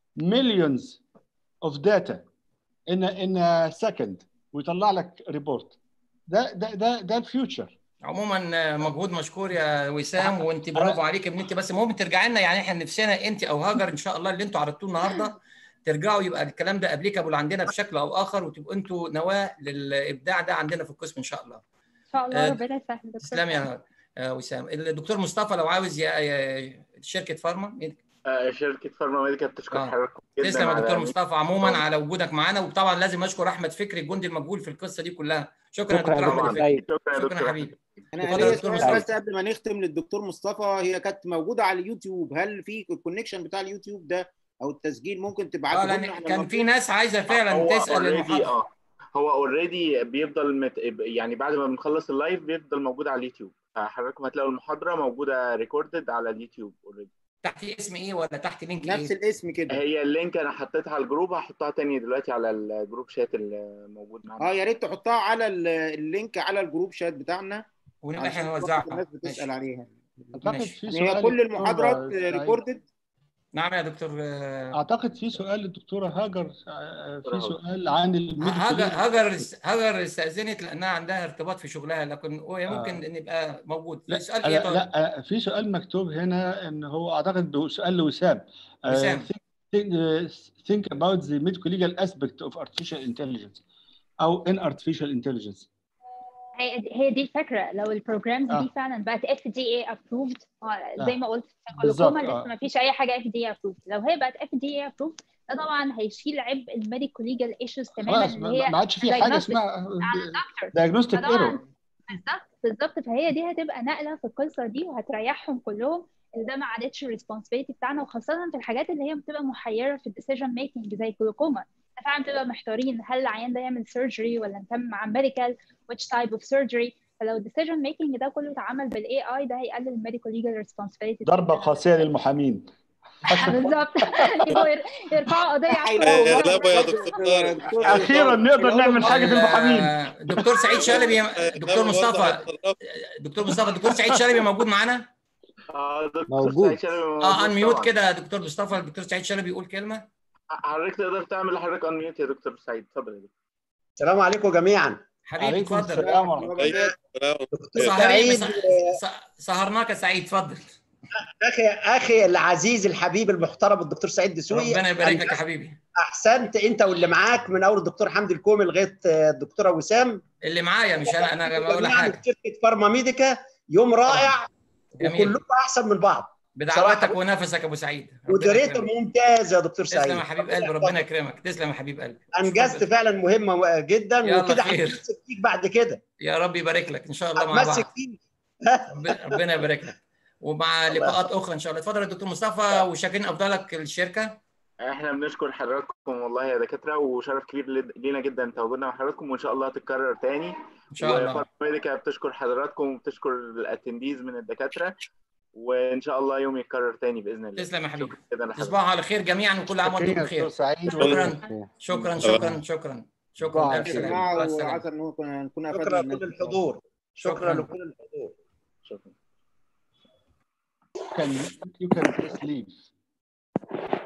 millions of data in a, in a second ويطلع لك ريبورت ده ده ده ده الفيوتشر عموما مجهود مشكور يا وسام وانت برافو عليك ان انت بس المهم ترجعي لنا يعني احنا نفسنا انت او هاجر ان شاء الله اللي انتوا عرضتوه النهارده ترجعوا يبقى الكلام ده ابليكابل عندنا بشكل او اخر وتبقوا انتوا نواه للابداع ده عندنا في القسم ان شاء الله. ان شاء الله آه، ربنا يسهل دكتور. تسلم يا آه، وسام الدكتور مصطفى لو عاوز ي- ي- شركه فارما آه، شركه فارما ميديكال تشكر آه. حضرتك جدا تسلم يا على دكتور مصطفى عموما على وجودك معانا وطبعا لازم اشكر احمد فكري الجندي المجهول في القصه دي كلها شكرا يا شكرا يا دكتور دكتور احمد سعيد. فكري شكرا يا شكرا دكتور يا أحمد. حبيبي انا اتفضل ليا يا دكتور سؤال مصطفى بس قبل ما نختم للدكتور مصطفى هي كانت موجوده على اليوتيوب هل في الكونكشن بتاع اليوتيوب ده او التسجيل ممكن اه تبعته لنا لان على كان في الموضوع؟ ناس عايزه فعلا هو تسال already المحاضره اه هو اوريدي بيفضل مت... يعني بعد ما بنخلص اللايف بيفضل موجود على اليوتيوب فحضراتكم هتلاقوا المحاضره موجوده ريكوردد على اليوتيوب اوريدي تحت اسم ايه ولا تحت لينك نفس ايه؟ الاسم كده هي اللينك انا حطيتها على الجروب هحطها تاني دلوقتي على الجروب شات اللي موجود معانا اه يا ريت تحطها على ال- اللينك على الجروب شات بتاعنا ونبقى علشان احنا برضه نوزعها الناس بتسال ماشي. عليها اعتقد ماشي. في يعني هي سؤال كل للدكتور المحاضرات سعيد. ريكوردد نعم يا دكتور آه، اعتقد في سؤال للدكتوره هاجر آه، في هاجر. سؤال عن هاجر الميديكال هاجر هاجر استاذنت لانها عندها ارتباط في شغلها لكن هو آه. ممكن نبقى موجود لا في سؤال لا, ايه طيب؟ لا في سؤال مكتوب هنا ان هو اعتقد سؤال لوسام آه، وسام. think, think, uh, think about the medical legal aspect of artificial intelligence او in artificial intelligence هي هي دي الفكره لو البروجرامز آه. دي فعلا بقت اف دي اي ابروفد زي ما قلت في بالظبط، الجلوكوما آه. لسه ما فيش اي حاجه اف دي اي ابروفد لو هي بقت اف دي اي ابروفد ده طبعا هيشيل عبء الميديكو ليجال ايشوز تماما خلاص اللي ما هي ما عادش في حاجه diagnostic اسمها على الدكتور diagnostic فطبعاً error بالظبط بالظبط فهي دي هتبقى نقله في القصه دي وهتريحهم كلهم اللي ده ما عادتش الريسبونسبيلتي بتاعنا وخاصه في الحاجات اللي هي بتبقى محيره في الديسيجن ميكنج زي الجلوكوما فعلا بتبقى محتارين هل العيان ده يعمل سيرجري ولا نكمل مع ميديكال which type of surgery فلو الديسيجن ميكنج ده كله اتعمل بالاي اي ده هيقلل الميديكال ليجال ريسبونسبيلتي ضربه قاسيه للمحامين بالظبط يبقوا ير- يرفعوا قضيه على حيلاقوا القانون. غلابه يا دكتور طارق اخيرا نقدر نعمل حاجه في المحامين آه، دكتور سعيد شلبي دكتور مصطفى دكتور مصطفى دكتور سعيد شلبي موجود معانا اه دكتور موجود. سعيد شلبي موجود اه انميوت طبعاً. كده يا دكتور مصطفى الدكتور سعيد شلبي يقول كلمه حضرتك تقدر تعمل لحضرتك انميوت يا دكتور سعيد اتفضل يا دكتور السلام عليكم جميعا حبيبي عليكم اتفضل السلام ورحمه الله أيوة، سلام. دكتور سهرين سعيد سهرناك يا سعيد اتفضل اخي اخي العزيز الحبيب المحترم الدكتور سعيد دسوقي ربنا يبارك لك يا حبيبي احسنت انت واللي معاك من اول الدكتور حمدي الكومي لغايه الدكتوره وسام اللي معايا مش انا انا بقول لك حاجه شركه فارما ميديكا يوم رائع وكلكم احسن من بعض بدعواتك ونفسك ابو سعيد مودريتور ممتاز يا دكتور سعيد تسلم يا حبيب قلبي ربنا يكرمك تسلم يا حبيب قلبي انجزت فعلا مهمه جدا وكده هنمسك فيك بعد كده يا رب يبارك لك ان شاء الله مع بعض فيك ربنا يبارك لك ومع لقاءات اخرى ان شاء الله اتفضل يا دكتور مصطفى وشاكرين افضلك للشركه احنا بنشكر حضراتكم والله يا دكاتره وشرف كبير لينا جدا تواجدنا مع حضراتكم وان شاء الله تتكرر تاني ان شاء الله ميديكا بتشكر حضراتكم وبتشكر الاتنديز من الدكاتره وان شاء الله يوم يتكرر تاني باذن الله تسلم يا حبيبي تصبحوا على خير جميعا وكل عام وانتم بخير شكرا شكرا شكرا شكرا شكرا الف سلامه وعسى ان نكون شكرا لكل الحضور شكرا لكل الحضور شكرا can you can just leave